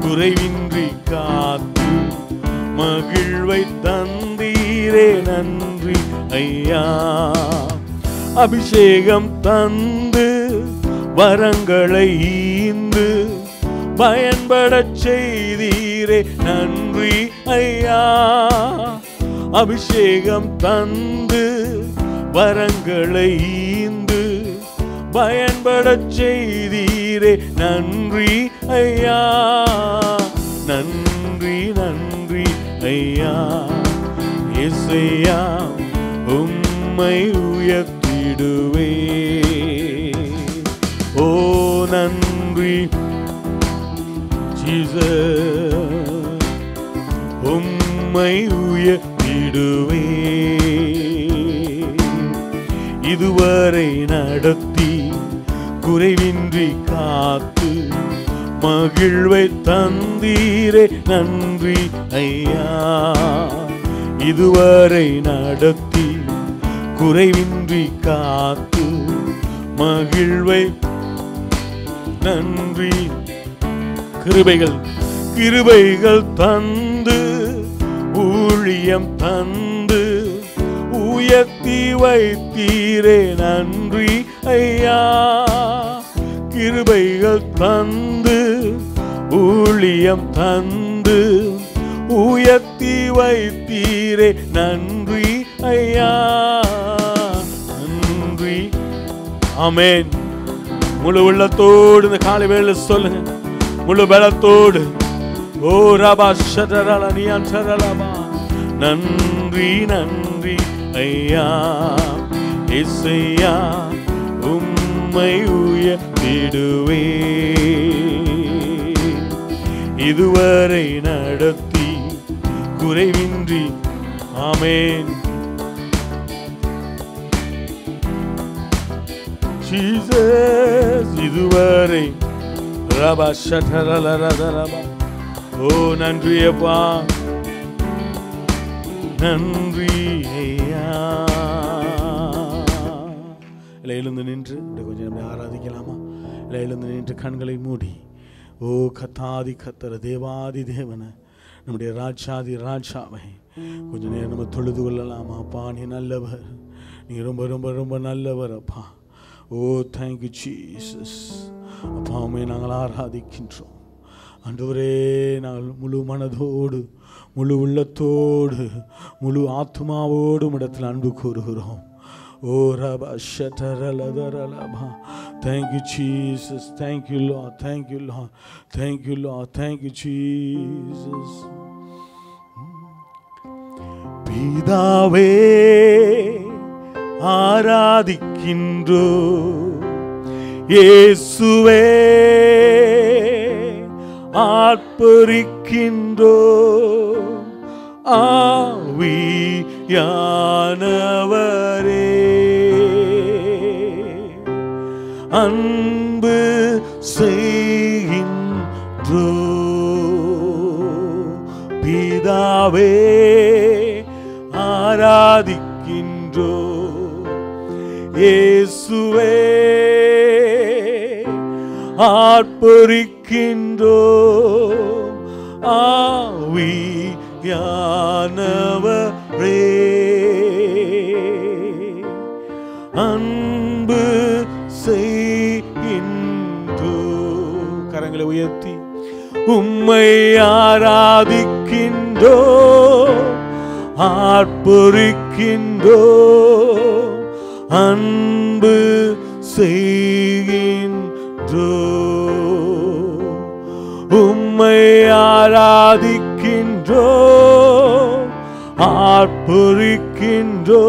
குறைவின்றி காத்து மகிழ்வை தந்தீரே நன்றி ஐயா அபிஷேகம் தந்து வரங்களை ஈந்து பயன்படச் செய்தீரே நன்றி ஐயா அபிஷேகம் தந்து வரங்களை ஈந்து பயன்படச் செய்தீரே நன்றி ஐயா நன்றி நன்றி ஐயா இசையா உம்மை உயர்த்திடுவே ஓ நன்றி ஜீசஸ் உம்மை உயர்த்திடுவே இதுவரை நடத்தி குறைவின்றி காத்து மகிழ்வை தந்தீரே நன்றி ஐயா இதுவரை நடத்தி குறைவின்றி காத்து மகிழ்வை நன்றி கிருபைகள் கிருபைகள் தந்து ஊழியம் தந்து உயர்த்தி வைத்தீரே நன்றி ஐயா கிருபைகள் தந்து ஊழியம் தந்து உயர்த்தி வைத்தீரே நன்றி ஐயா நன்றி ஆமென் முழு உள்ளத்தோடு இந்த காலை வேளை சொல்லுங்க முழு பலத்தோடு ஓ ரபா ஷடரல நியான் ஷடரலபா நன்றி நன்றி ஐயா இசையா உம்மை உயர்த்திடுவே இதுவரை நடத்தி குறைவின்றி ஆமென் ஜீசஸ் இதுவரை ரபா ஷடரல ரதரபா ஓ நன்றி அப்பா நன்றி ஐயா இல்லை எழுந்து நின்று இந்த கொஞ்சம் நம்ம ஆராதிக்கலாமா இல்லை எழுந்து நின்று கண்களை மூடி ஓ கத்தாதி கத்தர தேவாதி தேவன நம்முடைய ராஜாதி ராஜாவை கொஞ்ச நேரம் நம்ம தொழுது கொள்ளலாமா அப்பா நீ நல்லவர் நீ ரொம்ப ரொம்ப ரொம்ப நல்லவர் அப்பா ஓ தேங்க்யூ ஜீசஸ் அப்பா உண்மை நாங்கள் ஆராதிக்கின்றோம் ஆண்டவரே நாங்கள் முழு மனதோடு முழு உள்ளத்தோடு முழு ஆத்மாவோடு இடத்தில் அன்பு கூறுகிறோம் ஓ ரபா ஷட்டரலதரலபா Thank you, Jesus. Thank you, Lord. Thank you, Lord. Thank you, Lord. Thank you, Jesus. பிதாவே ஆராதிக்கின்றோ இயேசுவே ஆட்பொறிக்கின்றோ ஆவியானவரே அன்பு செய்கின்றோ பிதாவே ஆராதிக்கின்றோ இயேசுவே ஆட்பொறிக்கின்றோ ஆவியானவரே அன்பு செய்கின்றோ கரங்களை உயர்த்தி உம்மை ஆராதிக்கின்றோ ஆட்பொறிக்கின்றோ அன்பு செய்கின்றோ உம்மை ஆராதிக்கின்றோ ஆட்பொறிக்கின்றோ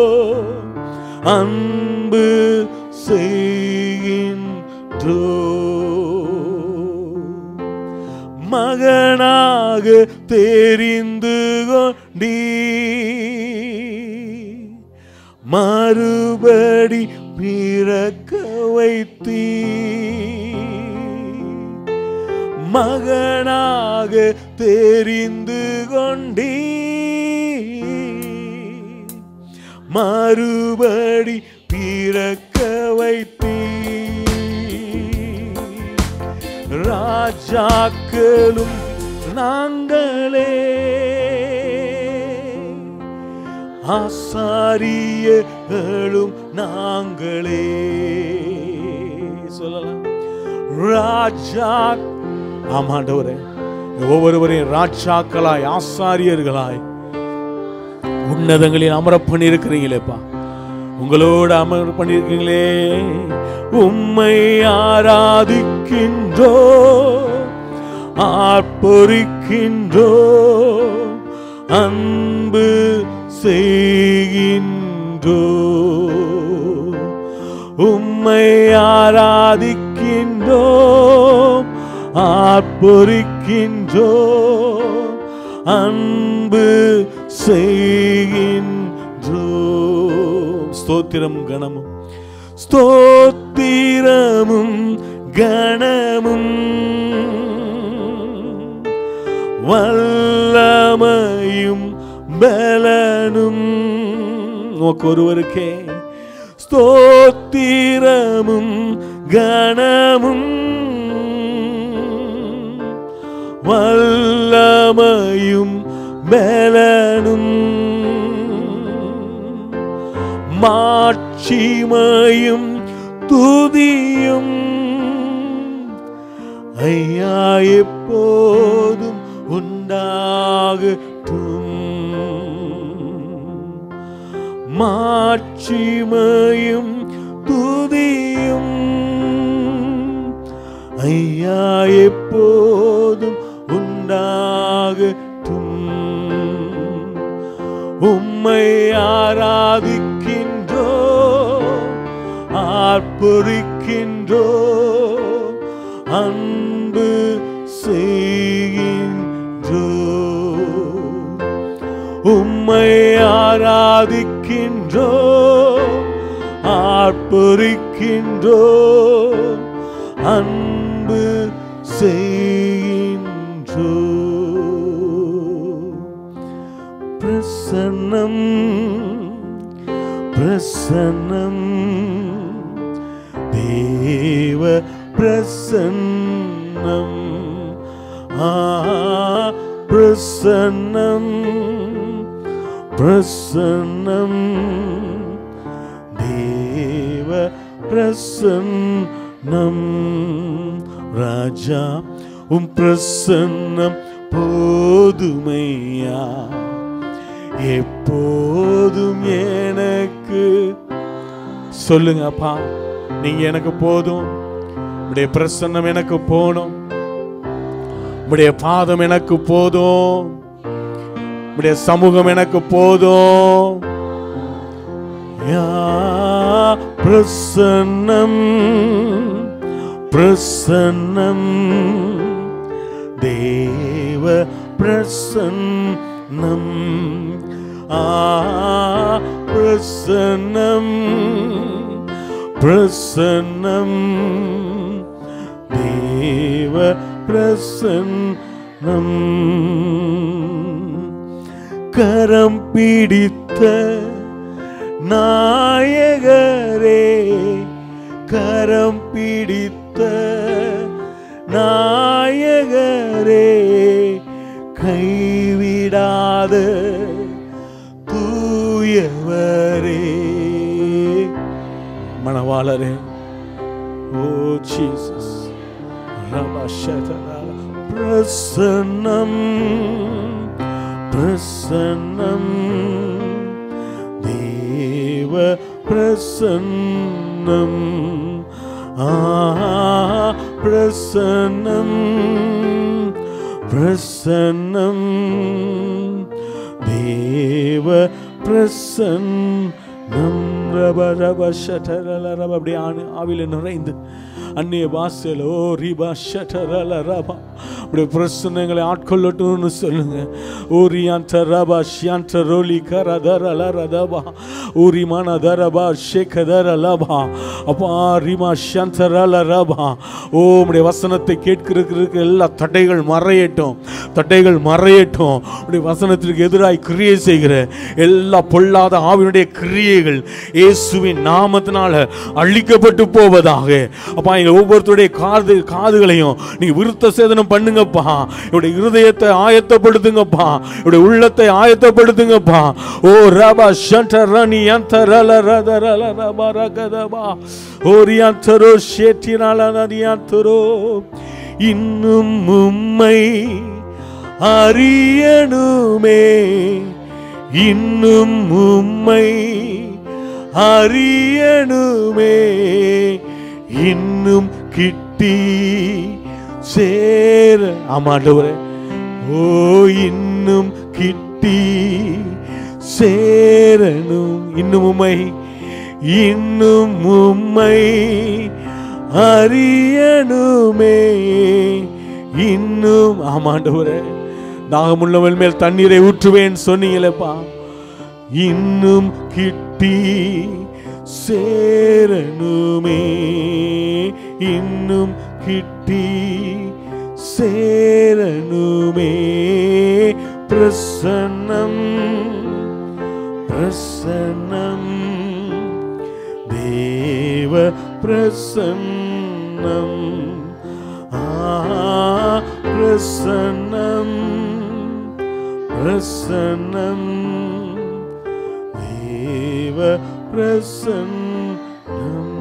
அன்பு செய்கின்றோ மகனாக தெரிந்து கொண்டீ மறுபடி பிறக்க வைத்தீ மகனாக தெரிந்து கொண்டீ மறுபடி பிறக்க வைத்தீ ராஜாக்களும் நாங்களே ஆசாரியர்களும் நாங்களே சொல்லலாம் ராஜா ஆமாண்டவரே ஒவ்வொருவரையும் ராஜாக்களாய் ஆசாரியர்களாய் உன்னதங்களில் அமர பண்ணியிருக்கிறீங்களேப்பா உங்களோடு அமர பண்ணியிருக்கீங்களே உம்மை ஆராதிக்கின்றோ ஆர்ப்பரிக்கின்றோ அன்பு செய்கின்றோ உம்மை ஆராதிக்கின்றோ ஆர்ப்பரிக்கின்றோ அன்பு செய்கின்றோ ஸ்தோத்திரம் கணமும் ஸ்தோத்திரமும் கணமும் வல்லமையும் பலனும் உமக்கு ஒருவருக்கே ஸ்தோத்திரமும் கணமும் வல்லமையும் பலனும் மாட்சிமையும் துதியும் ஐயா எப்போதும் உண்டாகட்டும் மாட்சிமையும் துதியும் ஐயா எப்போதும் உண்டாகட்டும் உம்மை ஆராதிக்கின்றோ ஆர்ப்பரிக்கின்றோ அன்பு செய்கின்றோ உம்மை ஆராதிக்கின்றோ ஆர்ப்பரிக்கின்றோ அன்பு செய்கின்றோ பிரசன்னம் பிரசன்னம் தேவ பிரசன்னம் ஆ பிரசன்னம் பிரசன்னம் தேவ பிரசன்னம் ராஜா உம் பிரசன்னம் போதுமையா எப்போதும் எனக்கு சொல்லுங்க அப்பா நீங்க எனக்கு போதும் உடைய பிரசன்னம் எனக்கு போதும் உடைய பாதம் எனக்கு போதும் உடைய சமூகம் எனக்கு போதும் யா பிரசன்னம் பிரசன்னம் தேவ பிரசன்னம் ஆ பிரசன்னம் பிரசன்னம் தேவ பிரசன்னம் கரம் பிடித்த நாயகரே கரம் பிடித்த நாயகரே கைவிடாத தூயவரே மணவாளரே ஓ ஜீசஸ் பிரசன்னம் பிரசன்னம் தேவ பிரசன்னம் ஆ பிரசன்னம் பிரசன்னம் தேவ பிரசன்னம் ரப ரப ஷடரல ரப அப்படி ஆணு ஆவில நிறைந்து அந்நிய பாஷையில் ஓ ரிபா ஷடரல ரபா அப்படி பிரச்சனைகளை ஆட்கொள்ளட்டும்னு சொல்லுங்க ஊரியாந்த ரபா ஷியாந்த ரோலி கரதர லரதபா ஊரிமான தரபா ஷேகதர லபா அப்பா ரிமா ஷியாந்த ரல ரபா ஓ உடைய வசனத்தை கேட்கிறதுக்கு எல்லா தடைகள் மறையட்டும் தடைகள் மறையட்டும் உடைய வசனத்திற்கு எதிராய் கிரியை செய்கிற எல்லா பொல்லாத ஆவினுடைய கிரியைகள் இயேசுவின் நாமத்தினால அழிக்கப்பட்டு போவதாக அப்பா எங்க ஒவ்வொருத்தருடைய காது காதுகளையும் நீங்க விருத்த சேதனம் பண்ணுங்கப்பா இவருடைய இருதயத்தை ஆயத்தப்படுத்துங்கப்பா இவருடைய உள்ளத்தை ஆயத்தப்படுத்துங்கப்பா ஓ ரபா ஷண்டரணி அந்தரல ரதரல ரபா ரகதபா ஓரியாந்தரோ ஷேட்டினால நதியாந்தரோ இன்னும் உம்மை அறியணுமே இன்னும் உம்மை அறியணுமே இன்னும் கிட்டி சேர ஆமாண்டவரே ஓ இன்னும் கிட்டி சேரணும் இன்னும் உம்மை இன்னும் உம்மை அறியணுமே இன்னும் ஆமாண்டவரே தாகமுள்ளவன் மேல் தண்ணீரை ஊற்றுவேன் சொன்னீங்களேப்பா இன்னும் கிட்டி சேரணுமே இன்னும் கிட்டி சேரணுமே பிரசன்னம் பிரசன்னம் தேவ பிரசன்னம் ஆ பிரசன்னம் பிரசன்னம் தேவ பிரசன்னம்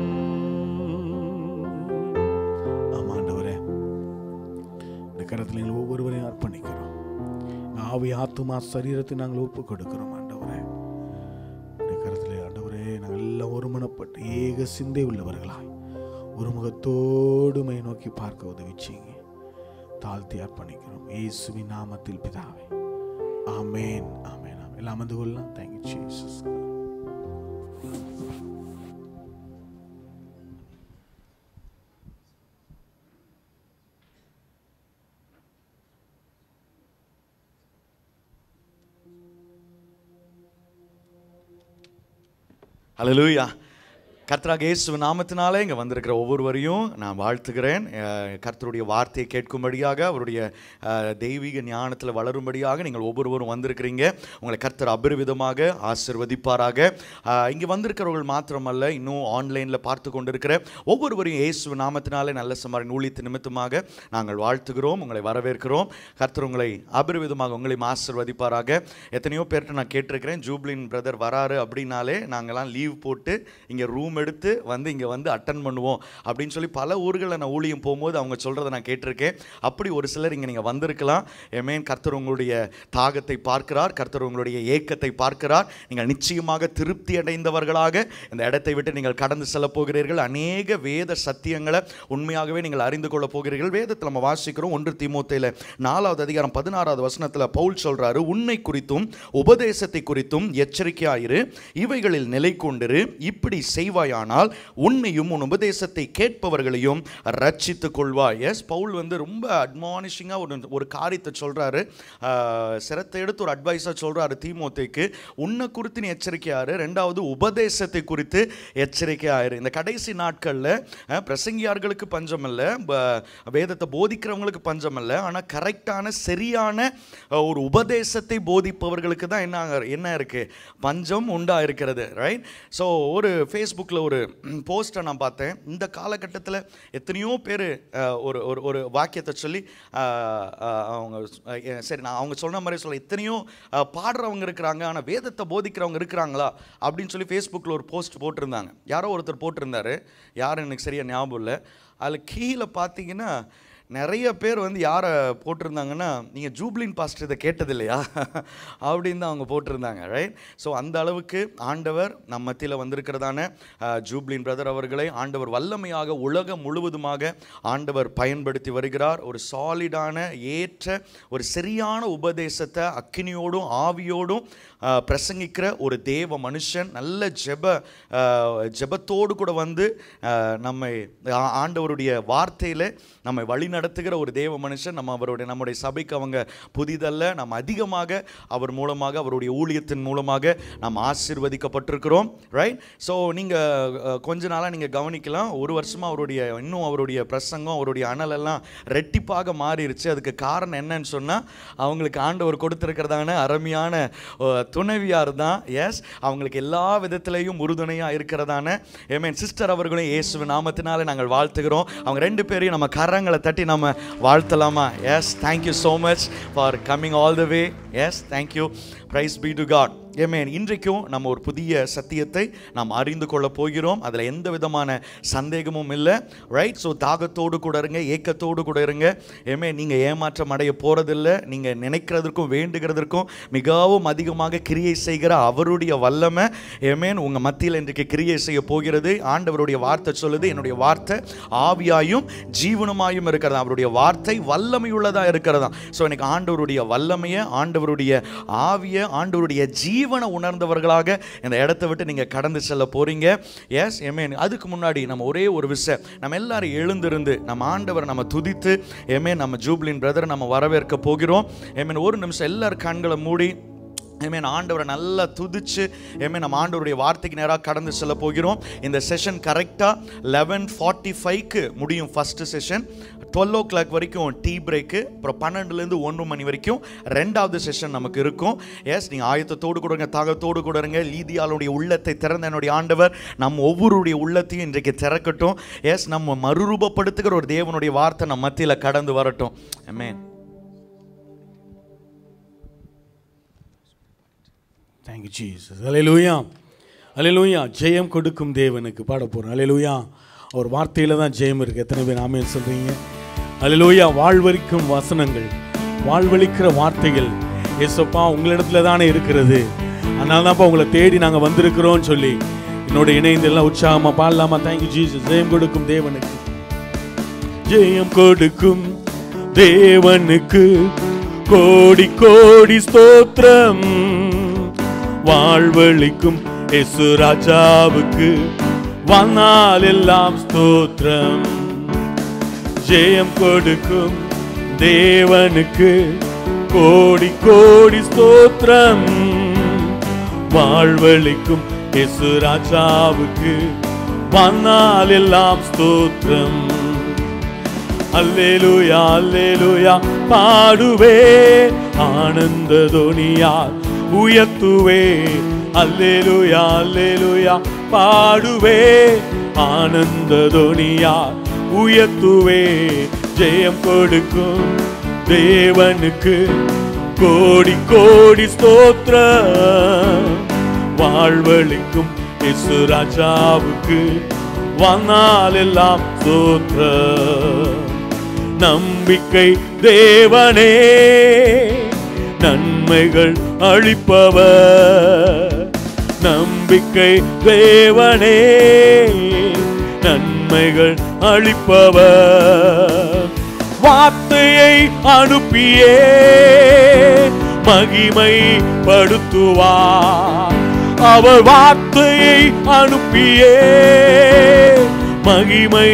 ஆமாண்டவரே இந்த கரத்தில் எங்கள் ஒவ்வொருவரையும் அர்ப்பணிக்கிறோம் ஆவி ஆத்துமா சரீரத்தை நாங்கள் ஒப்பு கொடுக்கிறோம் ஆண்டவரே இந்த கரத்தில் ஆண்டவரே நாங்கள் எல்லாம் ஒருமனப்பட்டு ஏக சிந்தை உள்ளவர்களாய் ஒரு முகத்தோடு மை நோக்கி பார்க்க உதவி செய்யுங்க தாழ்த்தி அர்ப்பணிக்கிறோம் இயேசுவின் நாமத்தில் பிதாவே ஆமேன் ஆமேன் ஆமேன் எல்லாம் அமர்ந்து கொள்ளலாம் தேங்க்யூ ஜீசஸ் ஹalleluya கர்த்தராக இயேசு நாமத்தினாலே இங்கே வந்திருக்கிற ஒவ்வொருவரையும் நான் வாழ்த்துகிறேன் அஹ், கர்த்தருடைய வார்த்தையை கேட்கும்படியாக அவருடைய அஹ், தெய்வீக ஞானத்தில் வளரும்படியாக நீங்கள் ஒவ்வொருவரும் வந்திருக்கிறீங்க உங்களை கர்த்தர் அபரிவிதமாக ஆசிர்வதிப்பாராக அஹ், இங்கே வந்திருக்கிறவர்கள் மாத்திரமல்ல இன்னும் ஆன்லைனில் பார்த்து கொண்டிருக்கிற ஒவ்வொருவரையும் இயேசு நாமத்தினாலே நல்ல சமாரின் ஊழியத்து நிமித்தமாக நாங்கள் வாழ்த்துகிறோம் உங்களை வரவேற்கிறோம் கர்த்தர் உங்களை அபரிவிதமாக உங்களையும் ஆசிர்வதிப்பாராக எத்தனையோ பேர்கிட்ட நான் கேட்டிருக்கிறேன் ஜூப்ளின் பிரதர் வராரு அப்படின்னாலே நாங்கள்லாம் லீவ் போட்டு இங்கே ரூம் எடுத்து வந்து இங்கே வந்து அட்டன் பண்ணுவோம் அப்படின்னு சொல்லி பல ஊர்களில் நான் ஊழியம் போகும்போது அவங்க சொல்கிறத நான் கேட்டிருக்கேன் அப்படி ஒரு சிலர் இங்கே நீங்கள் வந்திருக்கலாம் எமேன் கர்த்தர் உங்களுடைய தாகத்தை பார்க்கிறார் கர்த்தர் உங்களுடைய ஏக்கத்தை பார்க்கிறார் நீங்கள் நிச்சயமாக திருப்தி அடைந்தவர்களாக இந்த இடத்தை விட்டு நீங்கள் கடந்து செல்ல போகிறீர்கள் அநேக வேத சத்தியங்களை உண்மையாகவே நீங்கள் அறிந்து கொள்ள போகிறீர்கள் வேதத்தில் நம்ம வாசிக்கிறோம் ஒன்று தீமோத்தையில் நாலாவது அதிகாரம் பதினாறாவது வசனத்தில் பவுல் சொல்றாரு உன்னை குறித்தும் உபதேசத்தை குறித்தும் எச்சரிக்கையாயிரு இவைகளில் நிலை கொண்டிரு இப்படி செய்வாயானால் உன்னையும் உன் உபதேசத்தை கேட்பவர்களையும் ரட்சித்துக் கொள்வாய் எஸ் பவுல் வந்து ரொம்ப அட்மானிஷிங்காக ஒரு ஒரு காரியத்தை சொல்றாரு ஆஹ், சிரத்தை எடுத்து ஒரு அட்வைஸாக சொல்றாரு தீமோத்தேக்கு உன்னை குறித்து நீ எச்சரிக்கையாரு ரெண்டாவது உபதேசத்தை குறித்து எச்சரிக்கையாயிரு இந்த கடைசி நாட்களில் பிரசங்கியார்களுக்கு பஞ்சம் இல்லை ப- வேதத்தை போதிக்கிறவங்களுக்கு பஞ்சம் இல்லை ஆனால் கரெக்டான சரியான அஹ், ஒரு உபதேசத்தை போதிப்பவர்களுக்கு தான் என்ன ஆக- என்ன இருக்கு பஞ்சம் உண்டா இருக்கிறது ரைட் ஸோ ஒரு ஃபேஸ்புக்கில் ஒரு போஸ்ட்டை நான் பார்த்தேன் இந்த காலகட்டத்தில் எத்தனையோ பேர் ஒரு ஒரு ஒரு வாக்கியத்தை சொல்லி அஹ், அஹ், அவங்க அஹ், சரி நான் அவங்க சொன்ன மாதிரி சொல்ல எத்தனையோ அஹ், பாடுறவங்க இருக்கிறாங்க ஆனால் வேதத்தை போதிக்கிறவங்க இருக்கிறாங்களா அப்படின்னு சொல்லி ஃபேஸ்புக்கில் ஒரு போஸ்ட் போட்டிருந்தாங்க யாரோ ஒருத்தர் போட்டிருந்தாரு யாரும் எனக்கு சரியாக ஞாபகம் இல்லை அதில் கீழே பார்த்தீங்கன்னா நிறைய பேர் வந்து யாரை போட்டிருந்தாங்கன்னா நீங்கள் ஜூப்ளின் பாஸ்டர் இதை கேட்டது இல்லையா அப்படின்னு தான் அவங்க போட்டிருந்தாங்க ரைட் ஸோ அந்த அளவுக்கு ஆண்டவர் நம் மத்தியில் வந்திருக்கிறதான அஹ், ஜூப்ளின் பிரதர் அவர்களை ஆண்டவர் வல்லமையாக உலகம் முழுவதுமாக ஆண்டவர் பயன்படுத்தி வருகிறார் ஒரு சாலிடான ஏற்ற ஒரு சரியான உபதேசத்தை அக்கினியோடும் ஆவியோடும் அஹ், பிரசங்கிக்கிற ஒரு தேவ மனுஷன் நல்ல ஜெப அஹ், ஜெபத்தோடு கூட வந்து அஹ், நம்மை ஆ- ஆண்டவருடைய வார்த்தையில் நம்மை வழிநடத்த நடத்துகிற ஒரு தேவ மனுஷன் நம்ம அவருடைய நம்முடைய சபைக்கு அவங்க புதிதல்ல நம்ம அதிகமாக அவர் மூலமாக அவருடைய ஊழியத்தின் மூலமாக நாம் ஆசீர்வதிக்கப்பட்டிருக்கிறோம் ரைட் ஸோ நீங்கள் கொஞ்ச நாளாக நீங்கள் கவனிக்கலாம் ஒரு வருஷமாக அவருடைய இன்னும் அவருடைய பிரசங்கம் அவருடைய அனல் எல்லாம் ரெட்டிப்பாக மாறிடுச்சு அதுக்கு காரணம் என்னன்னு சொன்னால் அவங்களுக்கு ஆண்டவர் கொடுத்திருக்கிறதான அருமையான அஹ், துணைவியார் தான் எஸ் அவங்களுக்கு எல்லா விதத்திலையும் உறுதுணையாக இருக்கிறதான ஏமேன் சிஸ்டர் அவர்களும் இயேசுவின் நாமத்தினால நாங்கள் வாழ்த்துகிறோம் அவங்க ரெண்டு பேரையும் நம்ம கரங்களை தட்டி நம்ம வாழ்த்தலாமா yes thank you so much for coming all the way yes thank you praise be to God amen இன்றைக்கும் நம்ம ஒரு புதிய சத்தியத்தை நாம் அறிந்து கொள்ள போகிறோம் அதில் எந்த விதமான சந்தேகமும் இல்லை ரைட் ஸோ தாகத்தோடு கூட இருங்க ஏக்கத்தோடு கூட இருங்க ஏமே நீங்கள் ஏமாற்றம் அடைய போகிறதில்ல நீங்கள் நினைக்கிறதற்கும் வேண்டுகிறதற்கும் மிகவும் அதிகமாக கிரியை செய்கிற அவருடைய வல்லமை ஏமேன் உங்கள் மத்தியில் இன்றைக்கு கிரியை செய்ய போகிறது ஆண்டவருடைய வார்த்தை சொல்லுது என்னுடைய வார்த்தை ஆவியாயும் ஜீவனுமாயும் இருக்கிறதா அவருடைய வார்த்தை வல்லமையுள்ளதாக இருக்கிறதா ஸோ எனக்கு ஆண்டவருடைய வல்லமையை ஆண்டவருடைய ஆவியை ஆண்டவருடைய ஜீவனை உணர்ந்தவர்களாக இந்த இடத்தை விட்டு நீங்கள் கடந்து செல்ல போறீங்க எஸ் எமேன் அதுக்கு முன்னாடி நம்ம ஒரே ஒரு விஷயம் நம்ம எல்லாரும் எழுந்திருந்து நம்ம ஆண்டவரை நம்ம துதித்து எமேன் நம்ம ஜூப்ளின் பிரதரை நம்ம வரவேற்க போகிறோம் எமேன் ஒரு நிமிஷம் எல்லாரும் கண்களை மூடி ஏமேன் ஆண்டவரை நல்லா துதிச்சு ஏமேன் நம்ம ஆண்டவருடைய வார்த்தைக்கு நேராக கடந்து செல்ல போகிறோம் இந்த செஷன் கரெக்டாக லெவன் ஃபார்ட்டி ஃபைவ்க்கு முடியும் first session twelve o'clock வரைக்கும் டீ பிரேக்கு அப்புறம் பன்னெண்டுலேருந்து ஒன்று மணி வரைக்கும் ரெண்டாவது செஷன் நமக்கு இருக்கும் எஸ் நீங்கள் ஆயத்தத்தோடு கொடுங்க தாகத்தோடு கொடுங்க லீதியாளுடைய உள்ளத்தை திறந்த என்னுடைய ஆண்டவர் நம்ம ஒவ்வொருடைய உள்ளத்தையும் இன்றைக்கு திறக்கட்டும் எஸ் நம்ம மறுரூபப்படுத்துகிற ஒரு தேவனுடைய வார்த்தை நம்ம மத்தியில் கடந்து வரட்டும் ஆமென் தேங்க்யூ ஜீசஸ் அலையலூயா அலையலூயா ஜெயம் கொடுக்கும் தேவனுக்கு பாட போகிறோம் அலையலூயா ஒரு வார்த்தையில் தான் ஜெயம் இருக்குது எத்தனை பேர் ஆமேன்னு சொல்கிறீங்க அலையலூயா வாழ்வரிக்கும் வசனங்கள் வாழ்வழிக்கிற வார்த்தைகள் ஏசப்பா உங்களிடத்துல தானே இருக்கிறது அதனால தான்ப்பா உங்களை தேடி நாங்கள் வந்திருக்கிறோம்னு சொல்லி என்னோட இணைந்து எல்லாம் உற்சாகமாக பாடலாமா தேங்க்யூ ஜீசஸ் ஜெயம் கொடுக்கும் தேவனுக்கு ஜெயம் கொடுக்கும் தேவனுக்கு கோடி கோடி ஸ்தோத்திரம் வாழ்வழிக்கும் எசு ராஜாவுக்கு வந்தால் எல்லாம் ஸ்தோத்திரம் ஜெயம் கொடுக்கும் தேவனுக்கு கோடி கோடி ஸ்தோத்திரம் வாழ்வழிக்கும் எசு ராஜாவுக்கு வந்தால் எல்லாம் ஸ்தோத்திரம் அல்லேலூயா அல்லேலூயா பாடுவே ஆனந்த துணியால் உயர்த்துவே அல்லேலூயா அல்லேலூயா பாடுவே ஆனந்த துணியால் உயர்த்துவே ஜெயம் கொடுக்கும் தேவனுக்கு கோடி கோடி ஸ்தோத்திர வாழ்வழிக்கும் இசு ராஜாவுக்கு வந்தால் எல்லாம் ஸ்தோத்திர நம்பிக்கை தேவனே நன்மைகள் அளிப்பவர் நம்பிக்கை தேவனே நன்மைகள் அளிப்பவர் வார்த்தையை அனுப்பியே மகிமை படுத்துவார் அவர் வார்த்தையை அனுப்பியே மகிமை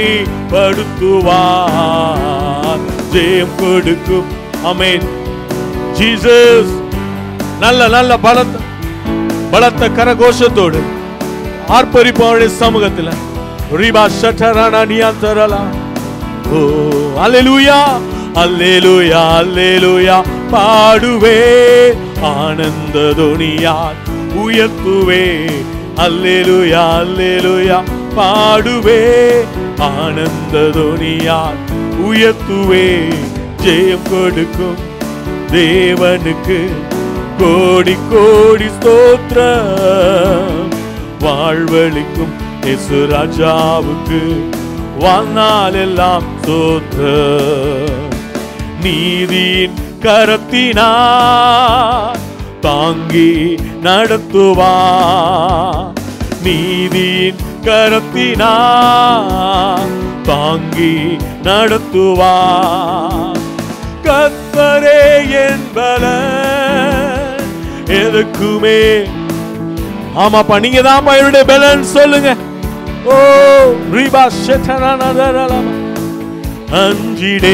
படுத்துவார் ஜெயம் கொடுக்கும் அமேன் ஜீசஸ் நல்ல நல்ல பலத்த பலத்த கரகோஷத்தோடு ஆர்ப்பரிப்பவருடைய சமூகத்தில் ரிபா ஷட்டரானா நியாந்தரலா ஓ அல்லேலூயா அல்லேலூயா அல்லேலூயா பாடுவே ஆனந்த துணியால் உயர்த்துவே அல்லேலூயா அல்லேலூயா பாடுவே ஆனந்த துணியால் உயர்த்துவே ஜெயம் கொடுக்கும் தேவனுக்கு கோடி கோடி ஸ்தோத்திர வாழ்வழிக்கும் இயேசு ராஜாவுக்கு வாழ்நாள் எல்லாம் ஸ்தோத்திர நீதியின் கரத்தினார் தாங்கி நடத்துவா நீதியின் கரத்தினார் தாங்கி நடத்துவா கத்தரே என்பல எதுக்குமே ஆமாப்பா நீங்க தான்ப்பா என்னுடைய பேலன்ஸ் சொல்லுங்க ஓ ரீபா ஷெட்டனானதரலமா அஞ்சிடே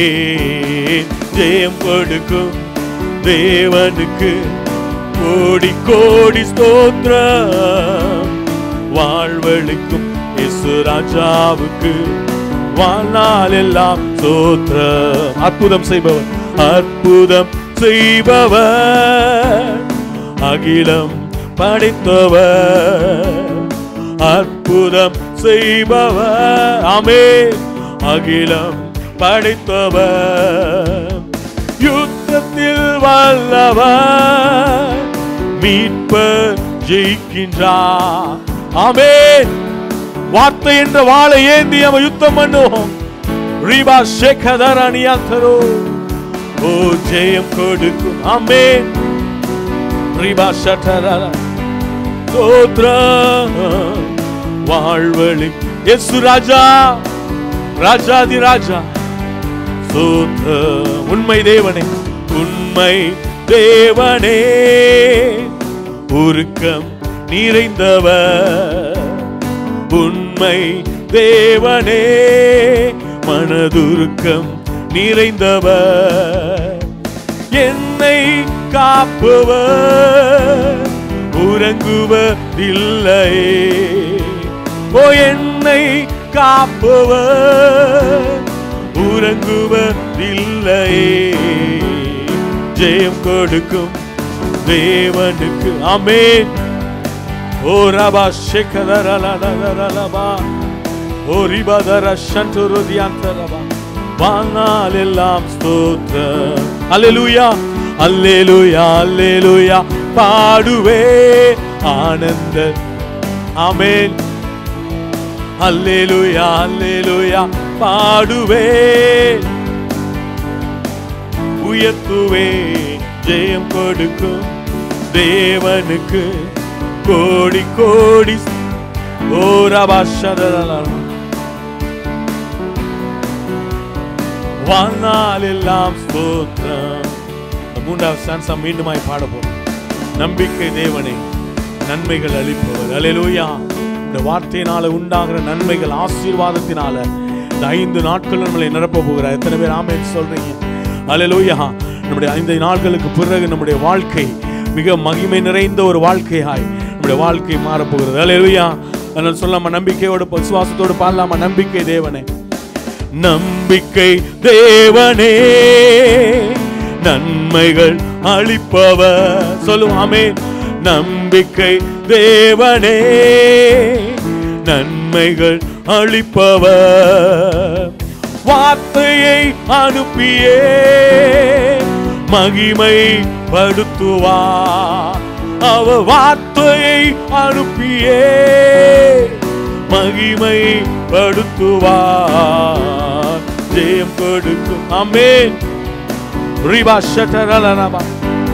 ஜெயம் கொடுக்கும் தேவனுக்கு கோடி கோடி ஸ்தோத்திரம் வாழ்வழிக்கும் இயேசு ராஜாவுக்கு வாழ்நாள் எல்லாம் சோத்திரம் அற்புதம் செய்பவர் அற்புதம் செய்பவர் அகிலம் படைத்தவர் அற்புதம் செய்பவர் ஆமே அகிலம் படைத்தவர் யுத்தத்தில் வல்லவர் மீட்பர் ஜெயிக்கின்றார் ஆமே வார்த்தை என்ற வாளை ஏந்தி அவன் யுத்தம் பண்ணுவோம் ரீபா சேகதர் அணியாத்தரோ ஓ ஜெயம் கொடுக்கும் ஆமே ரீபா ஷட்டரா ஸ்தோத்திரம் வாழ்வழி எசு ராஜா ராஜாதி ராஜா சோத்ர உண்மை தேவனே உண்மை தேவனே உருக்கம் நிறைந்தவர் உண்மை தேவனே மனதுருக்கம் நிறைந்தவர் என்னை காப்பவர் உறங்குவதில்லை ஓ என்னை காப்பவர் உறங்குவதில்லை ஜெயம் கொடுக்கும் தேவனுக்கு ஆமென் ஓ ரபா ஷேகரலலலலலபா ஓ ரிபதர ஷண்டுருதியாந்தரபா வானால் எல்லாம் ஸ்தோத்திரம் அல்லேலூயா அல்லேலூயா அல்லேலூயா பாடுவே ஆனந்த ஆமென் அல்லேலூயா அல்லேலூயா பாடுவே உயர்த்துவே ஜெயம் கொடுக்கும் தேவனுக்கு கோடி கோடி ஓரபாஷரலாம் வாழ்நாள் எல்லாம் ஸ்தோத்திரம் இந்த மூன்றாவது சான்சா மீண்டுமாய் பாட போறோம் நம்பிக்கை தேவனே நன்மைகள் அளிப்பவர் அலையலூயா இந்த வார்த்தையினால உண்டாகிற நன்மைகள் ஆசீர்வாதத்தினால இந்த ஐந்து நாட்கள் நம்மளை நிரப்ப போகிறார் எத்தனை பேர் ஆமென் சொல்றீங்க அலையலூயா நம்முடைய ஐந்து நாட்களுக்கு பிறகு நம்முடைய வாழ்க்கை மிக மகிமை நிறைந்த ஒரு வாழ்க்கையாய் நம்முடைய வாழ்க்கை மாறப்போகிறது அலையலூயா அதனால் சொல்லாம நம்பிக்கையோட விசுவாசத்தோடு பாடலாமா நம்பிக்கை தேவனே நம்பிக்கை தேவனே நன்மைகள் அளிப்பவர் சொல்லுவாமே நம்பிக்கை தேவனே நன்மைகள் அளிப்பவர் வார்த்தையை அனுப்பியே மகிமை படுத்துவார் அவ வார்த்தையை அனுப்பியே மகிமை படுத்துவார் ஜெயம் கொடுக்கும் அமேன் ரிபா ஷட்டரலனபா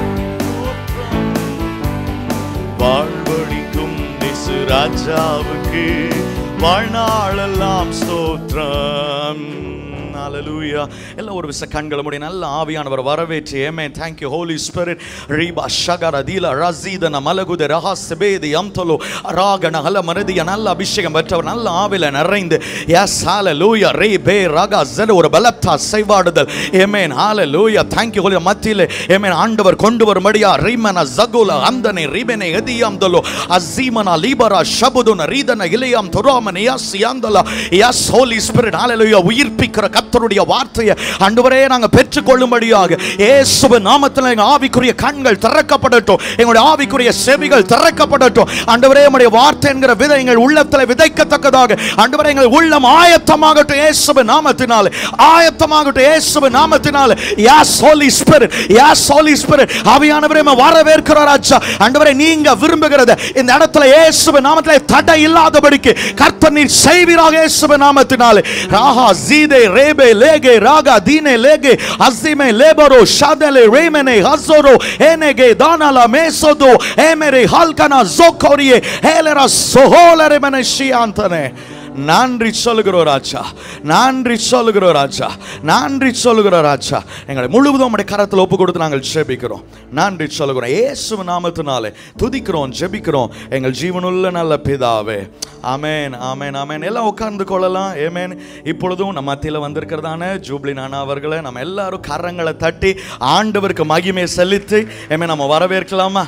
வாழ்வழிக்கும் நிசு ராஜாவுக்கு வாழ்நாளெல்லாம் ஸ்தோத்திரம் ஹalleluya எல்லாம் ஒரு விச கண்களை மூடி நல்ல ஆவியானவர் வரவேற்று ஏமே thank you holy spirit ரீபா ஷகர தீல ரசீதன மலகுத ரஹஸ்பேதி அம்தலோ ராகன ஹல மனதிய நல்ல அபிஷேகம் பெற்றவர் நல்ல ஆவில நிறைந்து எஸ் ஹalleluya ரே பே ரகா ஜெட ஒரு பலத்தா செய்வாடுதல் ஏமேன் ஹalleluya thank you holy மத்தியிலே ஏமேன் ஆண்டவர் கொண்டு வரும்படியா ரீமன ஜகுல அந்தனை ரிபெனை எதியாம்தலோ அசீமனா லீபரா ஷபுதுன ரீதன இலையாம் துராமன் யாஸ் யாந்தலா யாஸ் ஹோலி ஸ்பிரிட் ஹalleluya உயிர்ப்பிக்கிற கர்த்தருடைய வார்த்தையை ஆண்டவரே நாங்க பெற்றுக்கொள்ளும்படியாக இயேசுவின் நாமத்தில் எங்க ஆவிக்குரிய கண்கள் திறக்கப்படட்டும் எங்களுடைய ஆவிக்குரிய செவிகள் திறக்கப்படட்டும் ஆண்டவரே உம்முடைய வார்த்தை என்கிற விதை எங்கள் உள்ளத்தில் விதைக்கத்தக்கதாக ஆண்டவரே எங்கள் உள்ளம் ஆயத்தமாகட்டும் இயேசுவின் நாமத்தினாலே ஆயத்தமாகட்டும் இயேசுவின் நாமத்தினாலே yes holy spirit yes holy spirit ஆவியானவரே உம்மை வரவேற்கிறார் ஆச்சா ஆண்டவரே நீங்க விரும்புகிறத இந்த இடத்துல இயேசுவின் நாமத்திலே தடை இல்லாதபடிக்கு கர்த்தர் நீர் செய்வீராக இயேசுவின் நாமத்தினாலே ராஹா ஜீதே ரேபே லேகே ராகா தீனே லேகே அசிமே லேபரோ ஷாதலே ரேமனே ஹசோரோ ஏனேகே தானலா மேசோதோ ஏமெரே ஹல்கனா ஜோகோரியே ஹேலரா சோஹோலரே மனே ஷியாந்தனே நன்றி சொல்லுகிறோம் ராஜா நன்றி சொல்லுகிறோம் ராஜா நன்றி சொல்லுகிறோம் ராஜா எங்களை முழுவதும் உம்முடைய கரத்தில் ஒப்பு கொடுத்து நாங்கள் ஜெபிக்கிறோம் நன்றி சொல்லுகிறோம் இயேசு நாமத்தினாலே துதிக்கிறோம் ஜெபிக்கிறோம் எங்கள் ஜீவனுள்ள நல்ல பிதாவே ஆமென் ஆமென் ஆமென் எல்லாம் உட்கார்ந்து கொள்ளலாம் ஏமேன் இப்பொழுதும் நம்ம மத்தியில் வந்திருக்கிறதான ஜூப்ளி நானா அவர்களை நம்ம எல்லாரும் கரங்களை தட்டி ஆண்டவருக்கு மகிமை செலுத்தி ஏமே நம்ம வரவேற்கலாமா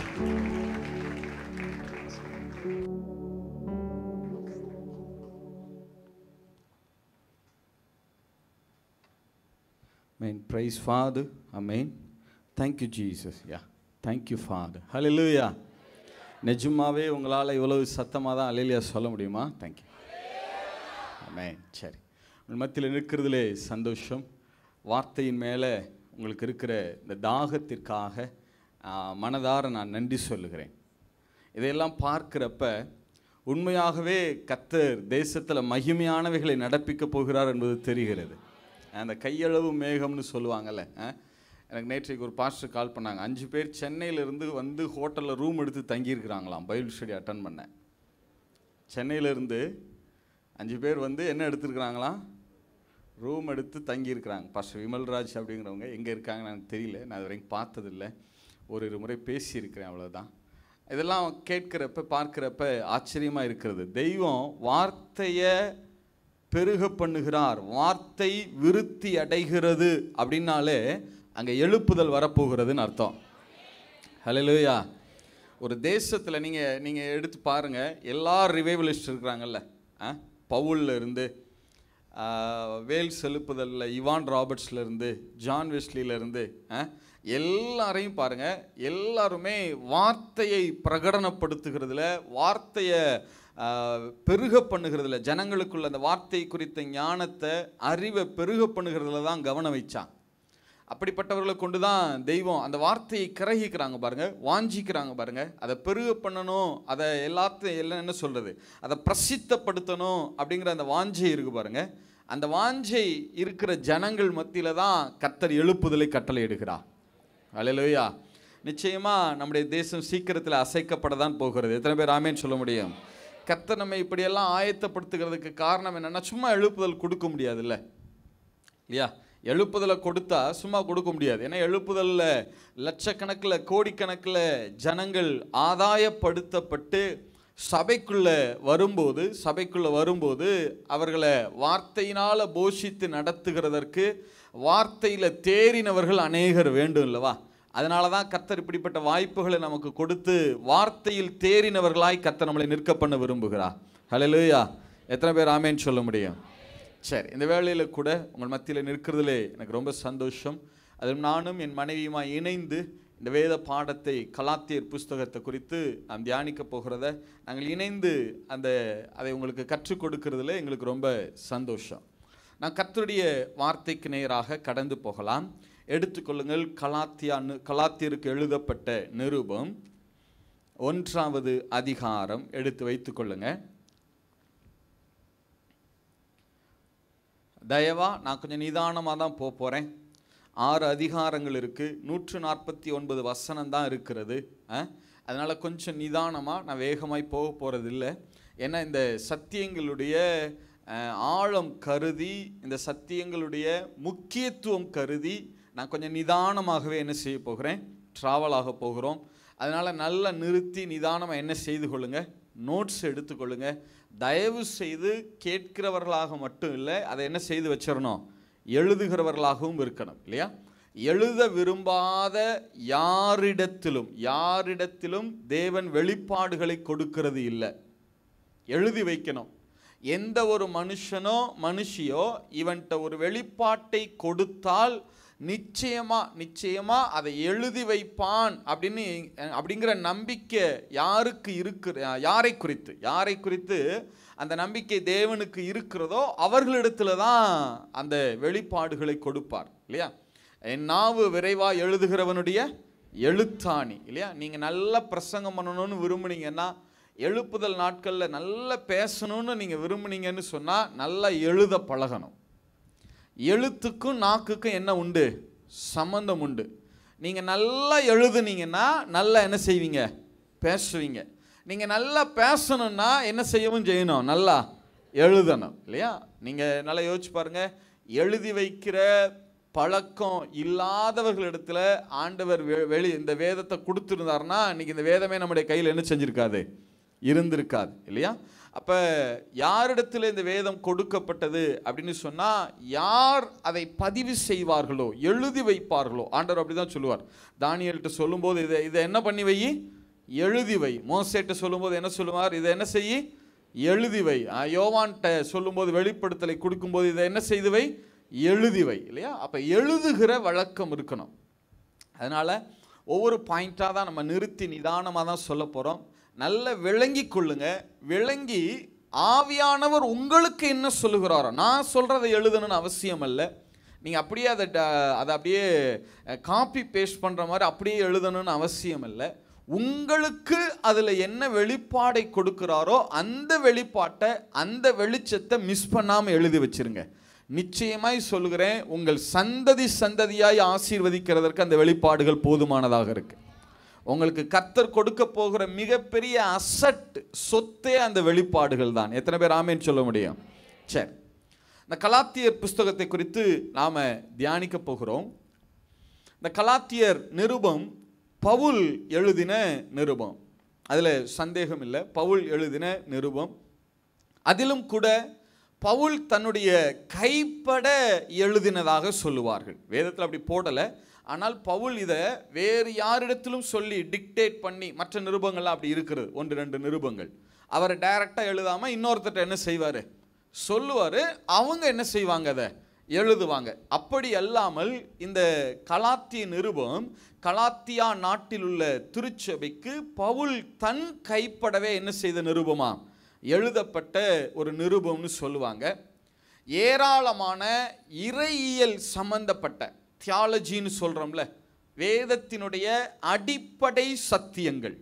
Amen. Praise Father. Amen. Thank you, Jesus. Yeah. Thank you, Father. Hallelujah. நிஜமாவே உங்களால் இவ்வளவு சத்தமாக தான் அலையிலியா சொல்ல முடியுமா தேங்க்யூ ஆமென் சரி உங்கள் மத்தியில் நிற்கிறதுலே சந்தோஷம் வார்த்தையின் மேலே உங்களுக்கு இருக்கிற இந்த தாகத்திற்காக ஆ, மனதார நான் நன்றி சொல்லுகிறேன் இதையெல்லாம் பார்க்கிறப்ப உண்மையாகவே கத்தர் தேசத்தில் மகிமையானவைகளை நடப்பிக்க போகிறார் என்பது தெரிகிறது அந்த கையளவு மேகம்னு சொல்லுவாங்கல்ல ஆ? எனக்கு நேற்றைக்கு ஒரு பாஸ்டர் கால் பண்ணாங்க அஞ்சு பேர் சென்னையிலேருந்து வந்து ஹோட்டலில் ரூம் எடுத்து தங்கியிருக்கிறாங்களாம் பைபிள் ஸ்டடி அட்டன் பண்ணேன் சென்னையிலேருந்து அஞ்சு பேர் வந்து என்ன எடுத்துருக்குறாங்களாம் ரூம் எடுத்து தங்கியிருக்கிறாங்க பாஸ்டர் விமல்ராஜ் அப்படிங்கிறவங்க எங்கே இருக்காங்கன்னு எனக்கு தெரியல நான் இது வரைக்கும் பார்த்ததில்ல ஒரு இரு முறை பேசியிருக்கிறேன் அவ்வளோதான் இதெல்லாம் கேட்கிறப்ப பார்க்கிறப்ப ஆச்சரியமாக இருக்கிறது தெய்வம் வார்த்தையை பெருக பண்ணுகிறார் வார்த்தை விருத்தி அடைகிறது அப்படின்னாலே அங்கே எழுப்புதல் வரப்போகிறதுன்னு அர்த்தம் ஹalleluya ஒரு தேசத்தில் நீங்கள் நீங்கள் எடுத்து பாருங்கள் எல்லா ரிவைவலிஸ்ட் இருக்கிறாங்கல்ல ஆ பவுல்ல இருந்து ஆ, வேல்ஸ் எழுப்புதலில் இவான் ராபர்ட்ஸ்ல இருந்து ஜான் வெஸ்லியில இருந்து ஆ, எல்லாரையும் பாருங்கள் எல்லாருமே வார்த்தையை பிரகடனப்படுத்துகிறதுல வார்த்தையை ஆ, பெருக பண்ணுகிறதுல ஜனங்களுக்குள்ள அந்த வார்த்தை குறித்த ஞானத்தை அறிவை பெருக பண்ணுகிறதுல தான் கவனம் வச்சான் அப்படிப்பட்டவர்களை கொண்டு தான் தெய்வம் அந்த வார்த்தையை கிரகிக்கிறாங்க பாருங்க வாஞ்சிக்கிறாங்க பாருங்க அதை பெருக பண்ணணும் அதை எல்லாத்தையும் எல்லாம் என்ன சொல்றது அதை பிரசித்தப்படுத்தணும் அப்படிங்கிற அந்த வாஞ்சை இருக்கு பாருங்க அந்த வாஞ்சை இருக்கிற ஜனங்கள் மத்தியில தான் கத்தர் எழுப்புதலை கட்டளை எடுக்கிறார் அலையிலோயா நிச்சயமா நம்முடைய தேசம் சீக்கிரத்தில் அசைக்கப்பட தான் போகிறது எத்தனை பேர் ஆமேன்னு சொல்ல முடியும் கத்தர் நம்ம இப்படியெல்லாம் ஆயத்தப்படுத்துகிறதுக்கு காரணம் என்னன்னா சும்மா எழுப்புதல் கொடுக்க முடியாதுல்ல இல்லையா எழுப்புதலை கொடுத்தா சும்மா கொடுக்க முடியாது ஏன்னா எழுப்புதலில் லட்சக்கணக்கில் கோடிக்கணக்கில் ஜனங்கள் ஆதாயப்படுத்தப்பட்டு சபைக்குள்ள வரும்போது சபைக்குள்ள வரும்போது அவர்களை வார்த்தையினால் போஷித்து நடத்துகிறதற்கு வார்த்தையில் தேறினவர்கள் அநேகர் வேண்டும் இல்லவா அதனால தான் கத்தர் இப்படிப்பட்ட வாய்ப்புகளை நமக்கு கொடுத்து வார்த்தையில் தேறினவர்களாய் கத்தர் நம்மளை நிற்க பண்ண விரும்புகிறார் ஹalleluya எத்தனை பேர் ஆமேன்னு சொல்ல முடியும் சரி இந்த வேளையில் கூட உங்கள் மத்தியில் நிற்கிறதுலே எனக்கு ரொம்ப சந்தோஷம் அதில் நானும் என் மனைவியுமா இணைந்து இந்த வேத பாடத்தை கலாத்தியர் புஸ்தகத்தை குறித்து நாம் தியானிக்க போகிறத நாங்கள் இணைந்து அந்த அதை உங்களுக்கு கற்றுக் கொடுக்கறதுல எங்களுக்கு ரொம்ப சந்தோஷம் நான் கர்த்தருடைய வார்த்தைக்கு நேராக கடந்து போகலாம் எடுத்துக்கொள்ளுங்கள் கலாத்தியா கலாத்தியருக்கு எழுதப்பட்ட நிருபம் ஒன்றாவது அதிகாரம் எடுத்து வைத்துக்கொள்ளுங்கள் தயவா நான் கொஞ்சம் நிதானமாக தான் போக போகிறேன் ஆறு அதிகாரங்கள் இருக்குது நூற்று நாற்பத்தி ஒன்பது வசனம் தான் இருக்கிறது அதனால் கொஞ்சம் நிதானமாக நான் வேகமாய் போக போகிறது இல்லை ஏன்னா இந்த சத்தியங்களுடைய அஹ், ஆழம் கருதி இந்த சத்தியங்களுடைய முக்கியத்துவம் கருதி நான் கொஞ்சம் நிதானமாகவே என்ன செய்ய போகிறேன் ட்ராவல் ஆக போகிறோம் அதனால் நல்லா நிறுத்தி நிதானமாக என்ன செய்து கொள்ளுங்க நோட்ஸ் எடுத்துக்கொள்ளுங்க தயவு செய்து கேட்கிறவர்களாக மட்டும் இல்லை அதை என்ன செய்து வச்சிடணும் எழுதுகிறவர்களாகவும் இருக்கணும் இல்லையா எழுத விரும்பாத யாரிடத்திலும் யாரிடத்திலும் தேவன் வெளிப்பாடுகளை கொடுக்கிறது இல்லை எழுதி வைக்கணும் எந்த ஒரு மனுஷனோ மனுஷியோ இவன்கிட்ட ஒரு வெளிப்பாட்டை கொடுத்தால் நிச்சயமா நிச்சயமா அதை எழுதி வைப்பான் அப்படின்னு அப்படிங்கிற நம்பிக்கை யாருக்கு இருக்கிற யாரை குறித்து யாரை குறித்து அந்த நம்பிக்கை தேவனுக்கு இருக்கிறதோ அவர்களிடத்துல தான் அந்த வெளிப்பாடுகளை கொடுப்பார் இல்லையா என் நாவு விரைவாக எழுதுகிறவனுடைய எழுத்தாணி இல்லையா நீங்கள் நல்லா பிரசங்கம் பண்ணணும்னு விரும்புனீங்கன்னா எழுப்புதல் நாட்களில் நல்லா பேசணும்னு நீங்கள் விரும்புனீங்கன்னு சொன்னால் நல்லா எழுத பழகணும் எழுத்துக்கும் நாக்குக்கும் என்ன உண்டு சம்பந்தம் உண்டு நீங்கள் நல்லா எழுதுனீங்கன்னா நல்லா என்ன செய்வீங்க பேசுவீங்க நீங்கள் நல்லா பேசணும்னா என்ன செய்யவும் செய்யணும் நல்லா எழுதணும் இல்லையா நீங்கள் நல்லா யோசிச்சு பாருங்க எழுதி வைக்கிற பழக்கம் இல்லாதவர்களிடத்துல ஆண்டவர் வெ- வெளி இந்த வேதத்தை கொடுத்துருந்தாருன்னா இன்னைக்கு இந்த வேதமே நம்முடைய கையில் என்ன செஞ்சிருக்காது இருந்திருக்காது இல்லையா அப்ப யாரிடத்துல இந்த வேதம் கொடுக்கப்பட்டது அப்படின்னு சொன்னா யார் அதை பதிவு செய்வார்களோ எழுதி வைப்பார்களோ ஆண்டவர் அப்படிதான் சொல்லுவார் தானியல்கிட்ட சொல்லும்போது இதை இதை என்ன பண்ணி வை எழுதி வை மோசேட்ட சொல்லும்போது என்ன சொல்லுவார் இதை என்ன செய்யி எழுதி வை ஆ, யோவான்கிட்ட சொல்லும்போது வெளிப்படுத்தலை கொடுக்கும்போது இதை என்ன செய்து வை எழுதி வை இல்லையா அப்ப எழுதுகிற வழக்கம் இருக்கணும் அதனால ஒவ்வொரு பாயிண்டாக தான் நம்ம நிறுத்தி நிதானமாக தான் சொல்ல போகிறோம் நல்ல விளங்கி கொள்ளுங்க விளங்கி ஆவியானவர் உங்களுக்கு என்ன சொல்லுகிறாரோ நான் சொல்கிறத எழுதணும்னு அவசியம் அல்ல நீங்கள் அப்படியே அதை ட- அதை அப்படியே காப்பி பேஸ்ட் பண்ணுற மாதிரி அப்படியே எழுதணும்னு அவசியம் இல்லை உங்களுக்கு அதில் என்ன வெளிப்பாடை கொடுக்குறாரோ அந்த வெளிப்பாட்டை அந்த வெளிச்சத்தை மிஸ் பண்ணாமல் எழுதி வச்சிருங்க நிச்சயமாய் சொல்லுகிறேன் உங்கள் சந்ததி சந்ததியாய் ஆசீர்வதிக்கிறதற்கு அந்த வெளிப்பாடுகள் போதுமானதாக இருக்கு உங்களுக்கு கர்த்தர் கொடுக்க போகிற மிகப்பெரிய அசட் சொத்தே அந்த வெளிப்பாடுகள் தான் எத்தனை பேர் ஆமேன்னு சொல்ல முடியும் சரி இந்த கலாத்தியர் புஸ்தகத்தை குறித்து நாம தியானிக்க போகிறோம் இந்த கலாத்தியர் நிருபம் பவுல் எழுதின நிருபம் அதில் சந்தேகம் இல்லை பவுல் எழுதின நிருபம் அதிலும் கூட பவுல் தன்னுடைய கைப்பட எழுதினதாக சொல்லுவார்கள் வேதத்தில் அப்படி போடலை ஆனால் பவுல் இதை வேறு யாரிடத்திலும் சொல்லி டிக்டேட் பண்ணி மற்ற நிருபங்கள்லாம் அப்படி இருக்கிறது ஒன்று ரெண்டு நிருபங்கள் அவர் டைரக்டாக எழுதாமல் இன்னொருத்தர்ட்ட என்ன செய்வார் சொல்லுவார் அவங்க என்ன செய்வாங்க அதை எழுதுவாங்க அப்படி அல்லாமல் இந்த கலாத்திய நிருபம் கலாத்தியா நாட்டில் உள்ள திருச்சபைக்கு பவுல் தன் கைப்படவே என்ன செய்த நிருபமா எழுதப்பட்ட ஒரு நிருபம்னு சொல்லுவாங்க ஏராளமான இறையியல் சம்பந்தப்பட்ட தியாலஜின்னு சொல்கிறோம்ல வேதத்தினுடைய அடிப்படை சத்தியங்கள்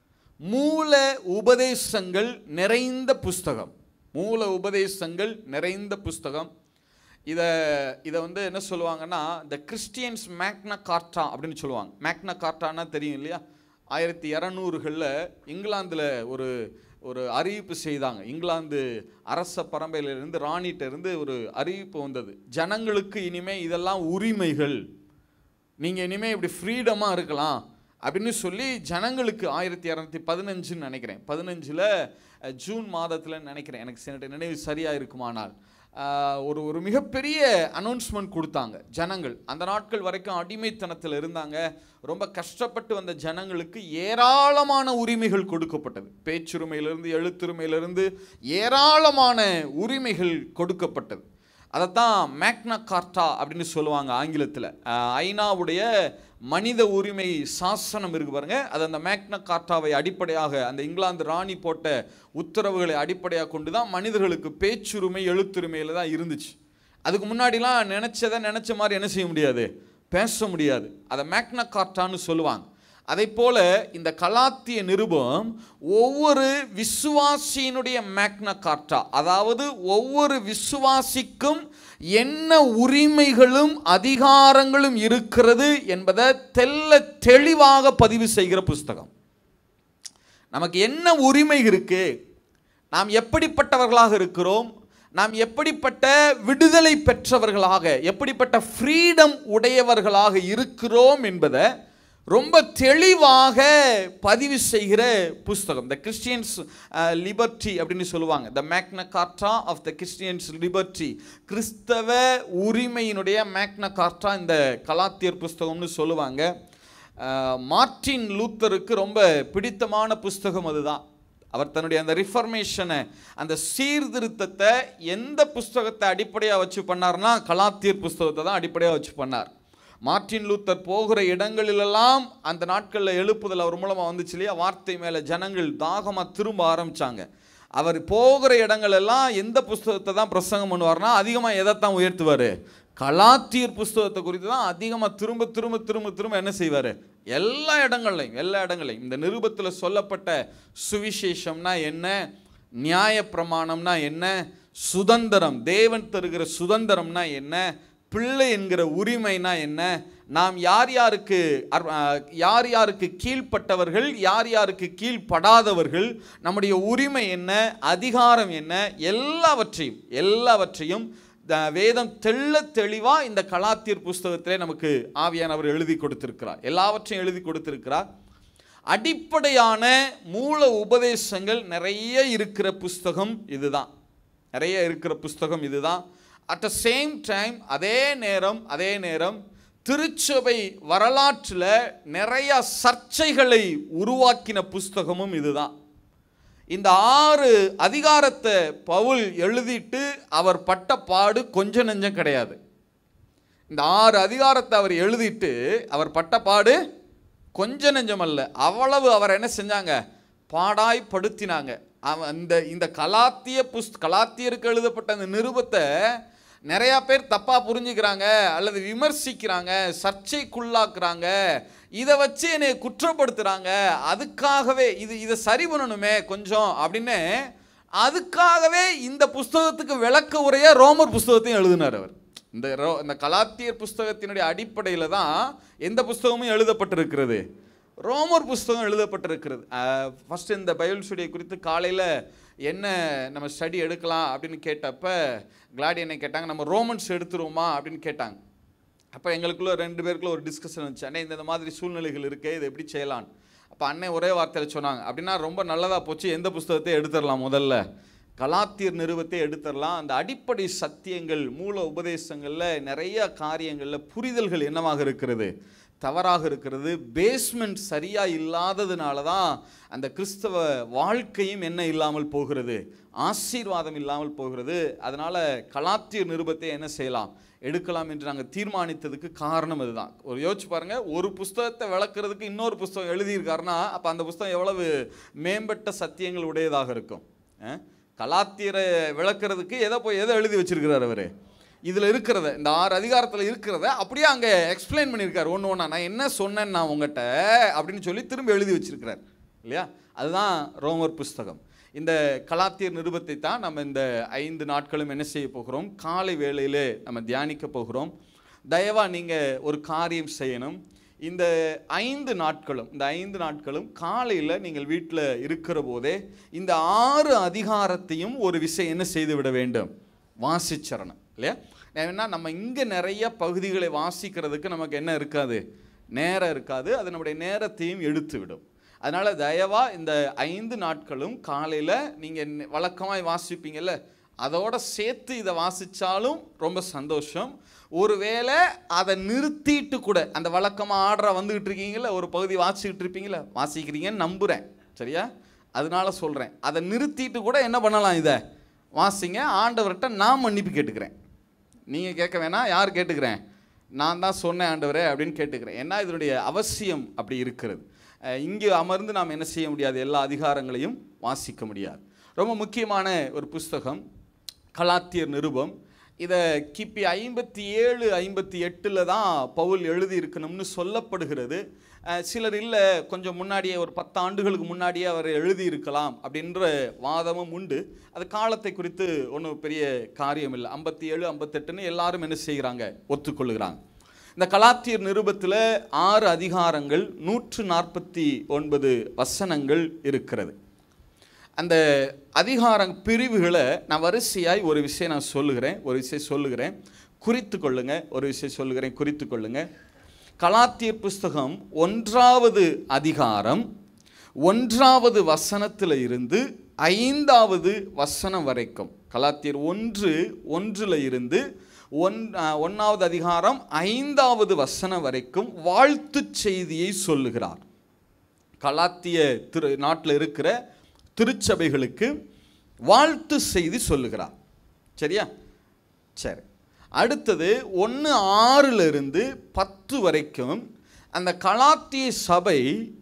மூல உபதேசங்கள் நிறைந்த புஸ்தகம் மூல உபதேசங்கள் நிறைந்த புஸ்தகம் இதை இதை வந்து என்ன சொல்லுவாங்கன்னா இந்த கிறிஸ்டியன்ஸ் மேக்னா கார்ட்டா அப்படின்னு சொல்லுவாங்க மேக்னா கார்ட்டானா தெரியும் இல்லையா ஆயிரத்தி இரநூறுகளில் இங்கிலாந்தில் ஒரு ஒரு அறிவிப்பு செய்தாங்க இங்கிலாந்து அரச பரம்பரையிலிருந்து ராணிட்ட இருந்து ஒரு அறிவிப்பு வந்தது ஜனங்களுக்கு இனிமே இதெல்லாம் உரிமைகள் நீங்கள் இனிமேல் இப்படி ஃப்ரீடமாக இருக்கலாம் அப்படின்னு சொல்லி ஜனங்களுக்கு ஆயிரத்தி இரநூத்தி பதினஞ்சுன்னு நினைக்கிறேன் பதினஞ்சில் ஜூன் மாதத்தில் நினைக்கிறேன் எனக்கு சில நினைவு சரியாக இருக்குமானால் அஹ், ஒரு ஒரு மிகப்பெரிய அனௌன்ஸ்மெண்ட் கொடுத்தாங்க ஜனங்கள் அந்த நாட்கள் வரைக்கும் அடிமைத்தனத்தில் இருந்தாங்க ரொம்ப கஷ்டப்பட்டு வந்த ஜனங்களுக்கு ஏராளமான உரிமைகள் கொடுக்கப்பட்டது பேச்சுரிமையிலிருந்து எழுத்துரிமையிலிருந்து ஏராளமான உரிமைகள் கொடுக்கப்பட்டது அதைத்தான் மேக்னா கார்ட்டா அப்படின்னு சொல்லுவாங்க ஆங்கிலத்தில் ஐநாவுடைய மனித உரிமை சாசனம் இருக்கு பாருங்க அது அந்த மேக்னா கார்ட்டாவை அடிப்படையாக அந்த இங்கிலாந்து ராணி போட்ட உத்தரவுகளை அடிப்படையாக கொண்டு தான் மனிதர்களுக்கு பேச்சுரிமை எழுத்துரிமையில் தான் இருந்துச்சு அதுக்கு முன்னாடிலாம் நினச்சதை நினச்ச மாதிரி என்ன செய்ய முடியாது பேச முடியாது அதை மேக்னா கார்ட்டான்னு சொல்லுவாங்க அதை போல இந்த கலாத்திய நிருபம் ஒவ்வொரு விசுவாசியினுடைய மேக்னா கார்ட்டா அதாவது ஒவ்வொரு விசுவாசிக்கும் என்ன உரிமைகளும் அதிகாரங்களும் இருக்கிறது என்பதை தெல்ல தெளிவாக பதிவு செய்கிற புஸ்தகம் நமக்கு என்ன உரிமை இருக்கு நாம் எப்படிப்பட்டவர்களாக இருக்கிறோம் நாம் எப்படிப்பட்ட விடுதலை பெற்றவர்களாக எப்படிப்பட்ட ஃப்ரீடம் உடையவர்களாக இருக்கிறோம் என்பதை ரொம்ப தெளிவாக பதிவு செய்கிற புஸ்தகம் த கிறிஸ்டியன்ஸ் லிபர்ட்டி அப்படின்னு சொல்லுவாங்க the Magna Carta of the Christians liberty கிறிஸ்தவ உரிமையினுடைய மேக்ன கார்டா இந்த கலாத்தியர் புஸ்தகம்னு சொல்லுவாங்க அஹ், மார்ட்டின் லூத்தருக்கு ரொம்ப பிடித்தமான புஸ்தகம் அதுதான் அவர் தன்னுடைய அந்த ரிஃபர்மேஷனை அந்த சீர்திருத்தத்தை எந்த புஸ்தகத்தை அடிப்படையாக வச்சு பண்ணார்னா கலாத்தியர் புஸ்தகத்தை தான் அடிப்படையாக வச்சு பண்ணார் மார்ட்டின் லூத்தர் போகிற இடங்களிலெல்லாம் அந்த நாட்களில் எழுப்புதல் அவர் மூலமாக வந்துச்சு இல்லையா வார்த்தை மேலே ஜனங்கள் தாகமாக திரும்ப ஆரம்பிச்சாங்க அவர் போகிற இடங்களெல்லாம் எந்த புஸ்தகத்தை தான் பிரசங்கம் பண்ணுவார்னா அதிகமாக எதைத்தான் உயர்த்துவார் கலாத்தியர் புஸ்தகத்தை குறித்து தான் அதிகமாக திரும்ப திரும்ப திரும்ப திரும்ப என்ன செய்வார் எல்லா இடங்கள்லையும் எல்லா இடங்களையும் இந்த நிருபத்தில் சொல்லப்பட்ட சுவிசேஷம்னா என்ன நியாய பிரமாணம்னா என்ன சுதந்திரம் தேவன் தருகிற சுதந்திரம்னா என்ன பிள்ளை என்கிற உரிமைனா என்ன நாம் யார் யாருக்கு அர்- ஆ, யார் யாருக்கு கீழ்ப்பட்டவர்கள் யார் யாருக்கு கீழ்ப்படாதவர்கள் நம்முடைய உரிமை என்ன அதிகாரம் என்ன எல்லாவற்றையும் எல்லாவற்றையும் த- வேதம் தெள்ள தெளிவாக இந்த கலாத்தியர் புஸ்தகத்திலே நமக்கு ஆவியானவர் எழுதி கொடுத்திருக்கிறார் எல்லாவற்றையும் எழுதி கொடுத்திருக்கிறார் அடிப்படையான மூல உபதேசங்கள் நிறைய இருக்கிற புஸ்தகம் இதுதான் நிறைய இருக்கிற புஸ்தகம் இதுதான் அட் த சேம் டைம் அதே நேரம் அதே நேரம் திருச்சபை வரலாற்றில் நிறைய சர்ச்சைகளை உருவாக்கின புஸ்தகமும் இதுதான் இந்த ஆறு அதிகாரத்தை பவுல் எழுதிட்டு அவர் பட்ட பாடு கொஞ்சம் நெஞ்சம் கிடையாது இந்த ஆறு அதிகாரத்தை அவர் எழுதிட்டு அவர் பட்ட பாடு கொஞ்ச நெஞ்சம் அல்ல அவ்வளவு அவர் என்ன செஞ்சாங்க பாடாய் படுத்தினாங்க அவன் இந்த இந்த கலாத்திய புஸ் கலாத்தியருக்கு எழுதப்பட்ட அந்த நிருபத்தை நிறைய பேர் தப்பா புரிஞ்சுக்கிறாங்க அல்லது விமர்சிக்கிறாங்க சர்ச்சைக்குள்ளாக்குறாங்க இதை வச்சு என்னை குற்றப்படுத்துறாங்க அதுக்காகவே இது இதை சரி பண்ணணுமே கொஞ்சம் அப்படின்னு அதுக்காகவே இந்த புஸ்தகத்துக்கு விளக்க உரையா ரோமர் புஸ்தகத்தையும் எழுதினார் அவர் இந்த ரோ இந்த கலாத்தியர் புஸ்தகத்தினுடைய அடிப்படையில் தான் எந்த புஸ்தகமும் எழுதப்பட்டிருக்கிறது ரோமர் புஸ்தகம் எழுதப்பட்டிருக்கிறது ஃபர்ஸ்ட் இந்த பைபிள் ஸ்டடியை குறித்து காலையில் என்ன நம்ம ஸ்டடி எடுக்கலாம் அப்படின்னு கேட்டப்ப கிளாடி என்ன கேட்டாங்க நம்ம ரோமன்ஸ் எடுத்துருவோமா அப்படின்னு கேட்டாங்க அப்போ எங்களுக்குள்ள ரெண்டு பேருக்குள்ள ஒரு டிஸ்கஷன் வந்துச்சு அண்ணே இந்த மாதிரி சூழ்நிலைகள் இருக்கே இதை எப்படி செய்யலாம் அப்போ அண்ணன் ஒரே வார்த்தையில் சொன்னாங்க அப்படின்னா ரொம்ப நல்லதாக போச்சு எந்த புஸ்தகத்தை எடுத்துடலாம் முதல்ல கலாத்தியர் நிறுவத்தை எடுத்துடலாம் அந்த அடிப்படை சத்தியங்கள் மூல உபதேசங்களில் நிறைய காரியங்களில் புரிதல்கள் என்னவாக இருக்கிறது தவறாக இருக்கிறது பேஸ்மெண்ட் சரியாக இல்லாததுனால தான் அந்த கிறிஸ்தவ வாழ்க்கையும் என்ன இல்லாமல் போகிறது ஆசீர்வாதம் இல்லாமல் போகிறது அதனால் கலாத்தியர் நிருபத்தை என்ன செய்யலாம் எடுக்கலாம் என்று நாங்கள் தீர்மானித்ததுக்கு காரணம் அதுதான் ஒரு யோசிச்சு பாருங்க ஒரு புஸ்தகத்தை விளக்குறதுக்கு இன்னொரு புஸ்தகம் எழுதியிருக்காருன்னா அப்போ அந்த புஸ்தகம் எவ்வளவு மேம்பட்ட சத்தியங்கள் உடையதாக இருக்கும் அஹ்? கலாத்தியரை விளக்குறதுக்கு எதை போய் எதை எழுதி வச்சிருக்கிறார் அவர் இதில் இருக்கிறத இந்த ஆறு அதிகாரத்தில் இருக்கிறத அப்படியே அங்கே எக்ஸ்பிளைன் பண்ணியிருக்காரு ஒன்று ஒன்றா நான் என்ன சொன்னேன் நான் உங்கள்கிட்ட அப்படின்னு சொல்லி திரும்ப எழுதி வச்சிருக்கிறார் இல்லையா அதுதான் ரோமர் புஸ்தகம் இந்த கலாத்தியர் நிருபத்தை தான் நம்ம இந்த ஐந்து நாட்களும் என்ன செய்ய போகிறோம் காலை வேளையிலே நம்ம தியானிக்க போகிறோம் தயவா நீங்கள் ஒரு காரியம் செய்யணும் இந்த ஐந்து நாட்களும் இந்த ஐந்து நாட்களும் காலையில் நீங்கள் வீட்டில் இருக்கிற போதே இந்த ஆறு அதிகாரத்தையும் ஒரு விஷயம் என்ன செய்து விட வேண்டும் வாசிச்சரணம் இல்லையா ஏன்னா நம்ம இங்கே நிறைய பகுதிகளை வாசிக்கிறதுக்கு நமக்கு என்ன இருக்காது நேரம் இருக்காது அது நம்முடைய நேரத்தையும் எடுத்து விடும் அதனால் தயவா இந்த ஐந்து நாட்களும் காலையில் நீங்கள் வழக்கமாக வாசிப்பீங்கல்ல அதோட சேர்த்து இதை வாசித்தாலும் ரொம்ப சந்தோஷம் ஒருவேளை அதை நிறுத்திட்டு கூட அந்த வழக்கமாக ஆர்டரை வந்துக்கிட்டு இருக்கீங்களா ஒரு பகுதி வாசிக்கிட்டு இருப்பீங்களா வாசிக்கிறீங்கன்னு நம்புகிறேன் சரியா அதனால சொல்கிறேன் அதை நிறுத்திட்டு கூட என்ன பண்ணலாம் இதை வாசிங்க ஆண்டவர்கிட்ட நான் மன்னிப்பு கேட்டுக்கிறேன் நீங்கள் கேட்க வேணாம் யார் கேட்டுக்கிறேன் நான் தான் சொன்னேன் ஆண்டவரே அப்படின்னு கேட்டுக்கிறேன் ஏன்னா இதனுடைய அவசியம் அப்படி இருக்கிறது அஹ் இங்கு அமர்ந்து நாம் என்ன செய்ய முடியாது எல்லா அதிகாரங்களையும் வாசிக்க முடியாது ரொம்ப முக்கியமான ஒரு புஸ்தகம் கலாத்தியர் நிருபம் இதை கிபி ஐம்பத்தி ஏழு ஐம்பத்தி எட்டில் தான் பவுல் எழுதி இருக்கணும்னு சொல்லப்படுகிறது அஹ் சிலர் இல்லை கொஞ்சம் முன்னாடியே ஒரு பத்து ஆண்டுகளுக்கு முன்னாடியே அவர் எழுதியிருக்கலாம் அப்படின்ற வாதமும் உண்டு அது காலத்தை குறித்து ஒன்றும் பெரிய காரியம் இல்லை ஐம்பத்தி ஏழு ஐம்பத்தெட்டுன்னு எல்லாரும் என்ன செய்கிறாங்க ஒத்துக்கொள்கிறாங்க இந்த கலாத்தியர் நிருபத்தில் ஆறு அதிகாரங்கள் நூற்று நாற்பத்தி ஒன்பது வசனங்கள் இருக்கிறது அந்த அதிகார பிரிவுகளை நான் வரிசையாய் ஒரு விஷயம் நான் சொல்லுகிறேன் ஒரு விஷயம் சொல்லுகிறேன் குறித்து கொள்ளுங்க ஒரு விஷயம் சொல்லுகிறேன் குறித்து கொள்ளுங்க கலாத்தியர் புஸ்தகம் ஒன்றாவது அதிகாரம் ஒன்றாவது வசனத்தில் இருந்து ஐந்தாவது வசனம் வரைக்கும் கலாத்தியர் ஒன்று ஒன்றில் இருந்து ஒன் அஹ், ஒன்றாவது அதிகாரம் ஐந்தாவது வசனம் வரைக்கும் வாழ்த்துச் செய்தியை சொல்லுகிறார் கலாத்திய திரு நாட்டில் இருக்கிற திருச்சபைகளுக்கு வாழ்த்து செய்தி சொல்லுகிறார் சரியா சரி அடுத்தது ஒன்று ஆறுல இருந்து பத்து வரைக்கும் அந்த கலாத்திய சபை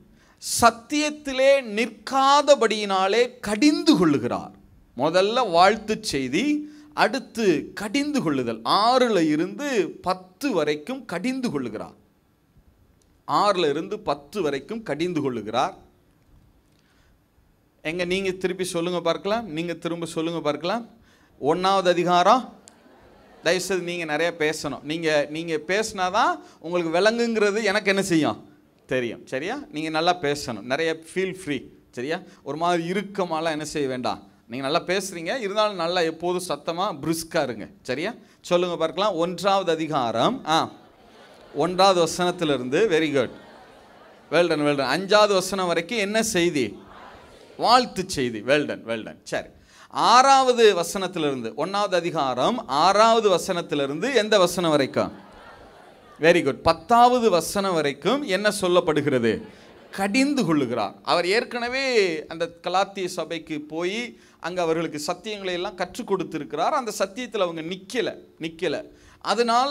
சத்தியத்திலே நிற்காதபடியினாலே கடிந்து கொள்ளுகிறார் முதல்ல வாழ்த்துச் செய்தி அடுத்து கடிந்து கொள்ளுதல் ஆறுல இருந்து பத்து வரைக்கும் கடிந்து கொள்ளுகிறார் ஆறுல இருந்து பத்து வரைக்கும் கடிந்து கொள்ளுகிறார் எங்க நீங்க திருப்பி சொல்லுங்க பார்க்கலாம் நீங்க திரும்ப சொல்லுங்க பார்க்கலாம் ஒன்னாவது அதிகாரம் தயவுசெய்து நீங்கள் நிறைய பேசணும் நீங்கள் நீங்கள் பேசினா தான் உங்களுக்கு விளங்குங்கிறது எனக்கு என்ன செய்யும் தெரியும் சரியா நீங்கள் நல்லா பேசணும் நிறைய ஃபீல் ஃப்ரீ சரியா ஒரு மாதிரி இறுக்கமாலாம் என்ன செய்ய வேண்டாம் நீங்கள் நல்லா பேசுகிறீங்க இருந்தாலும் நல்லா எப்போதும் சத்தமாக பிரிஸ்காக இருங்க சரியா சொல்லுங்கள் பார்க்கலாம் ஒன்றாவது அதிகாரம் ஆ ஒன்றாவது வசனத்திலிருந்து வெரி குட் வெல்டன் வெல்டன் அஞ்சாவது வசனம் வரைக்கும் என்ன செய்தி வாழ்த்து செய்தி வெல்டன் வெல்டன் சரி ஆறாவது வசனத்திலிருந்து ஒன்றாவது அதிகாரம் ஆறாவது வசனத்திலிருந்து எந்த வசனம் வரைக்கும் வெரி குட் பத்தாவது வசனம் வரைக்கும் என்ன சொல்லப்படுகிறது கடிந்து கொள்ளுகிறார் அவர் ஏற்கனவே அந்த கலாத்திய சபைக்கு போய் அங்கே அவர்களுக்கு சத்தியங்களை எல்லாம் கற்றுக் கொடுத்திருக்கிறார் அந்த சத்தியத்தில் அவங்க நிற்கலை நிற்கலை அதனால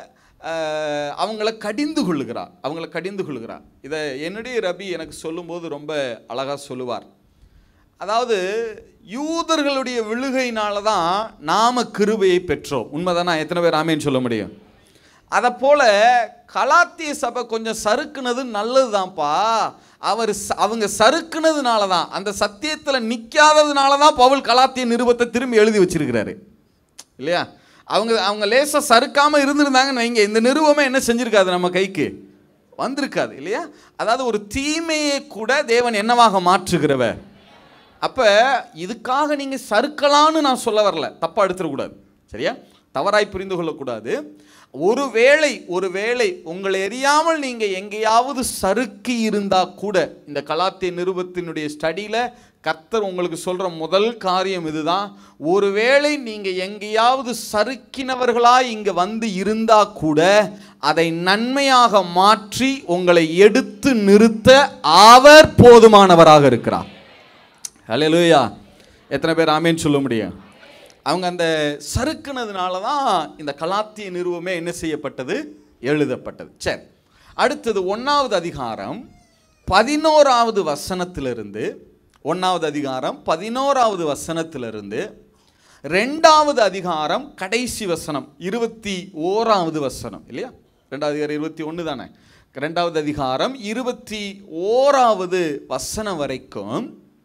அஹ், அவங்கள கடிந்து கொள்ளுகிறார் அவங்கள கடிந்து கொள்ளுகிறார் இதை என்னுடைய ரபி எனக்கு சொல்லும்போது ரொம்ப அழகாக சொல்லுவார் அதாவது யூதர்களுடைய விழுகையினால தான் நாம கிருபையை பெற்றோம் உண்மைதானா எத்தனை பேர் ஆமேன்னு சொல்ல முடியும் அதை போல கலாத்திய சபை கொஞ்சம் சறுக்குனது நல்லதுதான்ப்பா அவர் ச- அவங்க சறுக்குனதுனால தான் அந்த சத்தியத்தில் நிற்காததுனால தான் பவுல் கலாத்திய நிருபத்தை திரும்பி எழுதி வச்சிருக்கிறாரு இல்லையா அவங்க அவங்க லேசாக சறுக்காமல் இருந்திருந்தாங்கன்னு வைங்க இந்த நிறுவமே என்ன செஞ்சிருக்காது நம்ம கைக்கு வந்திருக்காது இல்லையா அதாவது ஒரு தீமையை கூட தேவன் என்னவாக மாற்றுகிறவர் அப்போ இதுக்காக நீங்கள் சறுக்கலான்னு நான் சொல்ல வரல தப்பாக எடுத்துடக்கூடாது சரியா தவறாய் புரிந்து கொள்ளக்கூடாது ஒருவேளை ஒருவேளை உங்களை எரியாமல் நீங்கள் எங்கேயாவது சறுக்கி இருந்தா கூட இந்த கலாத்திய நிருபத்தினுடைய ஸ்டடியில் கர்த்தர் உங்களுக்கு சொல்கிற முதல் காரியம் இதுதான் ஒருவேளை நீங்கள் எங்கேயாவது சறுக்கினவர்களாய் இங்கே வந்து இருந்தா கூட அதை நன்மையாக மாற்றி உங்களை எடுத்து நிறுத்த அவர் போதுமானவராக இருக்கிறார் ஹalleluya எத்தனை பேர் ஆமேன்னு சொல்ல முடியும் அவங்க அந்த சறுக்குனதுனால தான் இந்த கலாத்திய நிறுவமே என்ன செய்யப்பட்டது எழுதப்பட்டது சரி அடுத்தது ஒன்றாவது அதிகாரம் பதினோராவது வசனத்திலிருந்து ஒன்றாவது அதிகாரம் பதினோராவது வசனத்திலிருந்து ரெண்டாவது அதிகாரம் கடைசி வசனம் இருபத்தி ஓராவது வசனம் இல்லையா ரெண்டாவது அதிகாரம் இருபத்தி ஒன்று தானே ரெண்டாவது அதிகாரம் இருபத்தி ஓராவது வசனம் வரைக்கும்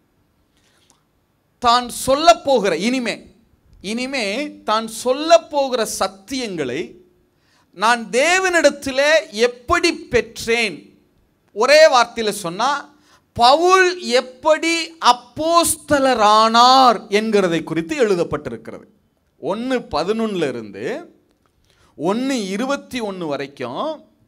தான் சொல்ல போகிற இனிமே இனிமே தான் சொல்ல போகிற சத்தியங்களை நான் தேவனிடத்திலே எப்படி பெற்றேன் ஒரே வார்த்தையில் சொன்னா பவுல் எப்படி அப்போஸ்தலரானார் என்கிறதை குறித்து எழுதப்பட்டிருக்கிறது ஒன்று பதினொன்னுல இருந்து ஒன்று இருபத்தி ஒன்று வரைக்கும்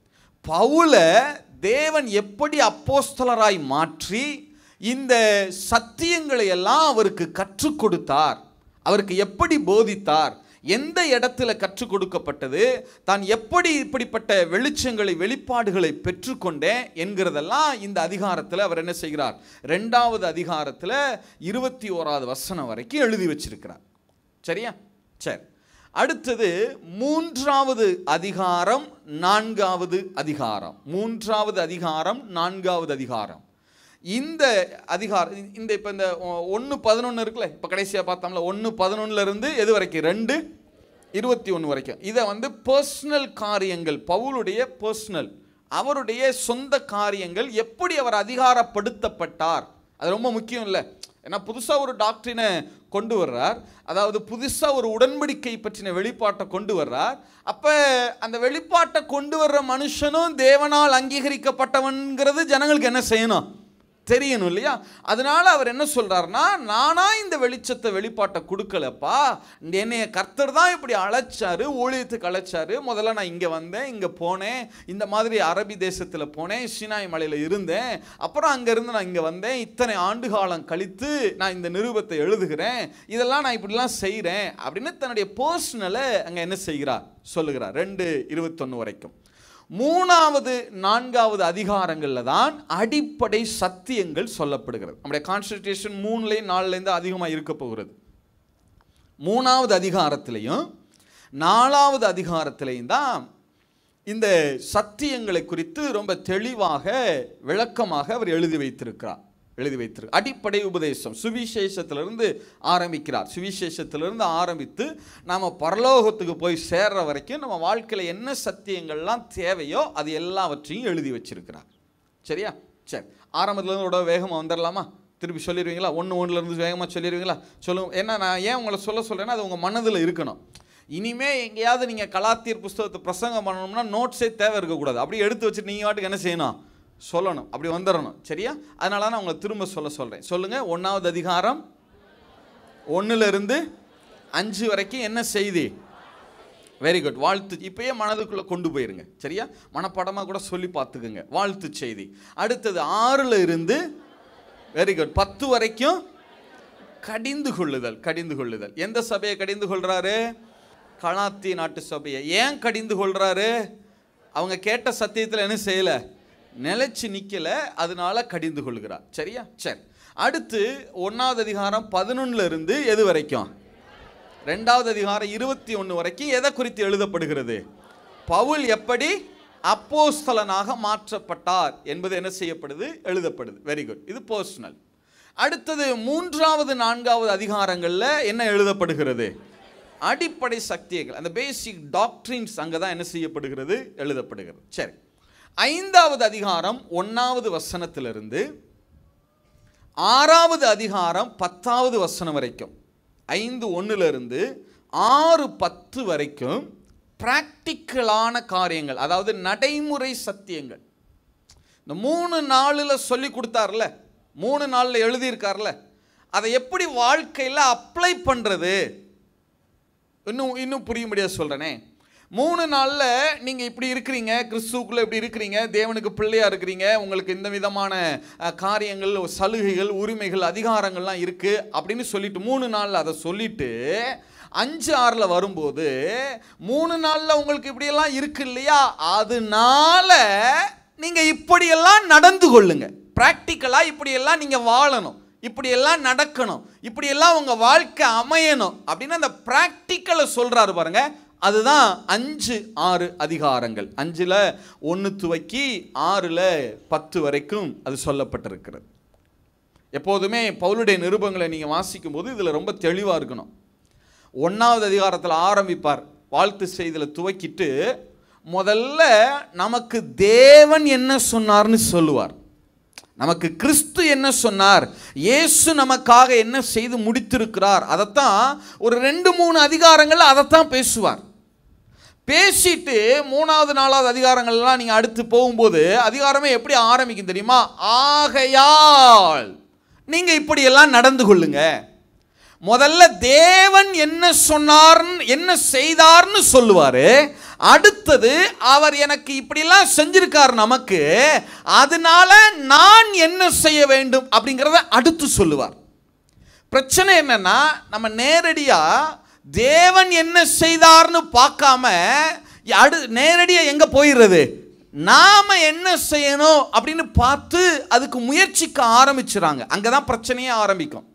பவுலை தேவன் எப்படி அப்போஸ்தலராய் மாற்றி இந்த சத்தியங்களை எல்லாம் அவருக்கு கற்றுக் கொடுத்தார் அவருக்கு எப்படி போதித்தார் எந்த இடத்துல கற்றுக் கொடுக்கப்பட்டது தான் எப்படி இப்படிப்பட்ட வெளிச்சங்களை வெளிப்பாடுகளை பெற்றுக்கொண்டேன் என்கிறதெல்லாம் இந்த அதிகாரத்தில் அவர் என்ன செய்கிறார் ரெண்டாவது அதிகாரத்தில் இருபத்தி ஓராவது வசனம் வரைக்கும் எழுதி வச்சிருக்கிறார் சரியா சரி அடுத்தது மூன்றாவது அதிகாரம் நான்காவது அதிகாரம் மூன்றாவது அதிகாரம் நான்காவது அதிகாரம் இந்த அதிகாரம் இந்த இப்போ இந்த ஒன்று பதினொன்று இருக்குல்ல இப்போ கடைசியாக பார்த்தோம்ல ஒன்று பதினொன்னுல இருந்து எது வரைக்கும் ரெண்டு இருபத்தி ஒன்று வரைக்கும் இதை வந்து பர்சனல் காரியங்கள் பவுலுடைய பர்சனல் அவருடைய சொந்த காரியங்கள் எப்படி அவர் அதிகாரப்படுத்தப்பட்டார் அது ரொம்ப முக்கியம் இல்லை ஏன்னா புதுசாக ஒரு டாக்டரினை கொண்டு வர்றார் அதாவது புதுசாக ஒரு உடன்படிக்கை பற்றின வெளிப்பாட்டை கொண்டு வர்றார் அப்போ அந்த வெளிப்பாட்டை கொண்டு வர்ற மனுஷனும் தேவனால் அங்கீகரிக்கப்பட்டவன்கிறது ஜனங்களுக்கு என்ன செய்யணும் தெரியணும் இல்லையா அதனால அவர் என்ன சொல்றாருன்னா நானா இந்த வெளிச்சத்தை வெளிப்பாட்டை கொடுக்கலப்பா என்னைய கர்த்தர் தான் இப்படி அழைச்சாரு ஊழியத்துக்கு அழைச்சாரு முதல்ல நான் இங்கே வந்தேன் இங்கே போனேன் இந்த மாதிரி அரபி தேசத்தில் போனேன் சினாய் மலையில் இருந்தேன் அப்புறம் அங்கேருந்து நான் இங்கே வந்தேன் இத்தனை ஆண்டு காலம் கழித்து நான் இந்த நிருபத்தை எழுதுகிறேன் இதெல்லாம் நான் இப்படிலாம் செய்கிறேன் அப்படின்னு தன்னுடைய பர்சனலை அங்கே என்ன செய்கிறார் சொல்லுகிறார் ரெண்டு இருபத்தொன்று வரைக்கும் மூணாவது நான்காவது அதிகாரங்களில் தான் அடிப்படை சத்தியங்கள் சொல்லப்படுகிறது நம்முடைய கான்ஸ்டியூஷன் மூணுலேயும் நாலுலேருந்து அதிகமாக இருக்க போகிறது மூணாவது அதிகாரத்திலையும் நாலாவது அதிகாரத்திலையும் தான் இந்த சத்தியங்களை குறித்து ரொம்ப தெளிவாக விளக்கமாக அவர் எழுதி வைத்திருக்கிறார் எழுதி வைத்திரு அடிப்படை உபதேசம் சுவிசேஷத்திலிருந்து ஆரம்பிக்கிறார் சுவிசேஷத்திலிருந்து ஆரம்பித்து நாம் பரலோகத்துக்கு போய் சேர்ற வரைக்கும் நம்ம வாழ்க்கையில் என்ன சத்தியங்கள்லாம் தேவையோ அது எல்லாவற்றையும் எழுதி வச்சிருக்கிறார் சரியா சரி ஆரம்பத்துலேருந்து விட வேகமாக வந்துடலாமா திருப்பி சொல்லிடுவீங்களா ஒன்று ஒன்றுலேருந்து வேகமாக சொல்லிடுவீங்களா சொல்லுங்க ஏன்னா நான் ஏன் உங்களை சொல்ல சொல்கிறேன்னா அது உங்கள் மனதில் இருக்கணும் இனிமே எங்கேயாவது நீங்கள் கலாத்தியர் புஸ்தகத்தை பிரசங்கம் பண்ணணும்னா நோட்ஸே தேவை இருக்கக்கூடாது அப்படி எடுத்து வச்சுட்டு நீங்கள் வாட்டுக்கு என்ன செய்யணும் சொல்லணும் அப்படி வந்துடணும் சரியா அதனால நான் உங்களை திரும்ப சொல்ல சொல்கிறேன் சொல்லுங்கள் ஒன்றாவது அதிகாரம் ஒண்ணுல இருந்து அஞ்சு வரைக்கும் என்ன செய்தி வெரி குட் வாழ்த்து இப்பயே மனதுக்குள்ளே கொண்டு போயிருங்க சரியா மனப்படமாக கூட சொல்லி பார்த்துக்குங்க வாழ்த்து செய்தி அடுத்தது ஆறில் இருந்து வெரி குட் பத்து வரைக்கும் கடிந்து கொள்ளுதல் கடிந்து கொள்ளுதல் எந்த சபையை கடிந்து கொள்றாரு கலாத்தி நாட்டு சபையை ஏன் கடிந்து கொள்றாரு அவங்க கேட்ட சத்தியத்தில் என்ன செய்யல நிலைச்சு நிக்கல அதனால கடிந்து கொள்கிறார் சரியா சரி அடுத்து ஒன்றாவது அதிகாரம் பதினொன்னுல இருந்து எது வரைக்கும் ரெண்டாவது அதிகாரம் இருபத்தி ஒன்று வரைக்கும் எதை குறித்து எழுதப்படுகிறது பவுல் எப்படி அப்போஸ்தலனாக மாற்றப்பட்டார் என்பது என்ன செய்யப்படுது எழுதப்படுது வெரி குட் இது பர்சனல் அடுத்தது மூன்றாவது நான்காவது அதிகாரங்களில் என்ன எழுதப்படுகிறது அடிப்படை சக்திகள் அந்த பேசிக் டாக்ட்ரின்ஸ் அங்கே தான் என்ன செய்யப்படுகிறது எழுதப்படுகிறது சரி ஐந்தாவது அதிகாரம் ஒன்றாவது வசனத்திலிருந்து ஆறாவது அதிகாரம் பத்தாவது வசனம் வரைக்கும் ஐந்து ஒன்றிலிருந்து ஆறு பத்து வரைக்கும் பிராக்டிக்கலான காரியங்கள் அதாவது நடைமுறை சத்தியங்கள் இந்த மூணு நாளில் சொல்லி கொடுத்தார்ல மூணு நாளில் எழுதியிருக்கார்ல அதை எப்படி வாழ்க்கையில் அப்ளை பண்ணுறது இன்னும் இன்னும் புரியும்படியாக சொல்கிறேனே மூணு நாளில் நீங்கள் இப்படி இருக்கிறீங்க கிறிஸ்துவுக்குள்ளே இப்படி இருக்கிறீங்க தேவனுக்கு பிள்ளையாக இருக்கிறீங்க உங்களுக்கு இந்த விதமான அஹ், காரியங்கள் சலுகைகள் உரிமைகள் அதிகாரங்கள்லாம் இருக்குது அப்படின்னு சொல்லிட்டு மூணு நாளில் அதை சொல்லிட்டு அஞ்சு ஆறில் வரும்போது மூணு நாளில் உங்களுக்கு இப்படியெல்லாம் இருக்கு இல்லையா அதனால நீங்கள் இப்படியெல்லாம் நடந்து கொள்ளுங்க ப்ராக்டிக்கலாக இப்படியெல்லாம் நீங்கள் வாழணும் இப்படியெல்லாம் நடக்கணும் இப்படியெல்லாம் உங்கள் வாழ்க்கை அமையணும் அப்படின்னு அந்த ப்ராக்டிக்கலை சொல்கிறாரு பாருங்க அதுதான் அஞ்சு ஆறு அதிகாரங்கள் அஞ்சில் ஒன்று துவக்கி ஆறில் பத்து வரைக்கும் அது சொல்லப்பட்டிருக்கிறது எப்போதுமே பவுலுடைய நிருபங்களை நீங்கள் வாசிக்கும் போது இதில் ரொம்ப தெளிவாக இருக்கணும் ஒன்றாவது அதிகாரத்தில் ஆரம்பிப்பார் வாழ்த்து செய்தியில் துவக்கிட்டு முதல்ல நமக்கு தேவன் என்ன சொன்னார்னு சொல்லுவார் நமக்கு கிறிஸ்து என்ன சொன்னார் இயேசு நமக்காக என்ன செய்து முடித்திருக்கிறார் அதைத்தான் ஒரு ரெண்டு மூணு அதிகாரங்கள் அதைத்தான் பேசுவார் பேசிட்டு மூணாவது நாலாவது அதிகாரங்கள்லாம் நீங்கள் அடுத்து போகும்போது அதிகாரமே எப்படி ஆரம்பிக்கும் தெரியுமா ஆகையால் நீங்கள் இப்படியெல்லாம் நடந்து கொள்ளுங்க முதல்ல தேவன் என்ன சொன்னார்னு என்ன செய்தார்னு சொல்லுவாரு அடுத்தது அவர் எனக்கு இப்படிலாம் செஞ்சிருக்கார் நமக்கு அதனால நான் என்ன செய்ய வேண்டும் அப்படிங்கிறத அடுத்து சொல்லுவார் பிரச்சனை என்னன்னா நம்ம நேரடியா தேவன் என்ன செய்தார்னு பார்க்காம அடு நேரடியாக எங்கே போயிடுறது நாம என்ன செய்யணும் அப்படின்னு பார்த்து அதுக்கு முயற்சிக்க ஆரம்பிச்சுறாங்க அங்கே தான் பிரச்சனையே ஆரம்பிக்கும்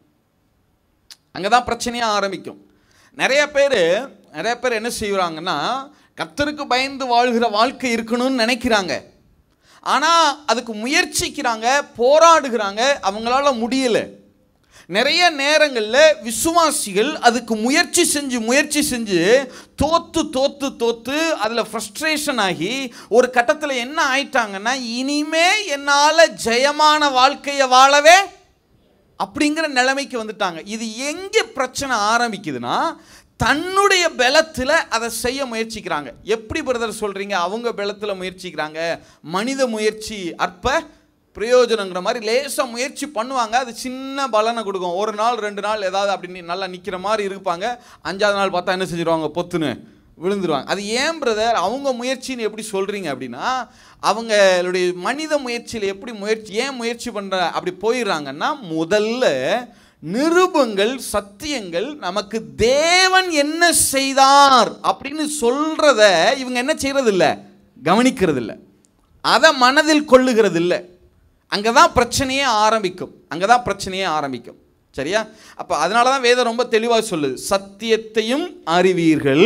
அங்கே தான் பிரச்சனையே ஆரம்பிக்கும் நிறைய பேர் நிறைய பேர் என்ன செய்வாங்கன்னா கர்த்தருக்கு பயந்து வாழ்கிற வாழ்க்கை இருக்கணும்னு நினைக்கிறாங்க ஆனால் அதுக்கு முயற்சிக்கிறாங்க போராடுகிறாங்க அவங்களால முடியல நிறைய நேரங்களில் விசுவாசிகள் அதுக்கு முயற்சி செஞ்சு முயற்சி செஞ்சு தோத்து தோத்து தோத்து அதில் ஃப்ரஸ்ட்ரேஷன் ஆகி ஒரு கட்டத்தில் என்ன ஆயிட்டாங்கன்னா இனிமே என்னால் ஜெயமான வாழ்க்கையை வாழவே அப்படிங்கிற நிலைமைக்கு வந்துட்டாங்க இது எங்கே பிரச்சனை ஆரம்பிக்குதுன்னா தன்னுடைய பலத்தில் அதை செய்ய முயற்சிக்கிறாங்க எப்படி பிரதர் சொல்கிறீங்க அவங்க பலத்தில் முயற்சிக்கிறாங்க மனித முயற்சி அற்ப பிரயோஜனங்கிற மாதிரி லேசாக முயற்சி பண்ணுவாங்க அது சின்ன பலனை கொடுக்கும் ஒரு நாள் ரெண்டு நாள் ஏதாவது அப்படி நல்லா நிற்கிற மாதிரி இருப்பாங்க அஞ்சாவது நாள் பார்த்தா என்ன செஞ்சிருவாங்க பொத்துன்னு விழுந்துருவாங்க அது ஏன் பிரதர் அவங்க முயற்சின்னு எப்படி சொல்கிறீங்க அப்படின்னா அவங்களுடைய மனித முயற்சியில் எப்படி முயற்சி ஏன் முயற்சி பண்ணுற அப்படி போயிடுறாங்கன்னா முதல்ல நிருபங்கள் சத்தியங்கள் நமக்கு தேவன் என்ன செய்தார் அப்படின்னு சொல்றத இவங்க என்ன செய்யறது இல்ல கவனிக்கிறது இல்ல அதை மனதில் கொள்ளுகிறது இல்லை அங்கே தான் பிரச்சனையே ஆரம்பிக்கும் அங்கே தான் பிரச்சனையே ஆரம்பிக்கும் சரியா அப்போ அதனால தான் வேதம் ரொம்ப தெளிவாக சொல்லுது சத்தியத்தையும் அறிவீர்கள்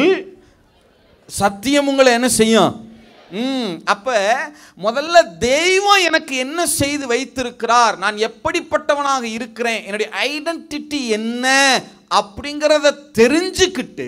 சத்தியம் உங்களை என்ன செய்யும் ம் அப்ப முதல்ல தெய்வம் எனக்கு என்ன செய்து வைத்திருக்கிறார் நான் எப்படிப்பட்டவனாக இருக்கிறேன் என்னுடைய ஐடென்டிட்டி என்ன அப்படிங்கிறத தெரிஞ்சுக்கிட்டு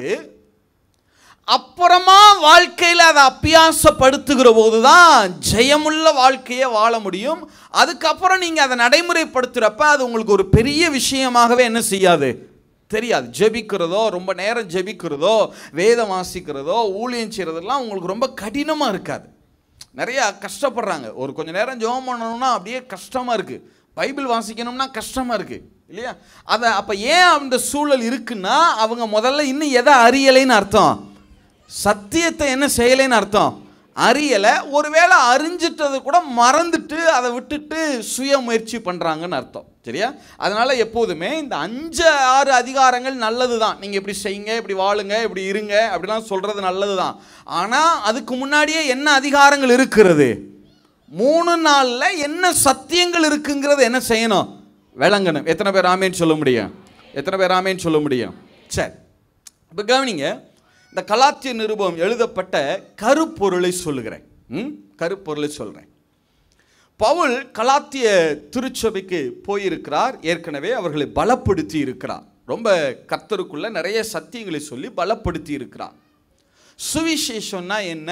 அப்புறமா வாழ்க்கையில் அதை அப்பியாசப்படுத்துகிற போது தான் ஜெயமுள்ள வாழ்க்கையை வாழ முடியும் அதுக்கப்புறம் நீங்கள் அதை நடைமுறைப்படுத்துகிறப்ப அது உங்களுக்கு ஒரு பெரிய விஷயமாகவே என்ன செய்யாது தெரியாது ஜெபிக்கிறதோ ரொம்ப நேரம் ஜெபிக்கிறதோ வேதம் வாசிக்கிறதோ ஊழியம் செய்கிறதெல்லாம் உங்களுக்கு ரொம்ப கடினமாக இருக்காது நிறையா கஷ்டப்படுறாங்க ஒரு கொஞ்ச நேரம் ஜெபம் பண்ணணும்னா அப்படியே கஷ்டமாக இருக்குது பைபிள் வாசிக்கணும்னா கஷ்டமாக இருக்குது இல்லையா அதை அப்போ ஏன் அந்த சூழல் இருக்குன்னா அவங்க முதல்ல இன்னும் எதை அறியலைன்னு அர்த்தம் சத்தியத்தை என்ன செய்யலைன்னு அர்த்தம் அறியலை ஒருவேளை அறிஞ்சிட்டது கூட மறந்துட்டு அதை விட்டுட்டு சுய முயற்சி பண்ணுறாங்கன்னு அர்த்தம் சரியா அதனால எப்போதுமே இந்த அஞ்சு ஆறு அதிகாரங்கள் நல்லது தான் நீங்கள் இப்படி செய்யுங்க இப்படி வாழுங்க இப்படி இருங்க அப்படிலாம் சொல்கிறது நல்லது தான் ஆனால் அதுக்கு முன்னாடியே என்ன அதிகாரங்கள் இருக்கிறது மூணு நாளில் என்ன சத்தியங்கள் இருக்குங்கிறது என்ன செய்யணும் விளங்கணும் எத்தனை பேர் ஆமேன்னு சொல்ல முடியும் எத்தனை பேர் ஆமேன்னு சொல்ல முடியும் சரி இப்போ கவனிங்க இந்த கலாத்திய நிருபம் எழுதப்பட்ட கருப்பொருளை சொல்லுகிறேன் ம் கருப்பொருளை சொல்கிறேன் பவுல் கலாத்திய திருச்சபைக்கு போயிருக்கிறார் ஏற்கனவே அவர்களை பலப்படுத்தி இருக்கிறார் ரொம்ப கர்த்தருக்குள்ள நிறைய சத்தியங்களை சொல்லி பலப்படுத்தி இருக்கிறார் சுவிசேஷம்னா என்ன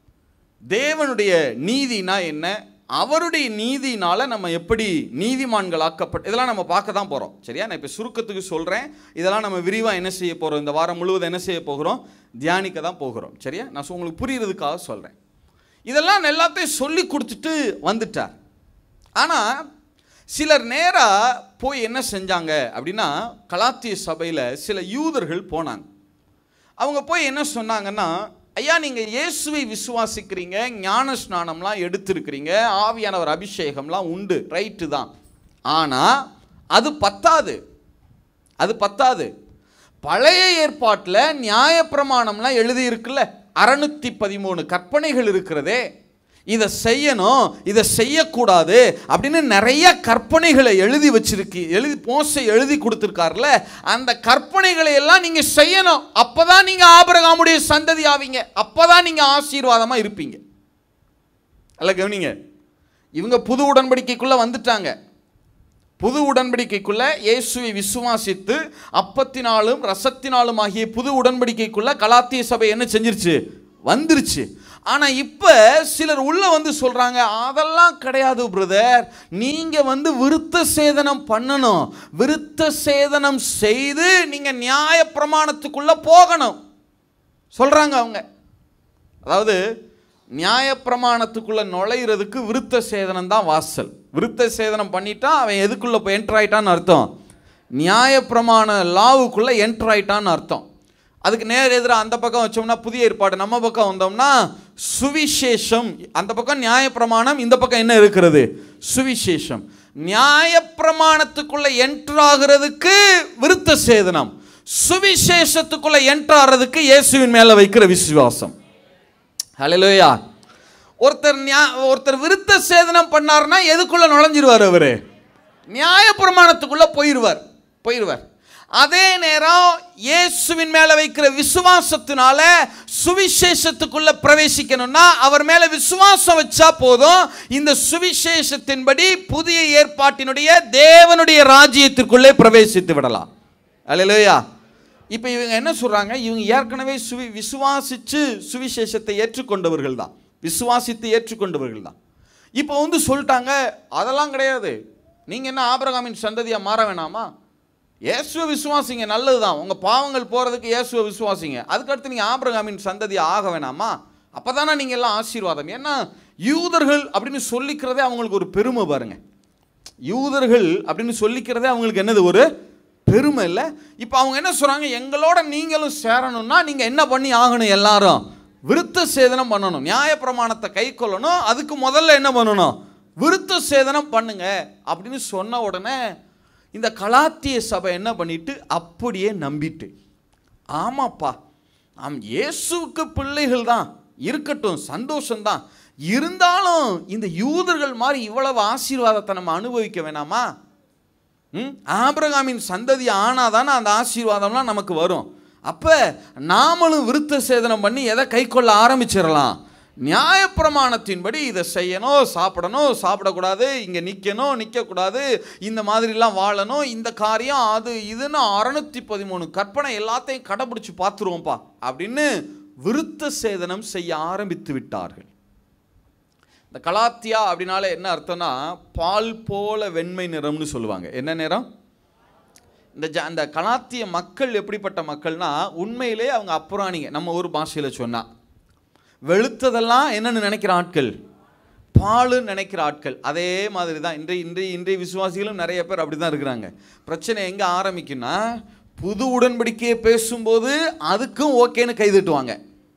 தேவனுடைய நீதினா என்ன அவருடைய நீதினால நம்ம எப்படி நீதிமான்கள் ஆக்கப்பட்டு இதெல்லாம் நம்ம பார்க்க தான் போகிறோம் சரியா நான் இப்போ சுருக்கத்துக்கு சொல்கிறேன் இதெல்லாம் நம்ம விரிவாக என்ன செய்ய போகிறோம் இந்த வாரம் முழுவதும் என்ன செய்ய போகிறோம் தியானிக்க தான் போகிறோம் சரியா நான் சொ- உங்களுக்கு புரியுறதுக்காக சொல்கிறேன் இதெல்லாம் எல்லாத்தையும் சொல்லி கொடுத்துட்டு வந்துட்டார் ஆனால் சிலர் நேராக போய் என்ன செஞ்சாங்க அப்படின்னா கலாத்திய சபையில் சில யூதர்கள் போனாங்க அவங்க போய் என்ன சொன்னாங்கன்னா ஐயா நீங்கள் இயேசுவை விசுவாசிக்கிறீங்க ஞான ஸ்நானம்லாம் எடுத்திருக்கிறீங்க ஆவியானவர் அபிஷேகம்லாம் உண்டு ரைட்டு தான் ஆனால் அது பத்தாது அது பத்தாது பழைய ஏற்பாட்டில் நியாயப்பிரமாணம்லாம் எழுதியிருக்குல்ல அறநூற்றி பதிமூணு கற்பனைகள் இருக்கிறதே இதை செய்யணும் இதை செய்யக்கூடாது அப்படின்னு நிறைய கற்பனைகளை எழுதி வச்சிருக்கு எழுதி மோசை எழுதி கொடுத்துருக்காருல அந்த கற்பனைகளை எல்லாம் நீங்க செய்யணும் அப்பதான் நீங்க ஆபரகாமுடைய சந்ததி ஆவீங்க அப்பதான் நீங்க ஆசீர்வாதமா இருப்பீங்க அல்ல கவனிங்க இவங்க புது உடன்படிக்கைக்குள்ள வந்துட்டாங்க புது உடன்படிக்கைக்குள்ள இயேசுவை விசுவாசித்து அப்பத்தினாலும் ரசத்தினாலும் ஆகிய புது உடன்படிக்கைக்குள்ள கலாத்திய சபை என்ன செஞ்சிருச்சு வந்துருச்சு ஆனா இப்ப சிலர் உள்ள வந்து சொல்றாங்க அதெல்லாம் கிடையாது பிரதர் நீங்க வந்து விருத்த சேதனம் பண்ணணும் விருத்த சேதனம் செய்து நீங்க நியாய பிரமாணத்துக்குள்ள போகணும் சொல்றாங்க அவங்க அதாவது நியாயப்பிரமாணத்துக்குள்ள நுழையிறதுக்கு விருத்த சேதனம் தான் வாசல் விருத்த சேதனம் பண்ணிட்டா அவன் எதுக்குள்ள இப்போ என்டர் ஆயிட்டான்னு அர்த்தம் நியாயப்பிரமாண லாவுக்குள்ள என்டர் ஆயிட்டான்னு அர்த்தம் அதுக்கு நேர் எதிராக அந்த பக்கம் வச்சோம்னா புதிய ஏற்பாடு நம்ம பக்கம் வந்தோம்னா சுவிசேஷம் அந்த பக்கம் நியாயப்பிரமாணம் இந்த பக்கம் என்ன இருக்கிறது சுவிசேஷம் நியாயப்பிரமாணத்துக்குள்ள என்டர் ஆகிறதுக்கு விருத்த சேதனம் சுவிசேஷத்துக்குள்ள என்டர் ஆகிறதுக்கு இயேசுவின் மேல வைக்கிற விசுவாசம் ஹalleluya ஒருத்தர் நியா- ஒருத்தர் விருத்த சேதனம் பண்ணாருன்னா எதுக்குள்ள நுழைஞ்சிருவார் அவரு நியாயப்பிரமாணத்துக்குள்ள போயிடுவார் போயிடுவார் அதே நேரம் இயேசுவின் மேல வைக்கிற விசுவாசத்தினால சுவிசேஷத்துக்குள்ள பிரவேசிக்கணும்னா அவர் மேல விசுவாசம் வச்சா போதும் இந்த சுவிசேஷத்தின்படி புதிய ஏற்பாட்டினுடைய தேவனுடைய ராஜ்யத்திற்குள்ளே பிரவேசித்து விடலாம் அல்லேலூயா இப்போ இவங்க என்ன சொல்றாங்க இவங்க ஏற்கனவே சுவி விசுவாசிச்சு சுவிசேஷத்தை ஏற்றுக்கொண்டவர்கள் தான் விசுவாசித்து ஏற்றுக்கொண்டவர்கள் தான் இப்போ வந்து சொல்லிட்டாங்க அதெல்லாம் கிடையாது நீங்க என்ன ஆபிரகாமின் சந்ததியா மாற வேணாமா இயேசுவை விசுவாசிங்க நல்லதுதான் உங்க பாவங்கள் போறதுக்கு இயேசுவை விசுவாசிங்க அதுக்கடுத்து நீங்க ஆபிரகாமின் சந்ததி ஆக வேணாமா அப்பதானே நீங்க எல்லாம் ஆசீர்வாதம் ஏன்னா யூதர்கள் அப்படின்னு சொல்லிக்கிறதே அவங்களுக்கு ஒரு பெருமை பாருங்க யூதர்கள் அப்படின்னு சொல்லிக்கிறதே அவங்களுக்கு என்னது ஒரு பெருமை இல்லை இப்போ அவங்க என்ன சொல்றாங்க எங்களோட நீங்களும் சேரணும்னா நீங்க என்ன பண்ணி ஆகணும் எல்லாரும் விருத்த சேதனம் பண்ணணும் நியாயப்பிரமாணத்தை கை கொள்ளணும் அதுக்கு முதல்ல என்ன பண்ணணும் விருத்த சேதனம் பண்ணுங்க அப்படின்னு சொன்ன உடனே இந்த கலாத்திய சபை என்ன பண்ணிட்டு அப்படியே நம்பிட்டு ஆமாப்பா ஆம் இயேசுவுக்கு பிள்ளைகள் தான் இருக்கட்டும் சந்தோஷம்தான் இருந்தாலும் இந்த யூதர்கள் மாதிரி இவ்வளவு ஆசீர்வாதத்தை நம்ம அனுபவிக்க வேணாமா ம் ஆபிரகாமின் சந்ததி ஆனாதானே அந்த ஆசீர்வாதம்லாம் நமக்கு வரும் அப்போ நாமளும் விருத்த சேதனம் பண்ணி எதை கை கொள்ள ஆரம்பிச்சிடலாம் நியாயப்பிரமாணத்தின்படி இதை செய்யணும் சாப்பிடணும் சாப்பிடக்கூடாது இங்கே நிற்கணும் நிற்கக்கூடாது இந்த மாதிரிலாம் வாழணும் இந்த காரியம் அது இதுன்னு அறநூற்றி பதிமூணு கற்பனை எல்லாத்தையும் கடைபிடிச்சு பார்த்துருவோம்ப்பா அப்படின்னு விருத்த சேதனம் செய்ய ஆரம்பித்து விட்டார்கள் இந்த கலாத்தியா அப்படின்னாலே என்ன அர்த்தம்னா பால் போல வெண்மை நிறம்னு சொல்லுவாங்க என்ன நிறம் இந்த ஜ அந்த கலாத்திய மக்கள் எப்படிப்பட்ட மக்கள்னா உண்மையிலே அவங்க அப்புறாணிங்க நம்ம ஊர் பாஷையில் சொன்னா வெளுத்ததெல்லாம் என்னன்னு நினைக்கிற ஆட்கள் பாலுன்னு நினைக்கிற ஆட்கள் அதே மாதிரி தான் இன்றைய இன்றைய இன்றைய விசுவாசிகளும் நிறைய பேர் அப்படி தான் இருக்கிறாங்க பிரச்சனை எங்கே ஆரம்பிக்கும்னா புது உடன்படிக்கையை பேசும்போது அதுக்கும் ஓகேன்னு கைதட்டுவாங்க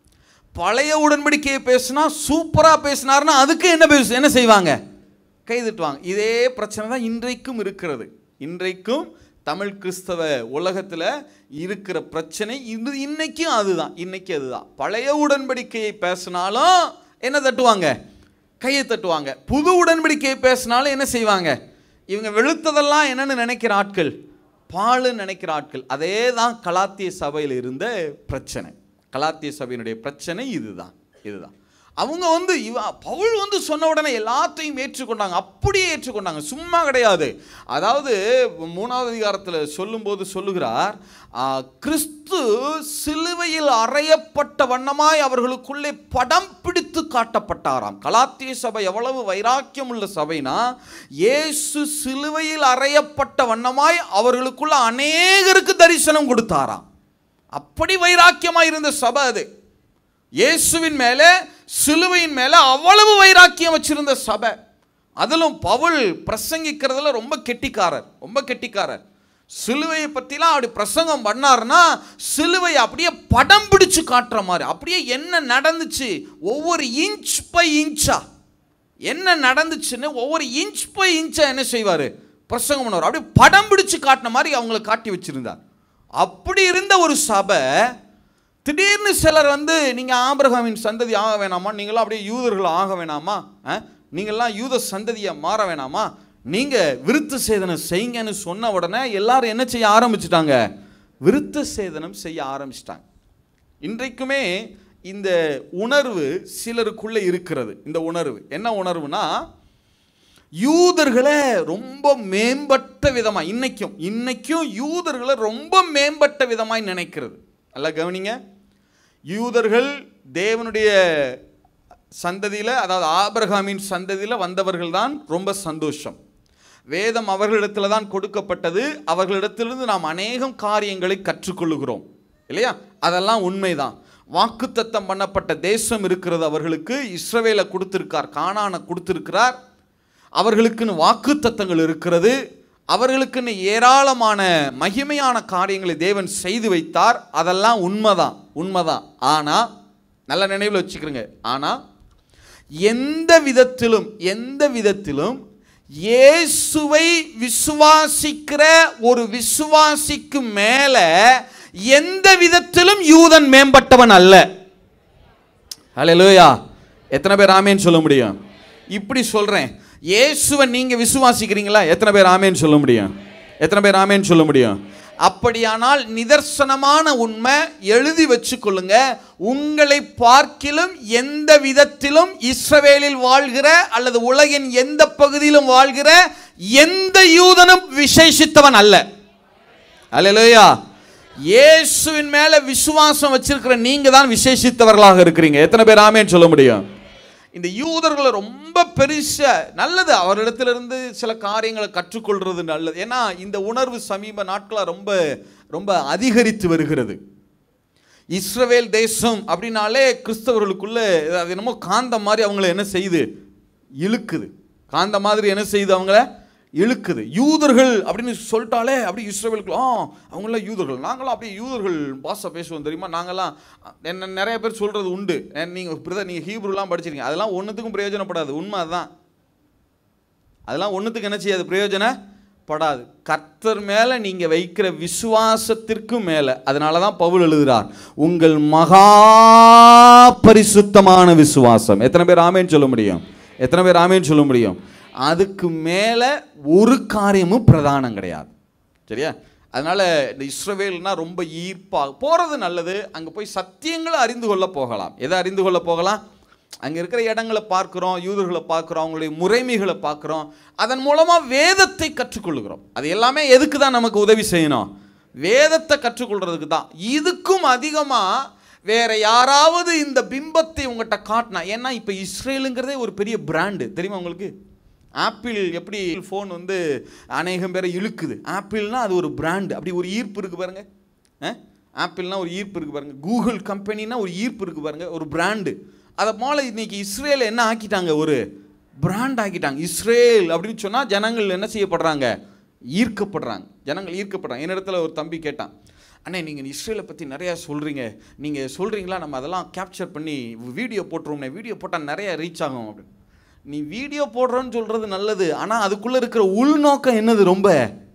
பழைய உடன்படிக்கையை பேசுனா சூப்பராக பேசினாருன்னா அதுக்கு என்ன பேசு என்ன செய்வாங்க கைதட்டுவாங்க இதே பிரச்சனை தான் இன்றைக்கும் இருக்கிறது இன்றைக்கும் தமிழ் கிறிஸ்தவ உலகத்தில் இருக்கிற பிரச்சனை இது இன்னைக்கும் அதுதான் இன்னைக்கு அதுதான் பழைய உடன்படிக்கையை பேசினாலும் என்ன தட்டுவாங்க கையை தட்டுவாங்க புது உடன்படிக்கையை பேசினாலும் என்ன செய்வாங்க இவங்க வெளுத்ததெல்லாம் என்னன்னு நினைக்கிற ஆட்கள் பாலுன்னு நினைக்கிற ஆட்கள் அதே தான் கலாத்திய சபையில் இருந்த பிரச்சனை கலாத்திய சபையினுடைய பிரச்சனை இதுதான் இதுதான் அவங்க வந்து இவ பவுல் வந்து சொன்ன உடனே எல்லாத்தையும் ஏற்றுக்கொண்டாங்க அப்படியே ஏற்றுக்கொண்டாங்க சும்மா கிடையாது அதாவது மூணாவது அதிகாரத்தில் சொல்லும்போது சொல்லுகிறார் ஆ, கிறிஸ்து சிலுவையில் அறையப்பட்ட வண்ணமாய் அவர்களுக்குள்ளே படம் பிடித்து காட்டப்பட்டாராம் கலாத்திய சபை எவ்வளவு வைராக்கியம் உள்ள சபைனா இயேசு சிலுவையில் அறையப்பட்ட வண்ணமாய் அவர்களுக்குள்ள அநேகருக்கு தரிசனம் கொடுத்தாராம் அப்படி வைராக்கியமாக இருந்த சபை அது இயேசுவின் மேலே சிலுவையின் மேலே அவ்வளவு வைராக்கியம் வச்சிருந்த சபை அதிலும் பவுல் பிரசங்கிக்கிறதுல ரொம்ப கெட்டிக்காரர் ரொம்ப கெட்டிக்காரர் சிலுவையை பற்றிலாம் அப்படி பிரசங்கம் பண்ணாருன்னா சிலுவை அப்படியே படம் பிடிச்சு காட்டுற மாதிரி அப்படியே என்ன நடந்துச்சு ஒவ்வொரு இன்ச் பை இன்ச்சா என்ன நடந்துச்சுன்னு ஒவ்வொரு இன்ச் பை இன்ச்சா என்ன செய்வார் பிரசங்கம் பண்ணுவார் அப்படியே படம் பிடிச்சு காட்டின மாதிரி அவங்கள காட்டி வச்சிருந்தார் அப்படி இருந்த ஒரு சபை திடீர்னு சிலர் வந்து நீங்கள் ஆபிரகாமின் சந்ததி ஆக வேணாமா நீங்களாம் அப்படியே யூதர்கள் ஆக வேணாமா ஆ? நீங்கள்லாம் யூத சந்ததியை மாற வேணாமா நீங்கள் விருத்த சேதனம் செய்யுங்கன்னு சொன்ன உடனே எல்லாரும் என்ன செய்ய ஆரம்பிச்சிட்டாங்க விருத்த சேதனம் செய்ய ஆரம்பிச்சிட்டாங்க இன்றைக்குமே இந்த உணர்வு சிலருக்குள்ளே இருக்கிறது இந்த உணர்வு என்ன உணர்வுனா யூதர்களை ரொம்ப மேம்பட்ட விதமாக இன்னைக்கும் இன்னைக்கும் யூதர்களை ரொம்ப மேம்பட்ட விதமாய் நினைக்கிறது நல்லா கவனிங்க யூதர்கள் தேவனுடைய சந்ததியில் அதாவது ஆபிரகாமின் சந்ததியில் வந்தவர்கள் தான் ரொம்ப சந்தோஷம் வேதம் அவர்களிடத்தில் தான் கொடுக்கப்பட்டது அவர்களிடத்திலிருந்து நாம் அநேகம் காரியங்களை கற்றுக்கொள்ளுகிறோம் இல்லையா அதெல்லாம் உண்மைதான் வாக்குத்தத்தம் பண்ணப்பட்ட தேசம் இருக்கிறது அவர்களுக்கு இஸ்ரவேலை கொடுத்திருக்கார் கானானை கொடுத்திருக்கிறார் அவர்களுக்குன்னு வாக்குத்தத்தங்கள் இருக்கிறது அவர்களுக்குன்னு ஏராளமான மகிமையான காரியங்களை தேவன் செய்து வைத்தார் அதெல்லாம் உண்மைதான் உண்மைதான் ஆனால் நல்ல நினைவில் வச்சுக்கிறோங்க ஆனால் எந்த விதத்திலும் எந்த விதத்திலும் இயேசுவை விசுவாசிக்கிற ஒரு விசுவாசிக்கு மேல எந்த விதத்திலும் யூதன் மேம்பட்டவன் அல்ல ஹalleluya எத்தனை பேர் ஆமேன்னு சொல்ல முடியும் இப்படி சொல்றேன் இயேசுவை நீங்க விசுவாசிக்கிறீங்களா எத்தனை பேர் ஆமேன்னு சொல்ல முடியும் எத்தனை பேர் ஆமேன்னு சொல்ல முடியும் அப்படியானால் நிதர்சனமான உண்மை எழுதி வச்சுக்கொள்ளுங்க உங்களை பார்க்கிலும் எந்த விதத்திலும் இஸ்ரவேலில் வாழ்கிற அல்லது உலகின் எந்த பகுதியிலும் வாழ்கிற எந்த யூதனும் விசேஷித்தவன் அல்ல அல்லேலூயா இயேசுவின் மேல விசுவாசம் வச்சிருக்கிற நீங்க தான் விசேஷித்தவர்களாக இருக்கிறீங்க எத்தனை பேர் ஆமேன்னு சொல்ல முடியும் இந்த யூதர்களை ரொம்ப பெருசா நல்லது அவரிடத்திலிருந்து சில காரியங்களை கற்றுக்கொள்றது நல்லது ஏன்னா இந்த உணர்வு சமீப நாட்களாக ரொம்ப ரொம்ப அதிகரித்து வருகிறது இஸ்ரவேல் தேசம் அப்படின்னாலே கிறிஸ்தவர்களுக்குள்ள அது என்னமோ காந்த மாதிரி அவங்கள என்ன செய்யுது இழுக்குது காந்த மாதிரி என்ன செய்யுது அவங்கள இழுக்குது யூதர்கள் அப்படின்னு சொல்லிட்டாலே அப்படி இஸ்ரவேலுக்கு ஆ அவங்களாம் யூதர்கள் நாங்களாம் அப்படியே யூதர்கள் பாஷை பேசுவோம் தெரியுமா நாங்களாம் என்ன நிறைய பேர் சொல்கிறது உண்டு நீங்கள் பிரதர் நீங்கள் ஹீப்ருலாம் படிச்சிருக்கீங்க அதெல்லாம் ஒன்றுத்துக்கும் பிரயோஜனப்படாது உண்மை அதுதான் அதெல்லாம் ஒன்றுத்துக்கு என்ன செய்யாது பிரயோஜனப்படாது கர்த்தர் மேலே நீங்கள் வைக்கிற விசுவாசத்திற்கு மேலே அதனால தான் பவுல் எழுதுகிறார் உங்கள் மகா பரிசுத்தமான விசுவாசம் எத்தனை பேர் ஆமேன்னு சொல்ல முடியும் எத்தனை பேர் ஆமேன்னு சொல்ல முடியும் அதுக்கு மேலே ஒரு காரியமும் பிரதானம் கிடையாது சரியா அதனால இந்த இஸ்ரவேல்னா ரொம்ப ஈர்ப்பா போகிறது நல்லது அங்கே போய் சத்தியங்களை அறிந்து கொள்ள போகலாம் எதை அறிந்து கொள்ள போகலாம் அங்கே இருக்கிற இடங்களை பார்க்குறோம் யூதர்களை பார்க்குறோம் அவங்களுடைய முறைமைகளை பார்க்குறோம் அதன் மூலமாக வேதத்தை கற்றுக்கொள்கிறோம் அது எல்லாமே எதுக்கு தான் நமக்கு உதவி செய்யணும் வேதத்தை கற்றுக்கொள்றதுக்கு தான் இதுக்கும் அதிகமாக வேற யாராவது இந்த பிம்பத்தை உங்கள்கிட்ட காட்டினா ஏன்னா இப்போ இஸ்ரேலுங்கிறதே ஒரு பெரிய பிராண்டு தெரியுமா உங்களுக்கு ஆப்பிள் எப்படி ஃபோன் வந்து அநேகம் பேரை இழுக்குது ஆப்பிள்னா அது ஒரு பிராண்டு அப்படி ஒரு ஈர்ப்பு இருக்கு பாருங்க அஹ்? ஆப்பிள்னா ஒரு ஈர்ப்பு இருக்கு பாருங்க கூகுள் கம்பெனினா ஒரு ஈர்ப்பு இருக்கு பாருங்க ஒரு பிராண்டு அதை போல இன்னைக்கு இஸ்ரேல் என்ன ஆக்கிட்டாங்க ஒரு பிராண்ட் ஆக்கிட்டாங்க இஸ்ரேல் அப்படின்னு சொன்னால் ஜனங்கள் என்ன செய்யப்படுறாங்க ஈர்க்கப்படுறாங்க ஜனங்கள் ஈர்க்கப்படுறாங்க என்னிடத்துல ஒரு தம்பி கேட்டான் அண்ணே நீங்கள் இஸ்ரேலை பற்றி நிறையா சொல்கிறீங்க நீங்கள் சொல்கிறீங்களா நம்ம அதெல்லாம் கேப்சர் பண்ணி வீடியோ போட்டுருவோம்னே வீடியோ போட்டால் நிறைய ரீச் ஆகும் அப்படின்னு நீ வீடியோ போடுறோன்னு சொல்கிறது நல்லது ஆனால் அதுக்குள்ளே இருக்கிற உள்நோக்கம் என்னது ரொம்ப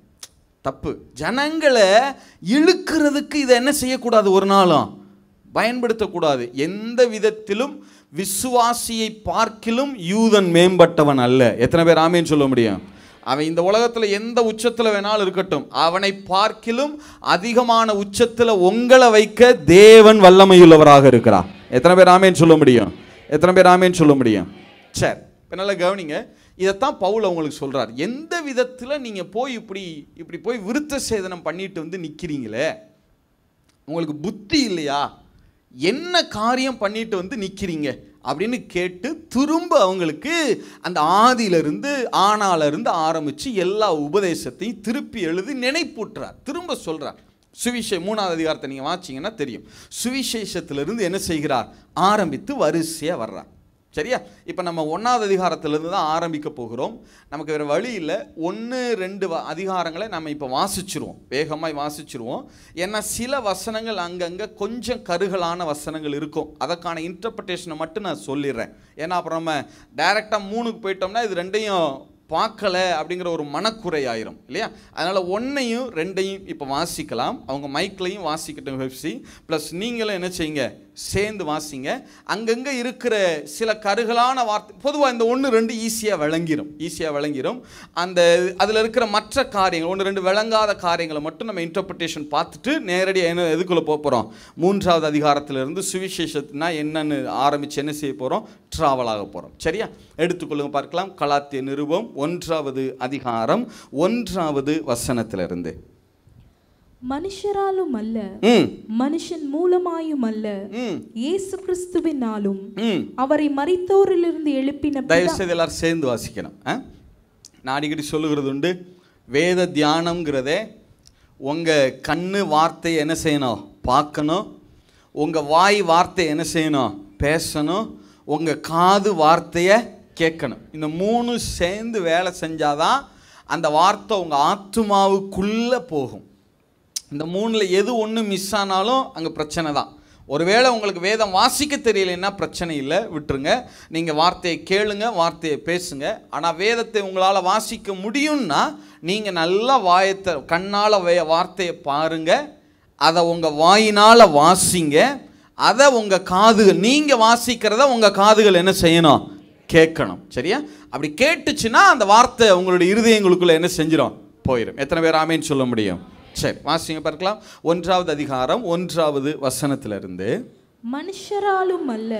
தப்பு ஜனங்களை இழுக்கிறதுக்கு இதை என்ன செய்யக்கூடாது ஒரு நாளும் பயன்படுத்தக்கூடாது எந்த விதத்திலும் விசுவாசியை பார்க்கிலும் யூதன் மேம்பட்டவன் அல்ல எத்தனை பேர் ஆமேன்னு சொல்ல முடியும் அவன் இந்த உலகத்தில் எந்த உச்சத்தில் வேணாலும் இருக்கட்டும் அவனை பார்க்கிலும் அதிகமான உச்சத்தில் உங்களை வைக்க தேவன் வல்லமையுள்ளவராக இருக்கிறார் எத்தனை பேர் ஆமேன்னு சொல்ல முடியும் எத்தனை பேர் ஆமேன்னு சொல்ல முடியும் சரி இப்போ நல்லா கவனிங்க இதைத்தான் பவுல் உங்களுக்கு சொல்றார் எந்த விதத்தில் நீங்கள் போய் இப்படி இப்படி போய் விருத்த சேதனம் பண்ணிட்டு வந்து நிற்கிறீங்களே உங்களுக்கு புத்தி இல்லையா என்ன காரியம் பண்ணிட்டு வந்து நிற்கிறீங்க அப்படின்னு கேட்டு திரும்ப அவங்களுக்கு அந்த ஆதியிலிருந்து ஆனாலிருந்து ஆரம்பித்து எல்லா உபதேசத்தையும் திருப்பி எழுதி நினைப்பூட்டுறார் திரும்ப சொல்றார் சுவிசே மூணாவது அதிகாரத்தை நீங்கள் வாச்சிங்கன்னா தெரியும் சுவிசேஷத்திலிருந்து என்ன செய்கிறார் ஆரம்பித்து வரிசையாக வர்றார் சரியா இப்போ நம்ம ஒன்றாவது அதிகாரத்திலிருந்து தான் ஆரம்பிக்க போகிறோம் நமக்கு வேறு வழி இல்லை ஒன்று ரெண்டு வ- அதிகாரங்களை நம்ம இப்போ வாசிச்சிருவோம் வேகமாக வாசிச்சிருவோம் ஏன்னா சில வசனங்கள் அங்கங்கே கொஞ்சம் கருகலான வசனங்கள் இருக்கும் அதற்கான இன்டர்பிரட்டேஷனை மட்டும் நான் சொல்லிடுறேன் ஏன்னா அப்புறம் நம்ம டைரெக்டாக மூணுக்கு போயிட்டோம்னா இது ரெண்டையும் பார்க்கல அப்படிங்கிற ஒரு மனக்குறை ஆயிரும் இல்லையா அதனால் ஒன்றையும் ரெண்டையும் இப்போ வாசிக்கலாம் அவங்க மைக்லையும் வாசிக்கட்டும் வெப்சி ப்ளஸ் நீங்களும் என்ன செய்யுங்க சேர்ந்து வாசிங்க அங்கங்கே இருக்கிற சில கருகலான வார்த்தை பொதுவாக இந்த ஒன்று ரெண்டு ஈஸியாக விளங்கிரும் ஈஸியாக விளங்கிரும் அந்த அதில் இருக்கிற மற்ற காரியங்கள் ஒன்று ரெண்டு விளங்காத காரியங்களை மட்டும் நம்ம இன்டர்பிரிட்டேஷன் பார்த்துட்டு நேரடியாக என்ன எதுக்குள்ளே போக போகிறோம் மூன்றாவது அதிகாரத்திலிருந்து சுவிசேஷத்துனா என்னன்னு ஆரம்பித்து என்ன செய்ய போகிறோம் ட்ராவல் ஆக போகிறோம் சரியா எடுத்துக்கொள்ளுங்க பார்க்கலாம் கலாத்திய நிருபம் ஒன்றாவது அதிகாரம் ஒன்றாவது வசனத்திலிருந்து மனுஷராலும் அல்ல ம் மனுஷன் மூலமாயும் அல்ல ம் இயேசு கிறிஸ்துவினாலும் ம் அவரை மரித்தோரிலிருந்து எழுப்பின பிதா- தயவுசெய்து எல்லாரும் சேர்ந்து வாசிக்கணும் ஆ? நான் அடிக்கடி சொல்லுகிறது உண்டு வேத தியானம்ங்கிறதே உங்கள் கண்ணு வார்த்தையை என்ன செய்யணும் பார்க்கணும் உங்கள் வாய் வார்த்தையை என்ன செய்யணும் பேசணும் உங்கள் காது வார்த்தையை கேட்கணும் இந்த மூணு சேர்ந்து வேலை செஞ்சாதான் அந்த வார்த்தை உங்கள் ஆத்துமாவுக்குள்ளே போகும் இந்த மூணில் எது ஒன்று மிஸ் ஆனாலும் அங்கே பிரச்சனை தான் ஒருவேளை உங்களுக்கு வேதம் வாசிக்க தெரியலைன்னா பிரச்சனை இல்லை விட்டுருங்க நீங்கள் வார்த்தையை கேளுங்க வார்த்தையை பேசுங்க ஆனால் வேதத்தை உங்களால் வாசிக்க முடியும்னா நீங்கள் நல்லா வாயத்தை கண்ணால் வே வார்த்தையை பாருங்க அதை உங்கள் வாயினால் வாசிங்க அதை உங்கள் காதுகள் நீங்கள் வாசிக்கிறத உங்கள் காதுகள் என்ன செய்யணும் கேட்கணும் சரியா அப்படி கேட்டுச்சுன்னா அந்த வார்த்தை உங்களுடைய இருதயங்களுக்குள்ள என்ன செஞ்சிடும் போயிடும் எத்தனை பேர் ஆமேன்னு சொல்ல முடியும் சரி வாசிங்க பார்க்கலாம் ஒன்றாவது அதிகாரம் ஒன்றாவது வசனத்திலிருந்து மனுஷராலும் அல்ல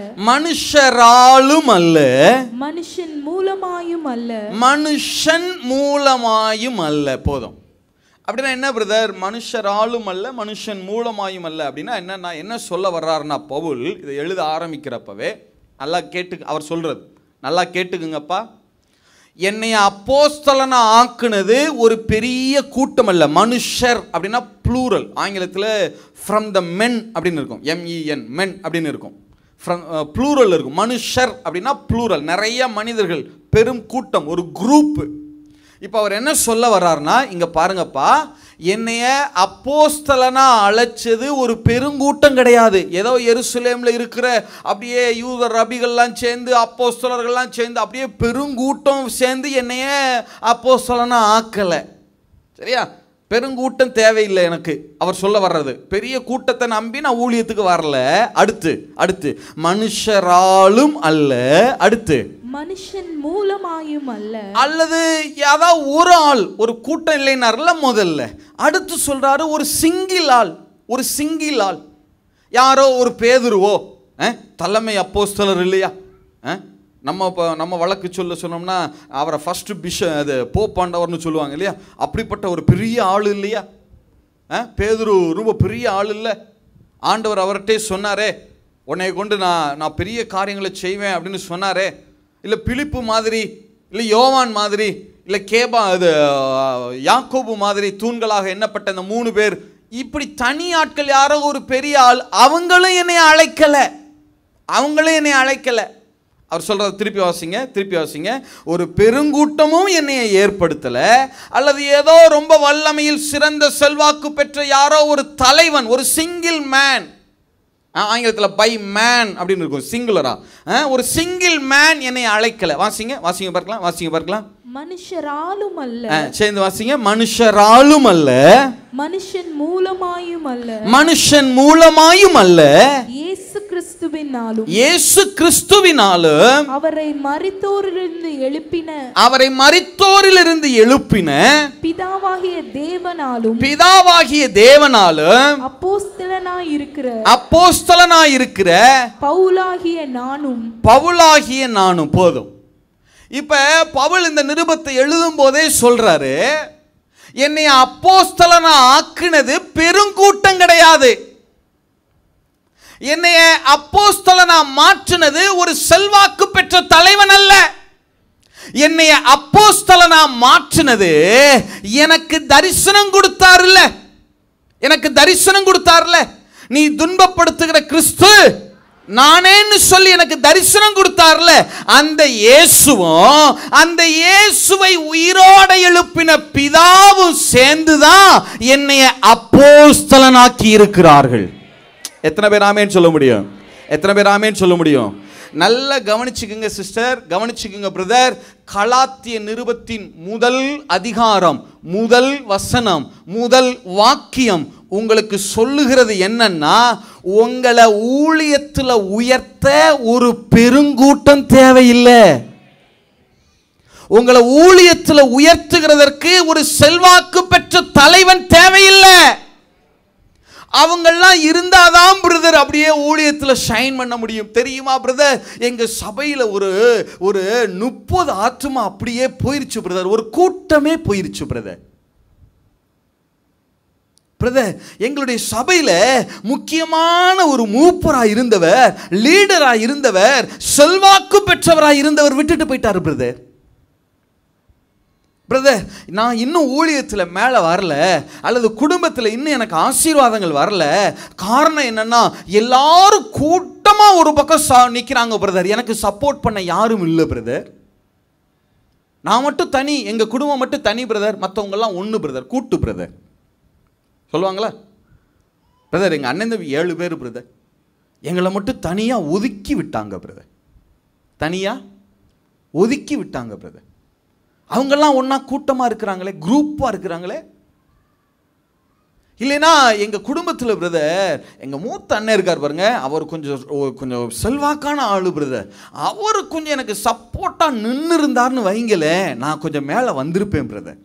மனுஷராலும் அல்ல மனுஷன் மூலமாயும் அல்ல மனுஷன் மூலமாயும் அல்ல போதும் அப்படின்னா என்ன பிரதர் மனுஷராலும் அல்ல மனுஷன் மூலமாயும் அல்ல அப்படின்னா என்ன என்ன சொல்ல வர்றாருன்னா பவுல் இதை எழுத ஆரம்பிக்கிறப்பவே நல்லா கேட்டு அவர் சொல்றது நல்லா கேட்டுக்குங்கப்பா என்னை அப்போஸ்தலனா ஆக்குனது ஒரு பெரிய கூட்டம் அல்ல மனுஷர் அப்படின்னா ப்ளூரல் ஆங்கிலத்தில் ஃப்ரம் த மென் அப்படின்னு இருக்கும் எம்இஎன் மென் அப்படின்னு இருக்கும் ஃப்ரம் ப்ளூரல் இருக்கும் மனுஷர் அப்படின்னா ப்ளூரல் நிறைய மனிதர்கள் பெரும் கூட்டம் ஒரு குரூப் இப்போ அவர் என்ன சொல்ல வர்றாருன்னா இங்க பாருங்கப்பா என்னைய அப்போஸ்தலனா அழைச்சது ஒரு பெருங்கூட்டம் கிடையாது ஏதோ எருசலேம்ல இருக்கிற அப்படியே யூதர் ரபிகள்லாம் சேர்ந்து அப்போஸ்தலர்கள்லாம் சேர்ந்து அப்படியே பெருங்கூட்டம் சேர்ந்து என்னைய அப்போஸ்தலனா ஆக்கலை சரியா பெருங்கூட்டம் தேவையில்லை எனக்கு அவர் சொல்ல வர்றது பெரிய கூட்டத்தை நம்பி நான் ஊழியத்துக்கு வரல அடுத்து அடுத்து மனுஷராலும் அல்ல அடுத்து மனுஷன் மூலமாயும் அல்ல அல்லது ஏதாவது ஒரு ஆள் ஒரு கூட்டம் இல்லைனார்ல முதல்ல அடுத்து சொல்றாரு ஒரு சிங்கிள் ஆள் ஒரு சிங்கிள் ஆள் யாரோ ஒரு பேதுருவோ அஹ், தலைமை அப்போஸ்தலர் இல்லையா அஹ், நம்ம இப்போ நம்ம வழக்கு சொல்ல சொன்னோம்னா அவரை ஃபர்ஸ்ட் பிஷ அது போப்பாண்டவர்னு சொல்லுவாங்க இல்லையா அப்படிப்பட்ட ஒரு பெரிய ஆள் இல்லையா அஹ், பேதுரு ரொம்ப பெரிய ஆள் இல்லை ஆண்டவர் அவர்கிட்டே சொன்னாரே உன்னை கொண்டு நான் நான் பெரிய காரியங்களை செய்வேன் அப்படின்னு சொன்னாரே இல்லை பிலிப்பு மாதிரி இல்லை யோவான் மாதிரி இல்லை கேபா இது அஹ், யாக்கோபு மாதிரி தூண்களாக எண்ணப்பட்ட இந்த மூணு பேர் இப்படி தனி ஆட்கள் யாரோ ஒரு பெரிய ஆள் அவங்களும் என்னை அழைக்கலை அவங்களும் என்னை அழைக்கலை அவர் சொல்கிறத திருப்பி வாசிங்க திருப்பி வாசிங்க ஒரு பெருங்கூட்டமும் என்னைய ஏற்படுத்தலை அல்லது ஏதோ ரொம்ப வல்லமையில் சிறந்த செல்வாக்கு பெற்ற யாரோ ஒரு தலைவன் ஒரு சிங்கிள் மேன் ஆங்கிலத்தில் பை மேன் அப்படின்னு இருக்கும் சிங்குலரா ஒரு சிங்கிள் மேன் என்னை அழைக்கலை வாசிங்க வாசிங்க பார்க்கலாம் வாசிங்க பார்க்கலாம் மனுஷராலும் அல்ல ஆ, சேர்ந்து வாசிங்க மனுஷராலும் அல்ல மனுஷன் மூலமாயும் அல்ல மனுஷன் மூலமாயும் அல்ல இயேசு கிறிஸ்துவினாலும் இயேசு கிறிஸ்துவினாலும் அவரை மரித்தோரிலிருந்து எழுப்பின அவரை மரித்தோரிலிருந்து எழுப்பின பிதாவாகிய தேவனாலும் பிதாவாகிய தேவனாலும் அப்போஸ்தலனாய் இருக்கிற அப்போஸ்தலனாயிருக்கிற பவுலாகிய நானும் பவுலாகிய நானும் போதும் இப்ப பவுல் இந்த நிருபத்தை எழுதும் போதே சொல்றாரு என்னை அப்போஸ்தலனா ஆக்குனது பெருங்கூட்டம் கிடையாது என்னைய அப்போஸ்தலனா மாற்றினது ஒரு செல்வாக்கு பெற்ற தலைவன் அல்ல என்னைய அப்போஸ்தலனா மாற்றினது எனக்கு தரிசனம் கொடுத்தாருல்ல எனக்கு தரிசனம் கொடுத்தாருல்ல நீ துன்பப்படுத்துகிற கிறிஸ்து நானேன்னு சொல்லி எனக்கு தரிசனம் கொடுத்தார்ல அந்த இயேசுவும் அந்த இயேசுவை உயிரோட எழுப்பின பிதாவும் சேர்ந்துதான் என்னைய அப்போஸ்தலனாக்கி இருக்கிறார்கள் எத்தனை பேர் ஆமேன்னு சொல்ல முடியும் எத்தனை பேர் ஆமேன்னு சொல்ல முடியும் நல்லா கவனிச்சுக்குங்க சிஸ்டர் கவனிச்சுக்குங்க பிரதர் கலாத்திய நிருபத்தின் முதல் அதிகாரம் முதல் வசனம் முதல் வாக்கியம் உங்களுக்கு சொல்லுகிறது என்னன்னா உங்களை ஊழியத்தில் உயர்த்த ஒரு பெருங்கூட்டம் தேவையில்லை உங்களை ஊழியத்தில் உயர்த்துகிறதற்கு ஒரு செல்வாக்கு பெற்ற தலைவன் தேவையில்லை அவங்கெல்லாம் இருந்தாதான் பிரதர் அப்படியே ஊழியத்தில் ஷைன் பண்ண முடியும் தெரியுமா பிரதர் எங்கள் சபையில் ஒரு ஒரு முப்பது ஆத்துமா அப்படியே போயிருச்சு பிரதர் ஒரு கூட்டமே போயிருச்சு பிரதர் பிரதர் எங்களுடைய சபையில் முக்கியமான ஒரு மூப்பராக இருந்தவர் லீடராக இருந்தவர் செல்வாக்கு பெற்றவராக இருந்தவர் விட்டுட்டு போயிட்டார் பிரதர் பிரதர் நான் இன்னும் ஊழியத்தில் மேலே வரல அல்லது குடும்பத்தில் இன்னும் எனக்கு ஆசீர்வாதங்கள் வரல காரணம் என்னன்னா எல்லாரும் கூட்டமாக ஒரு பக்கம் சா நிற்கிறாங்க பிரதர் எனக்கு சப்போர்ட் பண்ண யாரும் இல்லை பிரதர் நான் மட்டும் தனி எங்கள் குடும்பம் மட்டும் தனி பிரதர் மற்றவங்கெல்லாம் ஒன்று பிரதர் கூட்டு பிரதர் சொல்லுவாங்களா பிரதர் எங்கள் அண்ணன் தம்பி ஏழு பேர் பிரதர் எங்களை மட்டும் தனியாக ஒதுக்கி விட்டாங்க பிரதர் தனியாக ஒதுக்கி விட்டாங்க பிரதர் அவங்கெல்லாம் ஒன்றா கூட்டமாக இருக்கிறாங்களே குரூப்பாக இருக்கிறாங்களே இல்லைன்னா எங்கள் குடும்பத்தில் பிரதர் எங்கள் மூத்த அண்ணன் இருக்கார் பாருங்க அவர் கொஞ்சம் ஓ- கொஞ்சம் செல்வாக்கான ஆளு பிரதர் அவர் கொஞ்சம் எனக்கு சப்போர்ட்டாக நின்று இருந்தார்னு வைங்களேன் நான் கொஞ்சம் மேலே வந்திருப்பேன் பிரதர்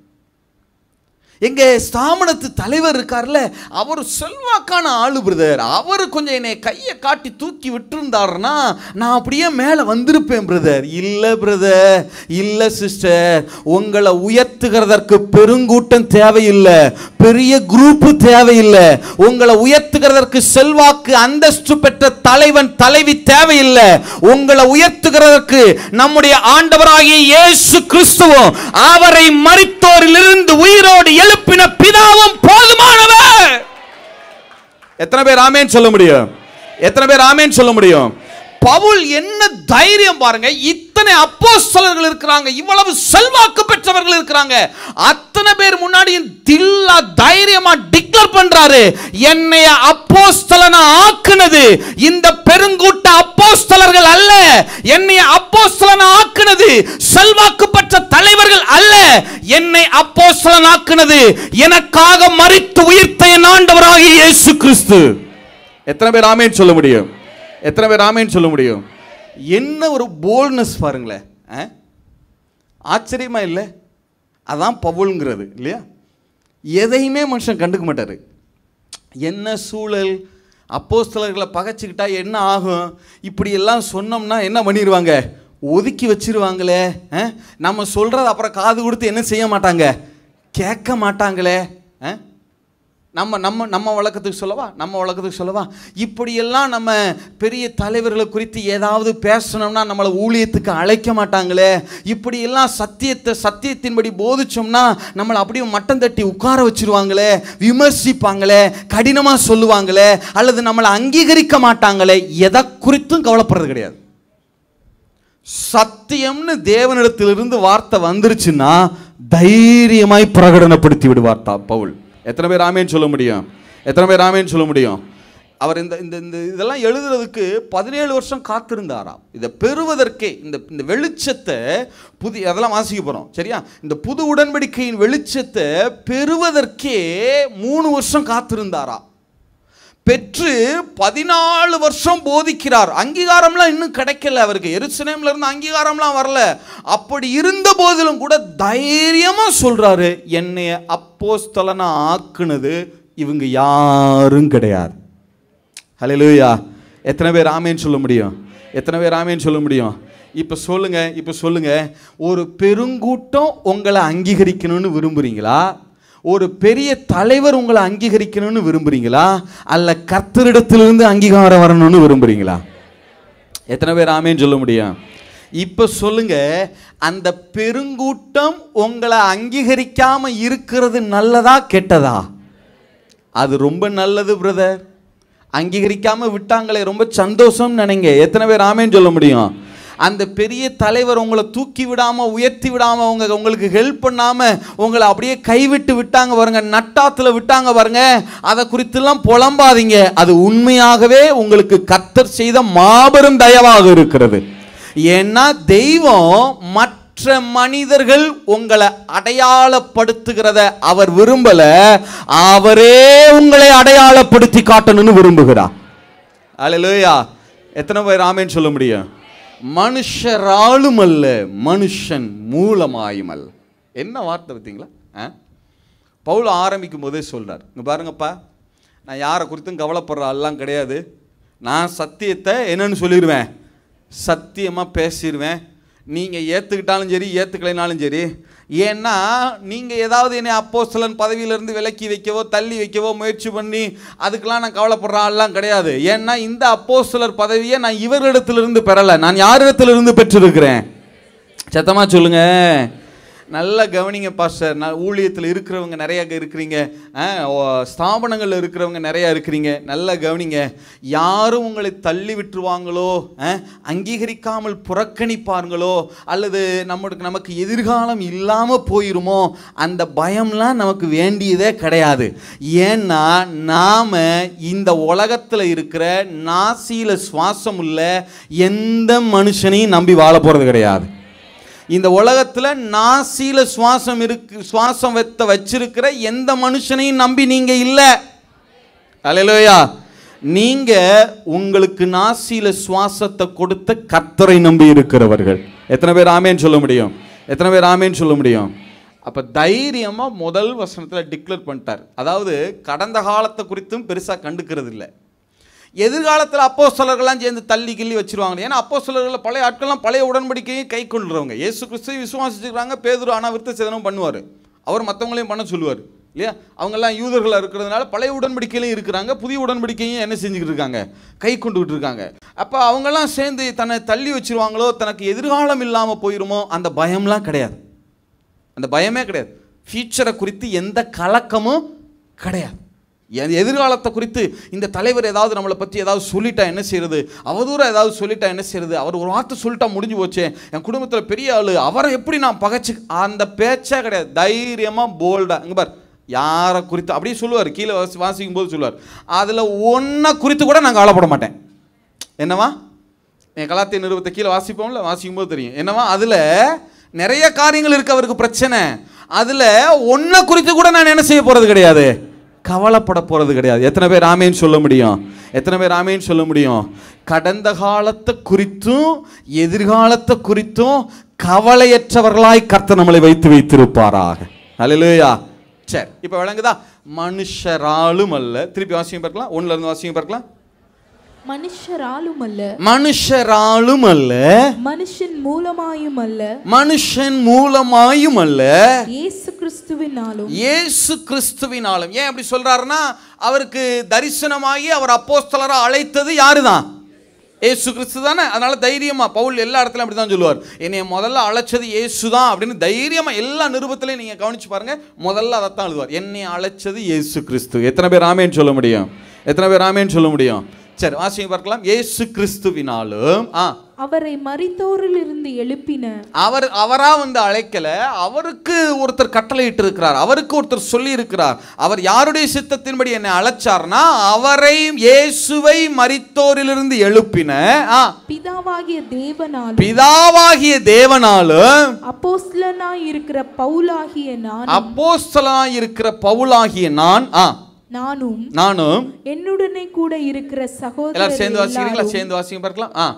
எங்க ஸ்தாபனத்து தலைவர் இருக்கார்ல அவர் செல்வாக்கான ஆளு பிரதர் அவர் கொஞ்சம் என்னை கையை காட்டி தூக்கி விட்டுருந்தாருன்னா நான் அப்படியே மேலே வந்திருப்பேன் பிரதர் இல்லை பிரதர் இல்லை சிஸ்டர் உங்களை உயர்த்துகிறதற்கு பெருங்கூட்டம் தேவையில்லை பெரிய குரூப்பு தேவையில்லை உங்களை உயர்த்துகிறதற்கு செல்வாக்கு அந்தஸ்து பெற்ற தலைவன் தலைவி தேவையில்லை உங்களை உயர்த்துகிறதற்கு நம்முடைய ஆண்டவராகிய இயேசு கிறிஸ்துவும் அவரை மரித்தோரிலிருந்து உயிரோடு எழுப்பின பிதாவும் போதுமானவர் எத்தனை பேர் ஆமேன்னு சொல்ல முடியும் எத்தனை பேர் ஆமேன்னு சொல்ல முடியும் பவுல் என்ன தைரியம் பாருங்க இத்தனை அப்போஸ்தலர்கள் இருக்கிறாங்க இவ்வளவு செல்வாக்கு பெற்றவர்கள் இருக்கிறாங்க அத்தனை பேர் முன்னாடியும் தில்லா தைரியமா டிக்ளேர் பண்றாரு என்னைய அப்போஸ்தலனா ஆக்குனது இந்த பெருங்கூட்ட அப்போஸ்தலர்கள் அல்ல என்னைய அப்போஸ்தலனா ஆக்குனது செல்வாக்கு பெற்ற தலைவர்கள் அல்ல என்னை அப்போஸ்தலன் ஆக்குனது எனக்காக மரித்து உயிர்த்த என் ஆண்டவராகிய இயேசு கிறிஸ்து எத்தனை பேர் ஆமேன்னு சொல்ல முடியும் எத்தனை பேர் ஆமேன்னு சொல்ல முடியும் என்ன ஒரு போல்ட்னஸ் பாருங்களேன் ஆ? ஆச்சரியமா இல்லை அதான் பவுல்ங்கிறது இல்லையா எதையுமே மனுஷன் கண்டுக்க மாட்டார் என்ன சூழல் அப்போஸ்தலர்களை பகைச்சிக்கிட்டா என்ன ஆகும் இப்படி எல்லாம் சொன்னோம்னா என்ன பண்ணிடுவாங்க ஒதுக்கி வச்சிருவாங்களே ஆ? நம்ம சொல்கிறத அப்புறம் காது கொடுத்து என்ன செய்ய மாட்டாங்க கேட்க மாட்டாங்களே ஆ? நம்ம நம்ம நம்ம வழக்கத்துக்கு சொல்லவா நம்ம வழக்கத்துக்கு சொல்லவா இப்படியெல்லாம் நம்ம பெரிய தலைவர்களை குறித்து ஏதாவது பேசணும்னா நம்மளை ஊழியத்துக்கு அழைக்க மாட்டாங்களே இப்படியெல்லாம் சத்தியத்தை சத்தியத்தின்படி போதிச்சோம்னா நம்மளை அப்படியே மட்டம் தட்டி உட்கார வச்சிருவாங்களே விமர்சிப்பாங்களே கடினமாக சொல்லுவாங்களே அல்லது நம்மளை அங்கீகரிக்க மாட்டாங்களே எதை குறித்தும் கவலைப்படுறது கிடையாது சத்தியம்னு தேவனிடத்திலிருந்து வார்த்தை வந்துருச்சுன்னா தைரியமாய் பிரகடனப்படுத்தி விடுவார் தா பவுல் எத்தனை பேர் ஆமேன்னு சொல்ல முடியும் எத்தனை பேர் ஆமேன்னு சொல்ல முடியும் அவர் இந்த இந்த இந்த இதெல்லாம் எழுதுறதுக்கு பதினேழு வருஷம் காத்திருந்தாராம் இதை பெறுவதற்கே இந்த இந்த வெளிச்சத்தை புதிய அதெல்லாம் வாசிக்க போகிறோம் சரியா இந்த புது உடன்படிக்கையின் வெளிச்சத்தை பெறுவதற்கே மூணு வருஷம் காத்திருந்தாராம் பெற்று பதினாலு வருஷம் போதிக்கிறார் அங்கீகாரம்லாம் இன்னும் கிடைக்கல அவருக்கு எருசலேம்ல இருந்து அங்கீகாரம்லாம் வரல அப்படி இருந்த போதிலும் கூட தைரியமா சொல்றாரு என்னைய அப்போஸ்தலனா ஆக்குனது இவங்க யாரும் கிடையாது ஹalleluya எத்தனை பேர் ஆமேன்னு சொல்ல முடியும் எத்தனை பேர் ஆமேன்னு சொல்ல முடியும் இப்போ சொல்லுங்க இப்போ சொல்லுங்க ஒரு பெருங்கூட்டம் உங்களை அங்கீகரிக்கணும்னு விரும்புறீங்களா ஒரு பெரிய தலைவர் உங்களை அங்கீகரிக்கணும்னு விரும்புறீங்களா அல்ல கர்த்தரிடத்திலிருந்து அங்கீகாரம் வரணும்னு விரும்புறீங்களா எத்தனை பேர் ஆமேன்னு சொல்ல முடியும் இப்போ சொல்லுங்க அந்த பெருங்கூட்டம் உங்களை அங்கீகரிக்காம இருக்கிறது நல்லதா கெட்டதா அது ரொம்ப நல்லது பிரதர் அங்கீகரிக்காம விட்டாங்களே ரொம்ப சந்தோஷம் நினைங்க எத்தனை பேர் ஆமேன்னு சொல்ல முடியும் அந்த பெரிய தலைவர் உங்களை தூக்கி விடாம உயர்த்தி விடாம உங்க உங்களுக்கு ஹெல்ப் பண்ணாம உங்களை அப்படியே கைவிட்டு விட்டாங்க பாருங்க நட்டாத்துல விட்டாங்க பாருங்க அதை குறித்தெல்லாம் புலம்பாதீங்க அது உண்மையாகவே உங்களுக்கு கத்தர் செய்த மாபெரும் தயவாக இருக்கிறது ஏன்னா தெய்வம் மற்ற மனிதர்கள் உங்களை அடையாளப்படுத்துகிறத அவர் விரும்பல அவரே உங்களை அடையாளப்படுத்தி காட்டணும்னு விரும்புகிறார் அல்லேலூயா எத்தனை பேர் ஆமேன்னு சொல்ல முடியும் மனுஷராலும் அல்ல மனுஷன் மூலமாயும் அல்ல என்ன வார்த்தை பார்த்தீங்களா ஆ பவுல் ஆரம்பிக்கும் போதே சொல்றார் இங்க பாருங்கப்பா நான் யாரை குறித்தும் கவலைப்படுற ஆள்லாம் கிடையாது நான் சத்தியத்தை என்னன்னு சொல்லிடுவேன் சத்தியமாக பேசிடுவேன் நீங்கள் ஏற்றுக்கிட்டாலும் சரி ஏற்றுக்கலைனாலும் சரி ஏன்னா நீங்கள் ஏதாவது என்னை அப்போஸ்தலன் பதவியிலேருந்து விலக்கி வைக்கவோ தள்ளி வைக்கவோ முயற்சி பண்ணி அதுக்கெல்லாம் நான் கவலைப்படுற ஆள்லாம் கிடையாது ஏன்னா இந்த அப்போஸ்தலர் பதவியை நான் இவரிடத்திலிருந்து பெறலை நான் யாரிடத்திலிருந்து பெற்றிருக்கிறேன் சத்தமாக சொல்லுங்க நல்ல கவனிங்க பாஸ்டர் நான் ஊழியத்தில் இருக்கிறவங்க நிறைய இருக்கிறீங்க ஸ்தாபனங்களில் இருக்கிறவங்க நிறையா இருக்கிறீங்க நல்ல கவனிங்க யாரும் உங்களை தள்ளி விட்டுருவாங்களோ அஹ், அங்கீகரிக்காமல் புறக்கணிப்பார்களோ அல்லது நம்மளுக்கு நமக்கு எதிர்காலம் இல்லாமல் போயிருமோ அந்த பயம்லாம் நமக்கு வேண்டியதே கிடையாது ஏன்னா நாம் இந்த உலகத்தில் இருக்கிற நாசியில் சுவாசம் உள்ள எந்த மனுஷனையும் நம்பி வாழ போகிறது கிடையாது இந்த உலகத்துல நாசியில சுவாசம் இருக்கு சுவாசம் வெத்த வச்சிருக்கிற எந்த மனுஷனையும் நம்பி நீங்க இல்ல அல்லேலூயா நீங்க உங்களுக்கு நாசியில சுவாசத்தை கொடுத்த கர்த்தரை நம்பி இருக்கிறவர்கள் எத்தனை பேர் ஆமேன்னு சொல்ல முடியும் எத்தனை பேர் ஆமேன்னு சொல்ல முடியும் அப்ப தைரியமா முதல் வசனத்துல டிக்ளேர் பண்ணிட்டார் அதாவது கடந்த காலத்தை குறித்தும் பெருசா கண்டுக்கிறது இல்லை எதிர்காலத்தில் அப்போ சேர்ந்து தள்ளி கிள்ளி வச்சிருவாங்க ஏன்னா அப்போ பழைய ஆட்கள்லாம் பழைய உடன்படிக்கையும் கை கொள்றவங்க இயேசு கிறிஸ்து விசுவாசிச்சுக்கிறாங்க பேதுரு ஆனால் விருத்த சேதனம் பண்ணுவார் அவர் மற்றவங்களையும் பண்ண சொல்லுவார் இல்லையா அவங்கெல்லாம் யூதர்களாக இருக்கிறதுனால பழைய உடன்படிக்கையிலையும் இருக்கிறாங்க புதிய உடன்படிக்கையும் என்ன செஞ்சுக்கிட்டு இருக்காங்க கை கொண்டுகிட்டு இருக்காங்க அப்போ அவங்கெல்லாம் சேர்ந்து தன்னை தள்ளி வச்சிருவாங்களோ தனக்கு எதிர்காலம் இல்லாமல் போயிருமோ அந்த பயம்லாம் கிடையாது அந்த பயமே கிடையாது ஃபியூச்சரை குறித்து எந்த கலக்கமும் கிடையாது எ- எதிர்காலத்தை குறித்து இந்த தலைவர் ஏதாவது நம்மளை பற்றி ஏதாவது சொல்லிட்டா என்ன செய்யறது அவதூறாக ஏதாவது சொல்லிட்டா என்ன செய்யறது அவர் ஒரு வார்த்தை சொல்லிட்டா முடிஞ்சு போச்சே என் குடும்பத்தில் பெரிய ஆள் அவரை எப்படி நான் பகைச்சு அந்த பேச்சே கிடையாது தைரியமாக போல்டாக இங்கே பார் யாரை குறித்து அப்படியே சொல்லுவார் கீழே வாசி வாசிக்கும் போது சொல்லுவார் அதில் ஒன்றை குறித்து கூட நான் கவலைப்பட மாட்டேன் என்னவா என் கலாத்திய நிறுவத்தை கீழே வாசிப்போம்ல வாசிக்கும் போது தெரியும் என்னவா அதில் நிறைய காரியங்கள் இருக்கு அவருக்கு பிரச்சனை அதில் ஒன்றை குறித்து கூட நான் என்ன செய்ய போகிறது கிடையாது கவலைப்பட போகிறது கிடையாது எத்தனை பேர் ஆமேன்னு சொல்ல முடியும் எத்தனை பேர் ஆமேன்னு சொல்ல முடியும் கடந்த காலத்தை குறித்தும் எதிர்காலத்தை குறித்தும் கவலையற்றவர்களாய் கர்த்தர் நம்மளை வைத்து வைத்திருப்பாராக அல்லேலூயா சரி இப்போ விளங்குதா மனுஷராலும் அல்ல திருப்பி வாசியம் பார்க்கலாம் ஒண்ணுல இருந்து வாசியம் பார்க்கலாம் மனுஷராலும் அல்ல மனுஷராலும் அல்ல மனுஷன் மூலமாயும் அல்ல மனுஷன் மூலமாயும் அல்ல இயேசு கிறிஸ்துவை கிறிஸ்துவினாலும் இயேசு கிறிஸ்துவினாலும் ஏன் அப்படி சொல்றாருன்னா அவருக்கு தரிசனமாகி அவர் அப்போஸ்தலரா அழைத்தது யாருதான் இயேசு கிறிஸ்து தானே அதனால தைரியமா பவுல் எல்லா இடத்துலயும் அப்படி தான் சொல்லுவார் என்னைய முதல்ல அழைச்சது இயேசு தான் அப்படின்னு தைரியமா எல்லா நிருபத்திலையும் நீங்க கவனிச்சு பாருங்க முதல்ல அதைத்தான் எழுதுவார் என்னை அழைச்சது இயேசு கிறிஸ்து எத்தனை பேர் ஆமேன்னு சொல்ல முடியும் எத்தனை பேர் ஆமேன்னு சொல்ல முடியும் சரி வாசிங்க பார்க்கலாம் இயேசு கிறிஸ்துவினாலும் ஆ அவரை மரித்தோரிலிருந்து எழுப்பின அவர் அவரா வந்து அழைக்கல அவருக்கு ஒருத்தர் கட்டளையிட்டு இருக்கிறார் அவருக்கு ஒருத்தர் சொல்லி இருக்கிறார் அவர் யாருடைய சித்தத்தின்படி என்னை அழைச்சார்னா அவரை இயேசுவை மரித்தோரிலிருந்து எழுப்பின ஆ, பிதாவாகிய தேவனாலும் பிதாவாகிய தேவனாலும் அப்போஸ்தலனாய் இருக்கிற பவுலாகிய நான் அப்போஸ்தலனாய் இருக்கிற பவுலாகிய நான் ஆ நானும் நானும் என்னுடனே கூட இருக்கிற எல்லாரும் சேர்ந்து சகோதரர் வாசிக்கிறீங்களா எல்லாரும் சேர்ந்து வாசிங்க பார்க்கலாம் ஆ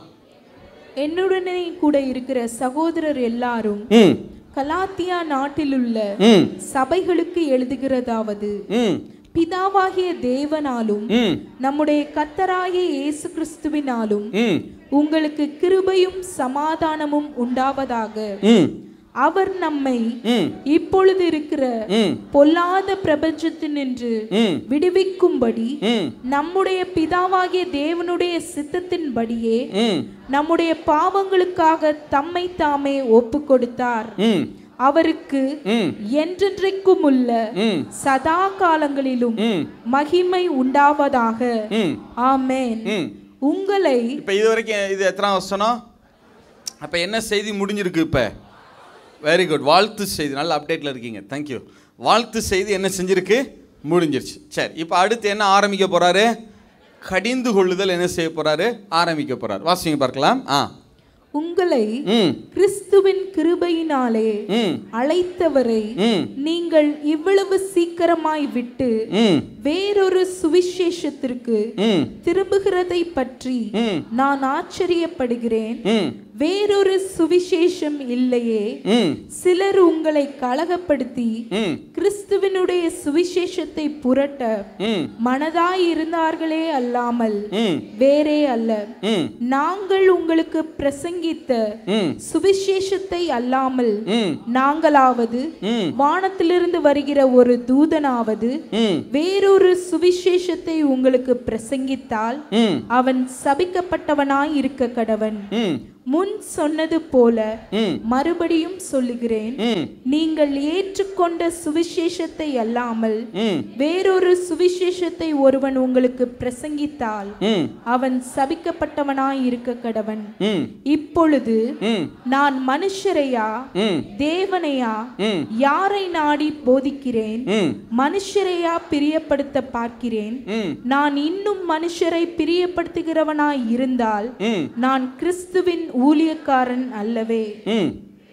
என்னுடனே கூட இருக்கிற சகோதரர் எல்லாரும் ம் கலாத்தியா நாட்டிலுள்ள ம் சபைகளுக்கு எழுதுகிறதாவது ம் பிதாவாகிய தேவனாலும் ம் நம்முடைய கத்தராகிய இயேசு கிறிஸ்துவினாலும் ம் உங்களுக்கு கிருபையும் சமாதானமும் உண்டாவதாக ம் அவர் நம்மை ம் இப்பொழுது இருக்கிற ம் பொல்லாத பிரபஞ்சத்தினின்று ம் விடுவிக்கும்படி ம் நம்முடைய பிதாவாகிய தேவனுடைய சித்தத்தின்படியே ம் நம்முடைய பாவங்களுக்காக தம்மை தாமே ஒப்பு கொடுத்தார் ம் அவருக்கு ம் என்றென்றைக்கும் உள்ள ம் சதா காலங்களிலும் ம் மகிமை உண்டாவதாக ம் ஆமென் ம் உங்களை இப்போ இது வரைக்கும் இது எத்தனை வசனம் அப்போ என்ன செய்தி முடிஞ்சிருக்கு இப்போ வெரி குட் வாழ்த்து செய்தி நல்ல அப்டேட்டில் இருக்கீங்க தேங்க்யூ வாழ்த்து செய்தி என்ன செஞ்சிருக்கு முடிஞ்சிருச்சு சரி இப்போ அடுத்து என்ன ஆரம்பிக்க போறாரு கடிந்து கொள்ளுதல் என்ன செய்ய போறாரு ஆரம்பிக்க போறாரு வாசிங்க பார்க்கலாம் ஆ உங்களை ம் கிறிஸ்துவின் கிருபையினாலே ம் அழைத்தவரை ம் நீங்கள் இவ்வளவு சீக்கிரமாய் விட்டு ம் வேறொரு சுவிசேஷத்திற்கு ம் திரும்புகிறதை பற்றி ம் நான் ஆச்சரியப்படுகிறேன் ம் வேறொரு சுவிசேஷம் இல்லையே ம் சிலர் உங்களை கலகப்படுத்தி ம் கிறிஸ்துவினுடைய சுவிசேஷத்தை புரட்ட ம் மனதாய் இருந்தார்களே அல்லாமல் ம் வேறே அல்ல ம் நாங்கள் உங்களுக்கு பிரசங்கித்த ம் சுவிசேஷத்தை அல்லாமல் ம் நாங்களாவது ம் வானத்திலிருந்து வருகிற ஒரு தூதனாவது ம் வேறொரு சுவிசேஷத்தை உங்களுக்கு பிரசங்கித்தால் ம் அவன் சபிக்கப்பட்டவனாய் இருக்க கடவன் ம் முன் சொன்னது போல ம் மறுபடியும் சொல்லுகிறேன் ம் நீங்கள் ஏற்றுக்கொண்ட சுவிசேஷத்தை அல்லாமல் ம் வேறொரு சுவிசேஷத்தை ஒருவன் உங்களுக்கு பிரசங்கித்தால் ம் அவன் சபிக்கப்பட்டவனாய் இருக்க கடவன் ம் இப்பொழுது ம் நான் மனுஷரையா ம் தேவனையா ம் யாரை நாடி போதிக்கிறேன் ம் மனுஷரையா பிரியப்படுத்த பார்க்கிறேன் ம் நான் இன்னும் மனுஷரை பிரியப்படுத்துகிறவனாய் இருந்தால் ம் நான் கிறிஸ்துவின் ஊழியக்காரன் அல்லவே ம்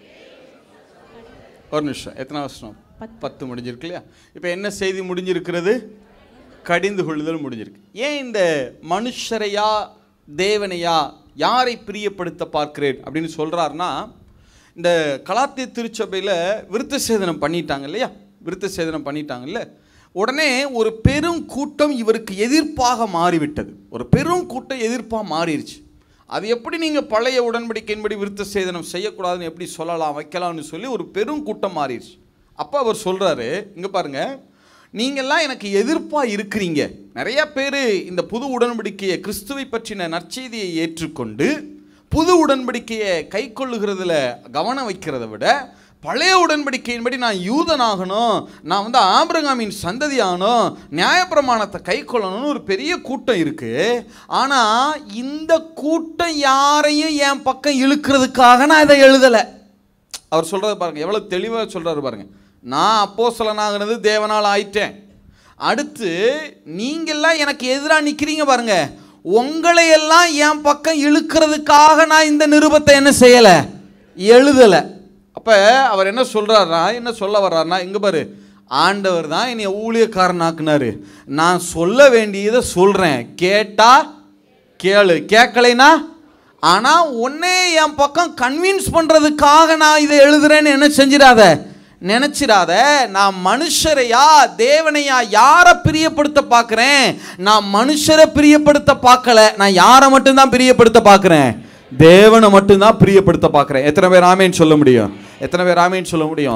ஒரு நிமிஷம் எத்தனை வருஷம் பத்து முடிஞ்சிருக்கு இல்லையா இப்போ என்ன செய்தி முடிஞ்சிருக்கிறது கடிந்து கொள்ளுதல் முடிஞ்சிருக்கு ஏன் இந்த மனுஷரையா தேவனையா யாரை பிரியப்படுத்த பார்க்கிறேன் அப்படின்னு சொல்றாருன்னா இந்த கலாத்திய திருச்சபையில் விருத்த சேதனம் பண்ணிட்டாங்க இல்லையா விருத்த சேதனம் பண்ணிட்டாங்கல்ல உடனே ஒரு பெரும் கூட்டம் இவருக்கு எதிர்ப்பாக மாறிவிட்டது ஒரு பெரும் கூட்டம் எதிர்ப்பாக மாறிடுச்சு அது எப்படி நீங்கள் பழைய உடன்படிக்கையின்படி விருத்த சேதனம் செய்யக்கூடாதுன்னு எப்படி சொல்லலாம் வைக்கலாம்னு சொல்லி ஒரு பெரும் கூட்டம் மாறிடுச்சு அப்போ அவர் சொல்கிறாரு இங்கே பாருங்க நீங்கள்லாம் எனக்கு எதிர்ப்பாக இருக்கிறீங்க நிறைய பேர் இந்த புது உடன்படிக்கையை கிறிஸ்துவை பற்றின நற்செய்தியை ஏற்றுக்கொண்டு புது உடன்படிக்கையை கை கொள்ளுகிறதுல கவனம் வைக்கிறத விட பழைய உடன்படிக்கையின்படி நான் யூதனாகணும் நான் வந்து ஆபிரகாமின் சந்ததி ஆகணும் நியாயப்பிரமாணத்தை கை கொள்ளணும்னு ஒரு பெரிய கூட்டம் இருக்கு ஆனால் இந்த கூட்டம் யாரையும் என் பக்கம் இழுக்கிறதுக்காக நான் இதை எழுதலை அவர் சொல்கிறத பாருங்க எவ்வளோ தெளிவாக சொல்கிறாரு பாருங்க நான் அப்போஸ்தலனாகிறது தேவனால் ஆயிட்டேன் அடுத்து நீங்கள்லாம் எனக்கு எதிராக நிற்கிறீங்க பாருங்க உங்களை எல்லாம் என் பக்கம் இழுக்கிறதுக்காக நான் இந்த நிருபத்தை என்ன செய்யலை எழுதலை அப்போ அவர் என்ன சொல்கிறாருனா என்ன சொல்ல வர்றாருனா இங்கே பாரு ஆண்டவர் தான் என்னை ஊழியக்காரனாக்குனாரு நான் சொல்ல வேண்டியதை சொல்கிறேன் கேட்டா கேளு கேட்கலைனா ஆனால் உன்னே என் பக்கம் கன்வின்ஸ் பண்ணுறதுக்காக நான் இதை எழுதுறேன்னு என்ன செஞ்சிடாத நினச்சிடாத நான் மனுஷரையா தேவனையா யாரை பிரியப்படுத்த பார்க்குறேன் நான் மனுஷரை பிரியப்படுத்த பார்க்கல நான் யாரை மட்டும்தான் பிரியப்படுத்த பார்க்குறேன் தேவனை மட்டும்தான் பிரியப்படுத்த பார்க்குறேன் எத்தனை பேர் ஆமேன்னு சொல்ல முடியும் எத்தனை பேர் ஆமேன்னு சொல்ல முடியும்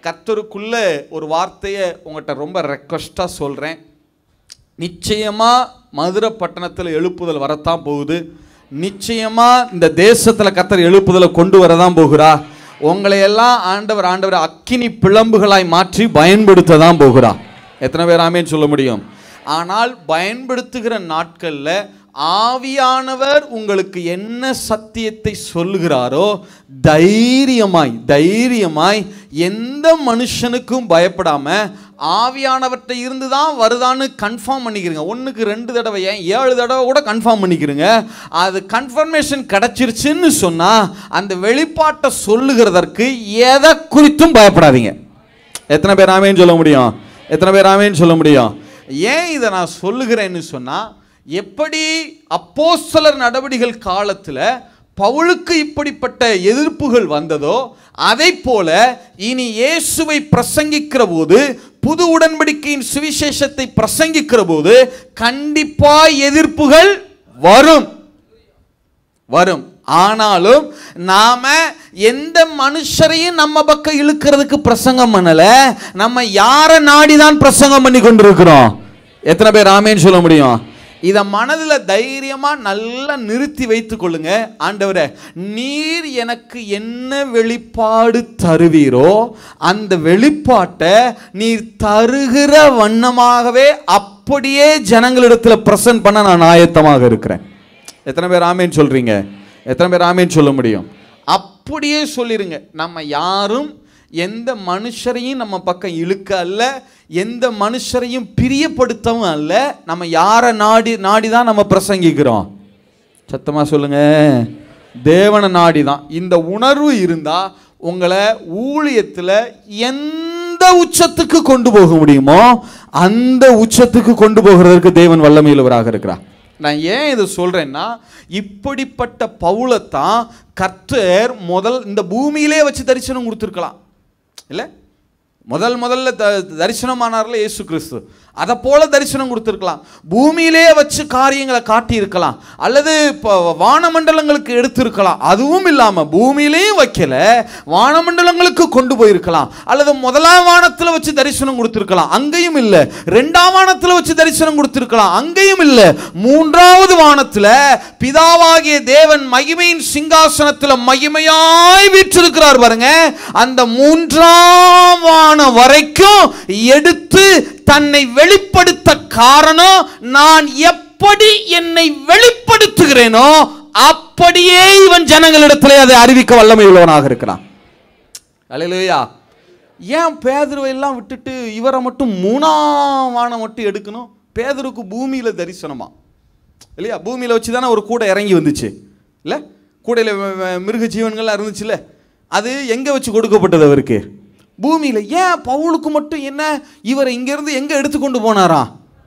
கர்த்தருக்குள்ள ஒரு வார்த்தையை உங்கள்கிட்ட ரொம்ப ரெக்வஸ்ட்டாக சொல்கிறேன் நிச்சயமாக மதுரை பட்டணத்தில் எழுப்புதல் வரத்தான் போகுது நிச்சயமாக இந்த தேசத்தில் கத்தர் எழுப்புதலை கொண்டு வரதான் போகிறா உங்களை எல்லாம் ஆண்டவர் ஆண்டவர் அக்கினி பிளம்புகளாய் மாற்றி பயன்படுத்த தான் போகிறா எத்தனை பேர் ஆமேன்னு சொல்ல முடியும் ஆனால் பயன்படுத்துகிற நாட்களில் ஆவியானவர் உங்களுக்கு என்ன சத்தியத்தை சொல்லுகிறாரோ தைரியமாய் தைரியமாய் எந்த மனுஷனுக்கும் பயப்படாம ஆவியானவர்கிட்ட இருந்து தான் வருதான்னு கன்ஃபார்ம் பண்ணிக்கிறீங்க ஒன்றுக்கு ரெண்டு தடவை ஏன் ஏழு தடவை கூட கன்ஃபார்ம் பண்ணிக்கிறீங்க அது கன்ஃபர்மேஷன் கிடச்சிருச்சுன்னு சொன்னால் அந்த வெளிப்பாட்டை சொல்லுகிறதற்கு எதை குறித்தும் பயப்படாதீங்க எத்தனை பேர் ஆமேன்னு சொல்ல முடியும் எத்தனை பேர் ஆமேன்னு சொல்ல முடியும் ஏன் இதை நான் சொல்லுகிறேன்னு சொன்னால் எப்படி அப்போஸ்தலர் நடவடிகள் காலத்தில் பவுலுக்கு இப்படிப்பட்ட எதிர்ப்புகள் வந்ததோ அதை போல இனி இயேசுவை பிரசங்கிக்கிற போது புது உடன்படிக்கையின் சுவிசேஷத்தை பிரசங்கிக்கிற போது கண்டிப்பா எதிர்ப்புகள் வரும் வரும் ஆனாலும் நாம எந்த மனுஷரையும் நம்ம பக்கம் இழுக்கிறதுக்கு பிரசங்கம் பண்ணல நம்ம யாரை நாடி தான் பிரசங்கம் பண்ணி கொண்டிருக்கிறோம் எத்தனை பேர் ஆமேன்னு சொல்ல முடியும் இதை மனதில் தைரியமா நல்லா நிறுத்தி வைத்துக் கொள்ளுங்க ஆண்டவரே நீர் எனக்கு என்ன வெளிப்பாடு தருவீரோ அந்த வெளிப்பாட்டை நீர் தருகிற வண்ணமாகவே அப்படியே ஜனங்களிடத்தில் பிரசன்ட் பண்ண நான் ஆயத்தமாக இருக்கிறேன் எத்தனை பேர் ஆமேன்னு சொல்றீங்க எத்தனை பேர் ஆமேன்னு சொல்ல முடியும் அப்படியே சொல்லிருங்க நம்ம யாரும் எந்த மனுஷரையும் நம்ம பக்கம் இழுக்க அல்ல எந்த மனுஷரையும் பிரியப்படுத்தவும் அல்ல நம்ம யாரை நாடி நாடி தான் நம்ம பிரசங்கிக்கிறோம் சத்தமா சொல்லுங்க தேவனை நாடி தான் இந்த உணர்வு இருந்தா உங்களை ஊழியத்தில் எந்த உச்சத்துக்கு கொண்டு போக முடியுமோ அந்த உச்சத்துக்கு கொண்டு போகிறதற்கு தேவன் வல்லமையுள்ளவராக இருக்கிறார் நான் ஏன் இதை சொல்றேன்னா இப்படிப்பட்ட பவுலத்தான் கர்த்தர் முதல் இந்த பூமியிலே வச்சு தரிசனம் கொடுத்துருக்கலாம் இல்லை முதல் முதல்ல த தரிசனமானார்ல இயேசு கிறிஸ்து அதை போல தரிசனம் கொடுத்துருக்கலாம் பூமியிலே வச்சு காரியங்களை காட்டியிருக்கலாம் அல்லது இப்போ வானமண்டலங்களுக்கு எடுத்திருக்கலாம் அதுவும் இல்லாமல் பூமியிலேயும் வைக்கல வானமண்டலங்களுக்கு கொண்டு போயிருக்கலாம் அல்லது முதலாம் வானத்தில் வச்சு தரிசனம் கொடுத்துருக்கலாம் அங்கேயும் இல்லை ரெண்டாம் வானத்தில் வச்சு தரிசனம் கொடுத்துருக்கலாம் அங்கேயும் இல்லை மூன்றாவது வானத்தில் பிதாவாகிய தேவன் மகிமையின் சிங்காசனத்தில் மகிமையாய் வீற்றிருக்கிறார் பாருங்க அந்த மூன்றாம் வானம் வரைக்கும் எடுத்து தன்னை வெளிப்படுத்த காரணம் நான் எப்படி என்னை வெளிப்படுத்துகிறேனோ அப்படியே இவன் ஜனங்களிடத்திலே அதை அறிவிக்க வல்லமை உள்ளவனாக இருக்கிறான் அலையிலுயா ஏன் பேதுருவை எல்லாம் விட்டுட்டு இவரை மட்டும் மூணாம் வானம் மட்டும் எடுக்கணும் பேதுருக்கு பூமியில தரிசனமா இல்லையா பூமியில வச்சு தானே ஒரு கூடை இறங்கி வந்துச்சு இல்லை கூடையில் மிருக ஜீவன்கள்லாம் இருந்துச்சுல்ல அது எங்கே வச்சு கொடுக்கப்பட்டது அவருக்கு பூமியில் ஏன் பவுலுக்கு மட்டும் என்ன இவரை இங்கேருந்து எங்கே எடுத்துக்கொண்டு போனாரா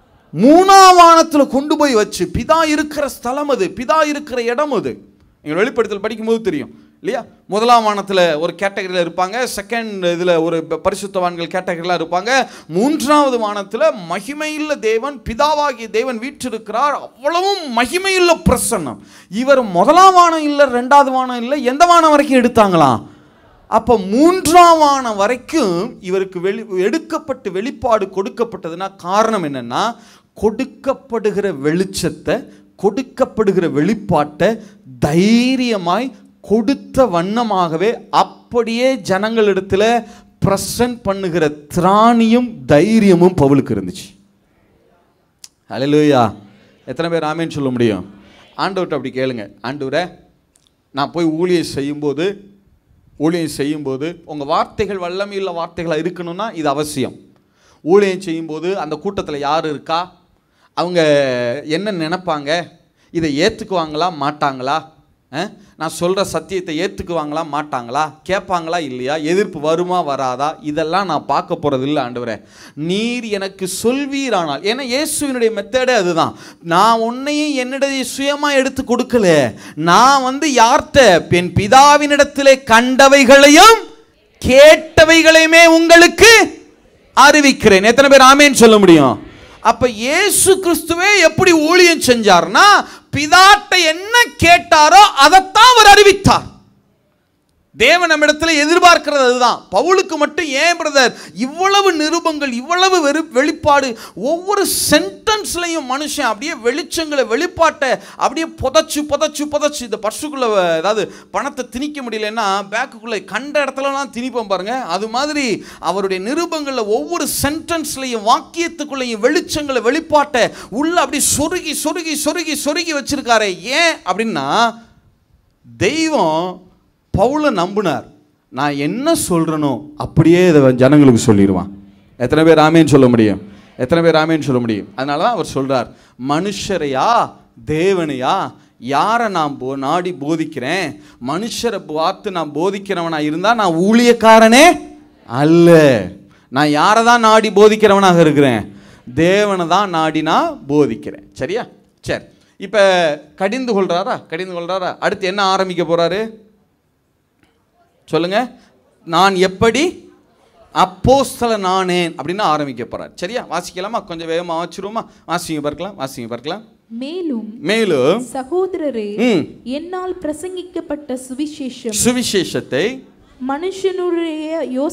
மூணாம் வானத்தில் கொண்டு போய் வச்சு பிதா இருக்கிற ஸ்தலம் அது பிதா இருக்கிற இடம் அது எங்கள் வெளிப்படுத்தல் படிக்கும்போது தெரியும் இல்லையா முதலாம் வானத்தில் ஒரு கேட்டகரியில் இருப்பாங்க செகண்ட் இதில் ஒரு ப- பரிசுத்தவான்கள் கேட்டகரியில் இருப்பாங்க மூன்றாவது வானத்தில் மகிமையுள்ள தேவன் பிதாவாகிய தேவன் வீற்றிருக்கிறார் அவ்வளவும் மகிமையுள்ள பிரசன்னம் இவர் முதலாம் வானம் இல்லை ரெண்டாவது வானம் இல்லை எந்த வானம் வரைக்கும் எடுத்தாங்களாம் அப்போ மூன்றாம் வானம் வரைக்கும் இவருக்கு வெளி எடுக்கப்பட்டு வெளிப்பாடு கொடுக்கப்பட்டதுன்னா காரணம் என்னன்னா கொடுக்கப்படுகிற வெளிச்சத்தை கொடுக்கப்படுகிற வெளிப்பாட்டை தைரியமாய் கொடுத்த வண்ணமாகவே அப்படியே ஜனங்களிடத்துல ப்ரெசன்ட் பண்ணுகிற திராணியும் தைரியமும் பவுலுக்கு இருந்துச்சு ஹalleluya எத்தனை பேர் ஆமேன்னு சொல்ல முடியும் ஆண்டவர்கிட்ட அப்படி கேளுங்க ஆண்டவரே நான் போய் ஊழியம் செய்யும்போது ஊழியம் செய்யும்போது உங்கள் வார்த்தைகள் வல்லமையுள்ள வார்த்தைகளாக இருக்கணும்னா இது அவசியம் ஊழியம் செய்யும்போது அந்த கூட்டத்தில் யார் இருக்கா அவங்க என்ன நினைப்பாங்க இதை ஏற்றுக்குவாங்களா மாட்டாங்களா அஹ்? நான் சொல்கிற சத்தியத்தை ஏற்றுக்குவாங்களா மாட்டாங்களா கேட்பாங்களா இல்லையா எதிர்ப்பு வருமா வராதா இதெல்லாம் நான் பார்க்க போகிறது இல்லை ஆண்டவரே நீர் எனக்கு சொல்வீரானால் ஏன்னா இயேசுவினுடைய மெத்தடே அதுதான் நான் உன்னையும் என்னுடைய சுயமாக எடுத்து கொடுக்கல நான் வந்து யார்கிட்ட என் பிதாவினிடத்திலே கண்டவைகளையும் கேட்டவைகளையுமே உங்களுக்கு அறிவிக்கிறேன் எத்தனை பேர் ஆமேன்னு சொல்ல முடியும் அப்ப இயேசு கிறிஸ்துவே எப்படி ஊழியம் செஞ்சார்னா பிதாட்ட என்ன கேட்டாரோ அதைத்தான் அவர் அறிவித்தார் தேவன் நம்மிடத்துல எதிர்பார்க்கிறது அதுதான் பவுலுக்கு மட்டும் ஏன் பிரதர் இவ்வளவு நிருபங்கள் இவ்வளவு வெறு வெளிப்பாடு ஒவ்வொரு சென்டென்ஸ்லையும் மனுஷன் அப்படியே வெளிச்சங்களை வெளிப்பாட்டை அப்படியே புதைச்சு புதைச்சு புதைச்சு இந்த பர்சுக்குள்ள ஏதாவது பணத்தை திணிக்க முடியலன்னா பேக்குக்குள்ள கண்ட இடத்துலலாம் திணிப்போம் பாருங்க அது மாதிரி அவருடைய நிருபங்களில் ஒவ்வொரு சென்டென்ஸ்லையும் வாக்கியத்துக்குள்ளேயும் வெளிச்சங்களை வெளிப்பாட்டை உள்ள அப்படி சொருகி சொருகி சொருகி சொருகி வச்சிருக்காரே ஏன் அப்படின்னா தெய்வம் பவுலை நம்பினார் நான் என்ன சொல்கிறனோ அப்படியே இதை ஜனங்களுக்கு சொல்லிடுவான் எத்தனை பேர் ஆமேன்னு சொல்ல முடியும் எத்தனை பேர் ஆமேன்னு சொல்ல முடியும் அதனால தான் அவர் சொல்கிறார் மனுஷரையா தேவனையா யாரை நான் போ நாடி போதிக்கிறேன் மனுஷரை பார்த்து நான் போதிக்கிறவனா இருந்தால் நான் ஊழியக்காரனே அல்ல நான் யாரை தான் நாடி போதிக்கிறவனாக இருக்கிறேன் தேவனை தான் நாடி நான் போதிக்கிறேன் சரியா சரி இப்போ கடிந்து கொள்றாரா கடிந்து கொள்றாரா அடுத்து என்ன ஆரம்பிக்க போறாரு சொல்லுங்க நான் எப்படி அப்போஸ்தல நானேன் அப்படின்னு ஆரம்பிக்க போறார் சரியா வாசிக்கலாமா கொஞ்சம் வேகமாக வாசிச்சிருவோமா வாசிங்க பார்க்கலாம் வாசிங்க பார்க்கலாம் மேலும் மேலும் சகோதரரே ம், என்னால் பிரசங்கிக்கப்பட்ட சுவிசேஷம் சுவிசேஷத்தை மனுஷனுடைய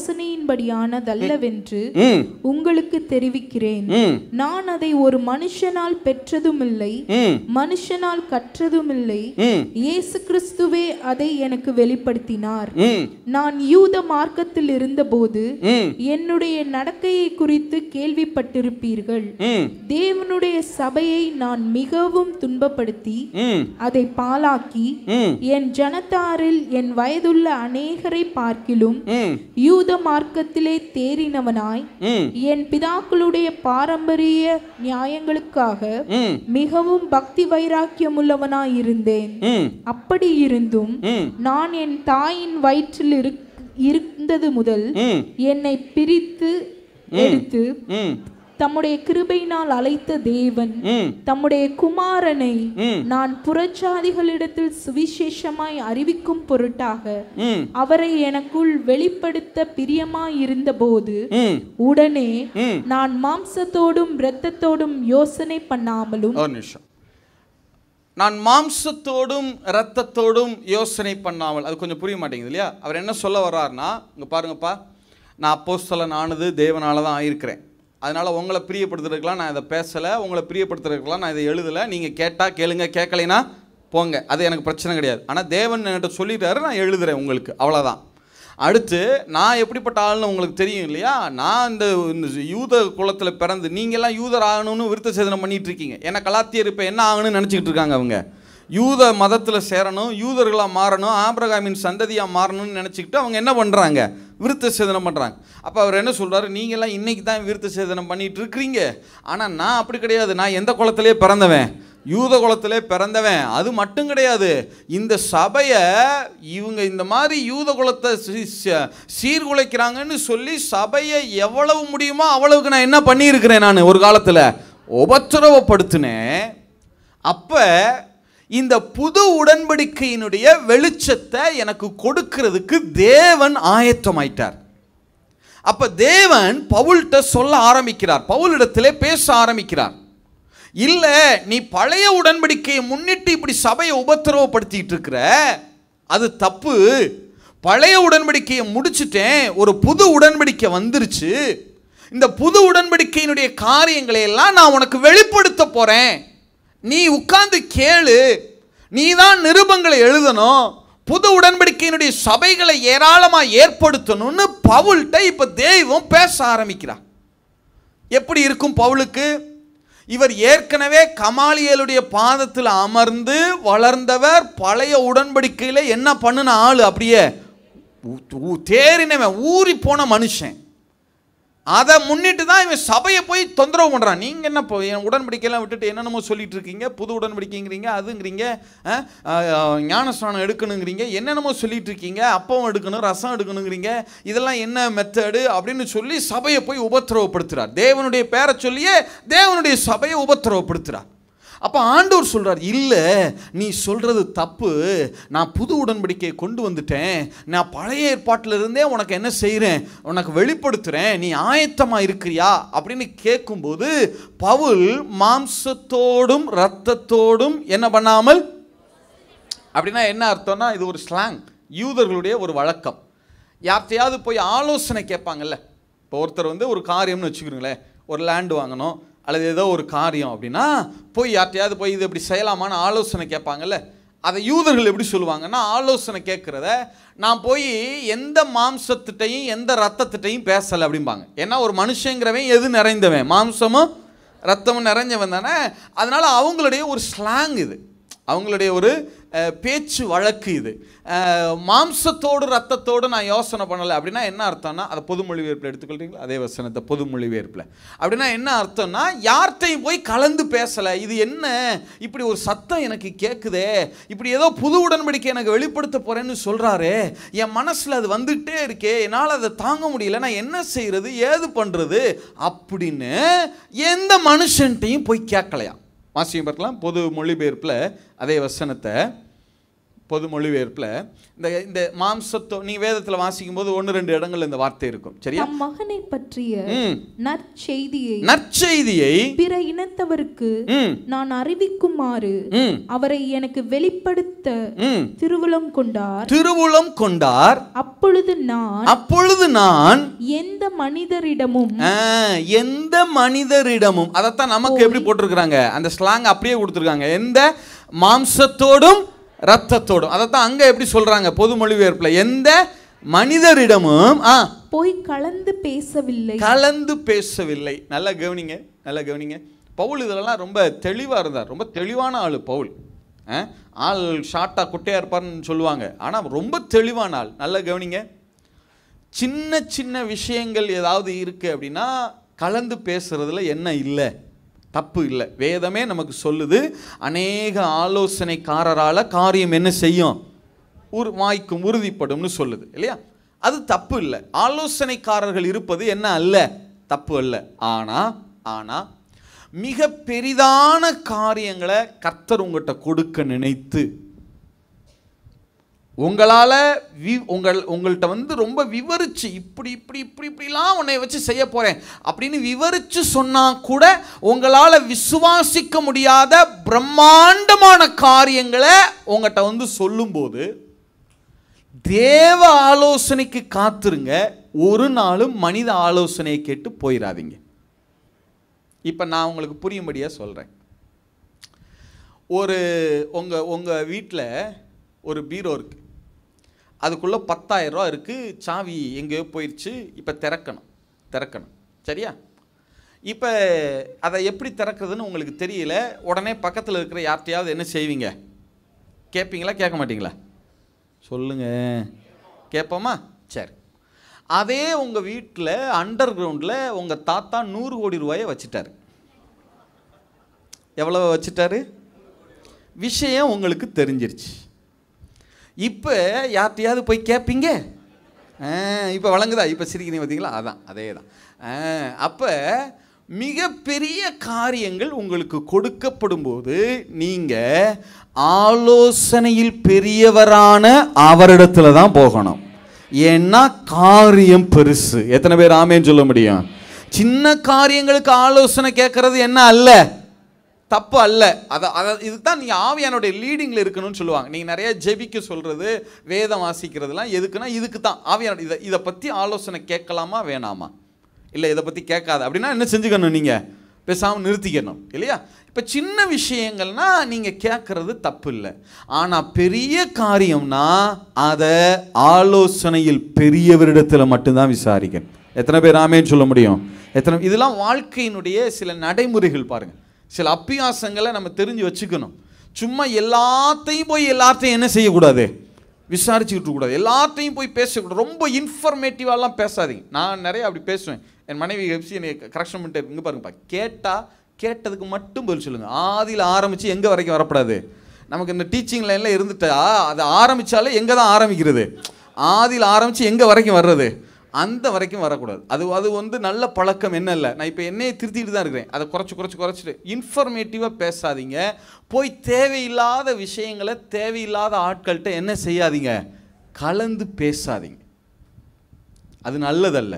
யோசனையின்படியானதல்லவென்று ம், உங்களுக்கு தெரிவிக்கிறேன் ம், நான் அதை ஒரு மனுஷனால் பெற்றதுமில்லை ம், மனுஷனால் கற்றதுமில்லை ம், இயேசு கிறிஸ்துவே அதை எனக்கு வெளிப்படுத்தினார் ம், நான் யூத மார்க்கத்தில் இருந்தபோது ம், என்னுடைய நடக்கையை குறித்து கேள்விப்பட்டிருப்பீர்கள் ம், தேவனுடைய சபையை நான் மிகவும் துன்பப்படுத்தி ம், அதை பாலாக்கி ம், என் ஜனத்தாரில் என் வயதுள்ள அநேகரை பார்க்கிலும் ம், யூத மார்க்கத்திலே தேறினவனாய் ம், என் பிதாக்களுடைய பாரம்பரிய நியாயங்களுக்காக ம், மிகவும் பக்தி வைராக்கியமுள்ளவனாய் இருந்தேன் ம், அப்படி இருந்தும் ம், நான் என் தாயின் வயிற்றில் இருக்- இருந்தது முதல் ம், என்னை பிரித்து எடுத்து ம், தம்முடைய கிருபையினால் அழைத்த தேவன் ம், தம்முடைய குமாரனை ம், நான் புறச்சாதிகளிடத்தில் சுவிசேஷமாய் அறிவிக்கும் பொருட்டாக ம், அவரை எனக்குள் வெளிப்படுத்த பிரியமாயிருந்தபோது ம், உடனே ம். நான் மாம்சத்தோடும் இரத்தத்தோடும் யோசனை பண்ணாமலும் ஒரு நிமிஷம் நான் மாம்சத்தோடும் இரத்தத்தோடும் யோசனை பண்ணாமல் அது கொஞ்சம் புரிய மாட்டேங்குது இல்லையா அவர் என்ன சொல்ல வர்றாருன்னா இங்கே பாருங்கப்பா நான் அப்போஸ்தலன் ஆனது தேவனால தான் ஆயிருக்கிறேன் அதனால் உங்களை பிரியப்படுத்துறதுக்கெலாம் நான் இதை பேசலை உங்களை பிரியப்படுத்துறதுக்கெலாம் நான் இதை எழுதலை நீங்கள் கேட்டால் கேளுங்க கேட்கலைன்னா போங்க அது எனக்கு பிரச்சனை கிடையாது ஆனால் தேவன் என்கிட்ட சொல்லிட்டாரு நான் எழுதுறேன் உங்களுக்கு அவ்வளோதான் அடுத்து நான் எப்படிப்பட்ட ஆள்னு உங்களுக்கு தெரியும் இல்லையா நான் இந்த இந்த யூத குலத்தில் பிறந்து நீங்கள்லாம் யூதர் ஆகணும்னு விருத்த சேதனம் பண்ணிட்டு இருக்கீங்க ஏன்னா கலாத்தியர் இப்போ என்ன ஆகணும்னு நினச்சிக்கிட்டு இருக்காங்க அவங்க யூத மதத்தில் சேரணும் யூதர்களாக மாறணும் ஆபிரகாமின் சந்ததியாக மாறணும்னு நினச்சிக்கிட்டு அவங்க என்ன பண்ணுறாங்க விருத்த சேதனம் பண்ணுறாங்க அப்போ அவர் என்ன சொல்கிறாரு நீங்கள்லாம் இன்னைக்கு தான் விருத்த சேதனம் பண்ணிட்டு இருக்கிறீங்க ஆனால் நான் அப்படி கிடையாது நான் எந்த குலத்திலே பிறந்தவன் யூத குலத்திலே பிறந்தவன் அது மட்டும் கிடையாது இந்த சபையை இவங்க இந்த மாதிரி யூத குலத்தை சீ- ச- சீர்குலைக்கிறாங்கன்னு சொல்லி சபையை எவ்வளவு முடியுமோ அவ்வளவுக்கு நான் என்ன பண்ணியிருக்கிறேன் நான் ஒரு காலத்தில் உபத்திரவப்படுத்தினேன் அப்போ இந்த புது உடன்படிக்கையினுடைய வெளிச்சத்தை எனக்கு கொடுக்கிறதுக்கு தேவன் ஆயத்தமாயிட்டார் அப்ப தேவன் பவுல்கிட்ட சொல்ல ஆரம்பிக்கிறார் பவுலிடத்திலே பேச ஆரம்பிக்கிறார் இல்ல நீ பழைய உடன்படிக்கையை முன்னிட்டு இப்படி சபையை உபத்திரவப்படுத்திட்டு இருக்கிற அது தப்பு பழைய உடன்படிக்கையை முடிச்சிட்டேன் ஒரு புது உடன்படிக்கை வந்துருச்சு இந்த புது உடன்படிக்கையினுடைய காரியங்களை எல்லாம் நான் உனக்கு வெளிப்படுத்த போறேன் நீ உட்கார்ந்து கேளு நீ தான் நிருபங்களை எழுதணும் புது உடன்படிக்கையினுடைய சபைகளை ஏராளமா ஏற்படுத்தணும்னு பவுல்கிட்ட இப்ப தெய்வம் பேச ஆரம்பிக்கிறார் எப்படி இருக்கும் பவுலுக்கு இவர் ஏற்கனவே கமாலியலுடைய பாதத்தில் அமர்ந்து வளர்ந்தவர் பழைய உடன்படிக்கையில் என்ன பண்ணுன ஆள் அப்படியே ஊ- ஊ- தேறினவன் ஊறி போன மனுஷன் அதை முன்னிட்டு தான் இவன் சபையை போய் தொந்தரவு பண்ணுறான் நீங்கள் என்ன இப்போ என் உடன்படிக்கையெல்லாம் விட்டுட்டு என்னென்னமோ சொல்லிட்டு இருக்கீங்க புது உடன்படிக்கைங்கிறீங்க அதுங்கிறீங்க அஹ், அஹ், ஞானஸ்நானம் எடுக்கணுங்கிறீங்க என்னென்னமோ சொல்லிட்டு இருக்கீங்க அப்பம் எடுக்கணும் ரசம் எடுக்கணுங்கிறீங்க இதெல்லாம் என்ன மெத்தடு அப்படின்னு சொல்லி சபையை போய் உபத்திரவப்படுத்துறார் தேவனுடைய பேரை சொல்லியே தேவனுடைய சபையை உபத்திரவப்படுத்துறார் அப்போ ஆண்டவர் சொல்றார் இல்லை நீ சொல்றது தப்பு நான் புது உடன்படிக்கையை கொண்டு வந்துட்டேன் நான் பழைய ஏற்பாட்டில் இருந்தே உனக்கு என்ன செய்கிறேன் உனக்கு வெளிப்படுத்துகிறேன் நீ ஆயத்தமா இருக்கிறியா அப்படின்னு கேட்கும்போது பவுல் மாம்சத்தோடும் இரத்தத்தோடும் என்ன பண்ணாமல் அப்படின்னா என்ன அர்த்தம்னா இது ஒரு ஸ்லாங் யூதர்களுடைய ஒரு வழக்கம் யார்கிட்டயாவது போய் ஆலோசனை கேட்பாங்கல்ல இப்போ ஒருத்தர் வந்து ஒரு காரியம்னு வச்சுக்கிறீங்களேன் ஒரு லேண்டு வாங்கணும் அல்லது ஏதோ ஒரு காரியம் அப்படின்னா போய் யார்கிட்டயாவது போய் இது இப்படி செய்யலாமான்னு ஆலோசனை கேட்பாங்கல்ல அதை யூதர்கள் எப்படி சொல்லுவாங்கன்னா ஆலோசனை கேட்குறத நான் போய் எந்த மாம்சத்திட்டையும் எந்த ரத்தத்திட்டையும் பேசலை அப்படிம்பாங்க ஏன்னா ஒரு மனுஷங்கிறவன் எது நிறைந்தவன் மாம்சமும் ரத்தமும் நிறைஞ்சவன் தானே அதனால அவங்களுடைய ஒரு ஸ்லாங் இது அவங்களுடைய ஒரு அஹ், பேச்சு வழக்கு இது அஹ், மாம்சத்தோடு ரத்தத்தோடு நான் யோசனை பண்ணலை அப்படின்னா என்ன அர்த்தம்னா அதை பொது மொழிபெயர்ப்பில் எடுத்துக்கொள்றீங்களா அதே வசனத்தை பொது மொழிபெயர்ப்பில் அப்படின்னா என்ன அர்த்தம்னா யார்கிட்டையும் போய் கலந்து பேசலை இது என்ன இப்படி ஒரு சத்தம் எனக்கு கேட்குதே இப்படி ஏதோ புது உடன்படிக்கை எனக்கு வெளிப்படுத்த போறேன்னு சொல்றாரு என் மனசுல அது வந்துட்டே இருக்கே என்னால் அதை தாங்க முடியல நான் என்ன செய்யறது ஏது பண்றது அப்படின்னு எந்த மனுஷன்ட்டையும் போய் கேட்கலையா வாசியம் பார்க்கலாம் பொது மொழிபெயர்ப்பில் அதே வசனத்தை பொது மொழிபெயர்ப்பில் இந்த இந்த மாம்சத்தோ நீ வேதத்தில் வாசிக்கும் போது ஒன்று ரெண்டு இடங்கள்ல இந்த வார்த்தை இருக்கும் சரியா தம் மகனை பற்றிய ம் நற்செய்தியை நற்செய்தியை பிற இனத்தவருக்கு ம் நான் அறிவிக்குமாறு ம் அவரை எனக்கு வெளிப்படுத்த ம் திருவுளம் கொண்டார் திருவுளம் கொண்டார் அப்பொழுது நான் அப்பொழுது நான் எந்த மனிதரிடமும் ஆ, எந்த மனிதரிடமும் அதைத்தான் நமக்கு எப்படி போட்டிருக்கிறாங்க அந்த ஸ்லாங் அப்படியே கொடுத்துருக்காங்க எந்த மாம்சத்தோடும் ரத்தத்தோடும் அதைத்தான் அங்க எப்படி சொல்றாங்க பொது மொழிபெயர்ப்புல எந்த மனிதரிடமும் ஆ போய் கலந்து பேசவில்லை கலந்து பேசவில்லை நல்லா கவனிங்க நல்லா கவனிங்க பவுல் இதெல்லாம் ரொம்ப தெளிவாக இருந்தார் ரொம்ப தெளிவான ஆள் பவுல் ஆ? ஆள் ஷார்ட்டாக குட்டையாக இருப்பார்னு சொல்லுவாங்க ஆனால் ரொம்ப தெளிவான ஆள் நல்லா கவனிங்க சின்ன சின்ன விஷயங்கள் ஏதாவது இருக்குது அப்படின்னா கலந்து பேசுறதுல என்ன இல்லை தப்பு இல்லை வேதமே நமக்கு சொல்லுது அநேக ஆலோசனைக்காரரால் காரியம் என்ன செய்யும் உரு வாய்க்கும் உறுதிப்படும்னு சொல்லுது இல்லையா அது தப்பு இல்லை ஆலோசனைக்காரர்கள் இருப்பது என்ன அல்ல தப்பு அல்ல ஆனா ஆனா மிக பெரிதான காரியங்களை கர்த்தர் உங்கள்கிட்ட கொடுக்க நினைத்து உங்களால் வி உங்கள் உங்கள்கிட்ட வந்து ரொம்ப விவரிச்சு இப்படி இப்படி இப்படி இப்படிலாம் உன்னை வச்சு செய்ய போகிறேன் அப்படின்னு விவரித்து சொன்னால் கூட உங்களால் விசுவாசிக்க முடியாத பிரம்மாண்டமான காரியங்களை உங்கள்கிட்ட வந்து சொல்லும்போது தேவ ஆலோசனைக்கு காத்துருங்க ஒரு நாளும் மனித ஆலோசனையை கேட்டு போயிடாதீங்க இப்போ நான் உங்களுக்கு புரியும்படியாக சொல்கிறேன் ஒரு உங்கள் உங்கள் வீட்டில் ஒரு பீரோ இருக்குது அதுக்குள்ளே பத்தாயிரம் ரூபா இருக்குது சாவி எங்கேயோ போயிடுச்சு இப்போ திறக்கணும் திறக்கணும் சரியா இப்போ அதை எப்படி திறக்கிறதுன்னு உங்களுக்கு தெரியல உடனே பக்கத்தில் இருக்கிற யார்கிட்டயாவது என்ன செய்வீங்க கேட்பீங்களா கேட்க மாட்டீங்களா சொல்லுங்க கேட்போமா சரி அதே உங்கள் வீட்டில் அண்டர் கிரவுண்டில் உங்கள் தாத்தா நூறு கோடி ரூபாயை வச்சுட்டாரு எவ்வளவு வச்சுட்டாரு விஷயம் உங்களுக்கு தெரிஞ்சிருச்சு இப்போ யார்கிட்டயாவது போய் கேட்பீங்க இப்போ வழங்குதா இப்போ சிரிக்கிறீங்க பார்த்தீங்களா அதான் அதே தான் அப்போ மிகப்பெரிய காரியங்கள் உங்களுக்கு கொடுக்கப்படும் போது நீங்கள் ஆலோசனையில் பெரியவரான அவரிடத்துல தான் போகணும் ஏன்னா காரியம் பெருசு எத்தனை பேர் ஆமேன்னு சொல்ல முடியும் சின்ன காரியங்களுக்கு ஆலோசனை கேட்கறது என்ன அல்ல தப்பு அல்ல அதை அதை இதுதான் நீங்கள் ஆவியானுடைய லீடிங்கில் இருக்கணும்னு சொல்லுவாங்க நீங்கள் நிறைய ஜெபிக்க சொல்கிறது வேதம் வாசிக்கிறதுலாம் எதுக்குன்னா இதுக்கு தான் ஆவியான இதை இதை பற்றி ஆலோசனை கேட்கலாமா வேணாமா இல்லை இதை பற்றி கேட்காத அப்படின்னா என்ன செஞ்சுக்கணும் நீங்கள் பேசாமல் நிறுத்திக்கணும் இல்லையா இப்போ சின்ன விஷயங்கள்னா நீங்கள் கேட்குறது தப்பு இல்லை ஆனால் பெரிய காரியம்னா அதை ஆலோசனையில் பெரியவரிடத்தில் மட்டும்தான் விசாரிக்கணும் எத்தனை பேர் ஆமேன்னு சொல்ல முடியும் எத்தனை இதெல்லாம் வாழ்க்கையினுடைய சில நடைமுறைகள் பாருங்கள் சில அப்பியாசங்களை நம்ம தெரிஞ்சு வச்சுக்கணும் சும்மா எல்லாத்தையும் போய் எல்லாத்தையும் என்ன செய்யக்கூடாது விசாரிச்சுக்கிட்டு கூடாது எல்லாத்தையும் போய் பேசக்கூடாது ரொம்ப இன்ஃபர்மேட்டிவாலாம் பேசாதீங்க நான் நிறைய அப்படி பேசுவேன் என் மனைவி எஃப்சி என்னை கரெக்ஷன் பண்ணிட்டு இங்கே பாருங்கப்பா கேட்டால் கேட்டதுக்கு மட்டும் பதில் சொல்லுங்கள் ஆதியில் ஆரம்பித்து எங்கே வரைக்கும் வரக்கூடாது நமக்கு இந்த டீச்சிங் லைனில் இருந்துட்டா அது ஆரம்பித்தாலே எங்கே தான் ஆரம்பிக்கிறது ஆதியில் ஆரம்பித்து எங்கே வரைக்கும் வர்றது அந்த வரைக்கும் வரக்கூடாது அது அது வந்து நல்ல பழக்கம் என்ன இல்லை நான் இப்போ என்னையே திருத்திட்டு தான் இருக்கிறேன் அதை குறைச்சி குறைச்சி குறைச்சிட்டு இன்ஃபர்மேட்டிவாக பேசாதீங்க போய் தேவையில்லாத விஷயங்களை தேவையில்லாத ஆட்கள்கிட்ட என்ன செய்யாதீங்க கலந்து பேசாதீங்க அது நல்லதல்ல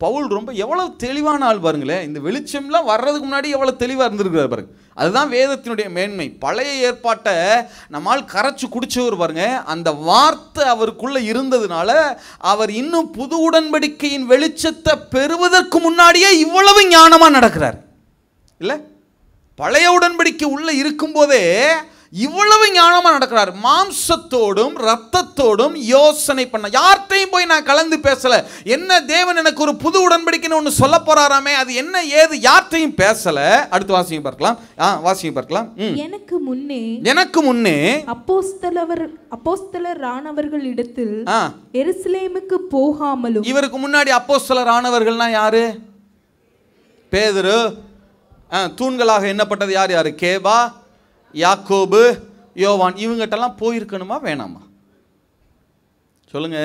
பவுல் ரொம்ப எவ்வளவு தெளிவான ஆள் பாருங்களேன் இந்த வெளிச்சம்லாம் வர்றதுக்கு முன்னாடி எவ்வளவு தெளிவாக இருந்திருக்கிறார் பாருங்க அதுதான் வேதத்தினுடைய மேன்மை பழைய ஏற்பாட்டை நம்மால் கரைச்சு குடிச்சவர் பாருங்க அந்த வார்த்தை அவருக்குள்ள இருந்ததுனால அவர் இன்னும் புது உடன்படிக்கையின் வெளிச்சத்தை பெறுவதற்கு முன்னாடியே இவ்வளவு ஞானமா நடக்கிறார் இல்லை பழைய உடன்படிக்கை உள்ள இருக்கும்போதே இவ்வளவு ஞானமா நடக்கிறார் மாம்சத்தோடும் ரத்தத்தோடும் யோசனை பண்ண யார்கிட்டையும் போய் நான் கலந்து பேசல என்ன தேவன் எனக்கு ஒரு புது உடன்படிக்கைன்னு ஒன்று சொல்ல போறாராமே அது என்ன ஏது யார்கிட்டையும் பேசல அடுத்து வாசிங்க பார்க்கலாம் ஆ வாசிங்க பார்க்கலாம் ம். எனக்கு முன்னே எனக்கு முன்னே அப்போஸ்தலவர் அப்போஸ்தலரானவர்களிடத்தில் ஆ எருசலேமுக்கு போகாமலும் இவருக்கு முன்னாடி அப்போஸ்தலர் ஆனவர்கள்னா யாரு பேதுரு ஆ, தூண்களாக எண்ணப்பட்டது யார் யார் கேபா யாக்கோபு யோவான் இவங்ககிட்டலாம் போயிருக்கணுமா வேணாமா சொல்லுங்க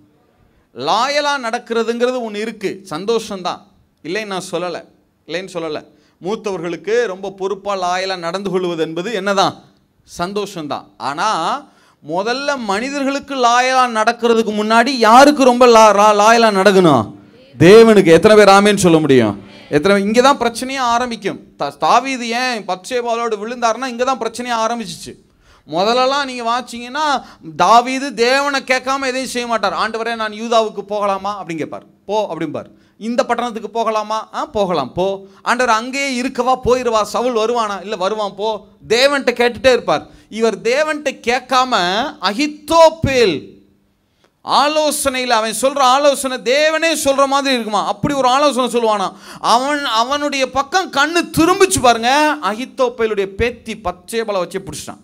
லாயலா நடக்கிறதுங்கிறது ஒன்று இருக்கு சந்தோஷம்தான் இல்லைன்னு நான் சொல்லலை இல்லைன்னு சொல்லலை மூத்தவர்களுக்கு ரொம்ப பொறுப்பாக லாயலாக நடந்து கொள்வது என்பது என்னதான் சந்தோஷம்தான் ஆனால் முதல்ல மனிதர்களுக்கு லாயலா நடக்கிறதுக்கு முன்னாடி யாருக்கு ரொம்ப லா லா- லாயலா நடக்கணும் தேவனுக்கு எத்தனை பேர் ஆமேன்னு சொல்ல முடியும் எத்தனை இங்கே தான் பிரச்சனையே ஆரம்பிக்கும் த- தாவீது ஏன் பச்சைபாலோடு விழுந்தாருன்னா இங்கே தான் பிரச்சனையே ஆரம்பிச்சிச்சு முதல்லலாம் நீங்கள் வாச்சிங்கன்னா தாவீது தேவனை கேட்காம எதையும் செய்ய மாட்டார் ஆண்டவரே நான் யூதாவுக்கு போகலாமா அப்படின்னு கேட்பார் போ அப்படிம்பார் இந்த பட்டணத்துக்கு போகலாமா ஆ போகலாம் போ ஆண்டவர் அங்கேயே இருக்கவா போயிடுவா சவுல் வருவானா இல்லை வருவான் போ தேவன்கிட்ட கேட்டுட்டே இருப்பார் இவர் தேவன்கிட்ட கேட்காம அகித்தோப்பேல் ஆலோசனையில் அவன் சொல்ற ஆலோசனை தேவனே சொல்ற மாதிரி இருக்குமா அப்படி ஒரு ஆலோசனை சொல்லுவானா அவன் அவனுடைய பக்கம் கண்ணு திரும்பிச்சு பாருங்க அகித்தோப்பேலுடைய பேத்தி பச்சை பல வச்சு பிடிச்சிட்டான்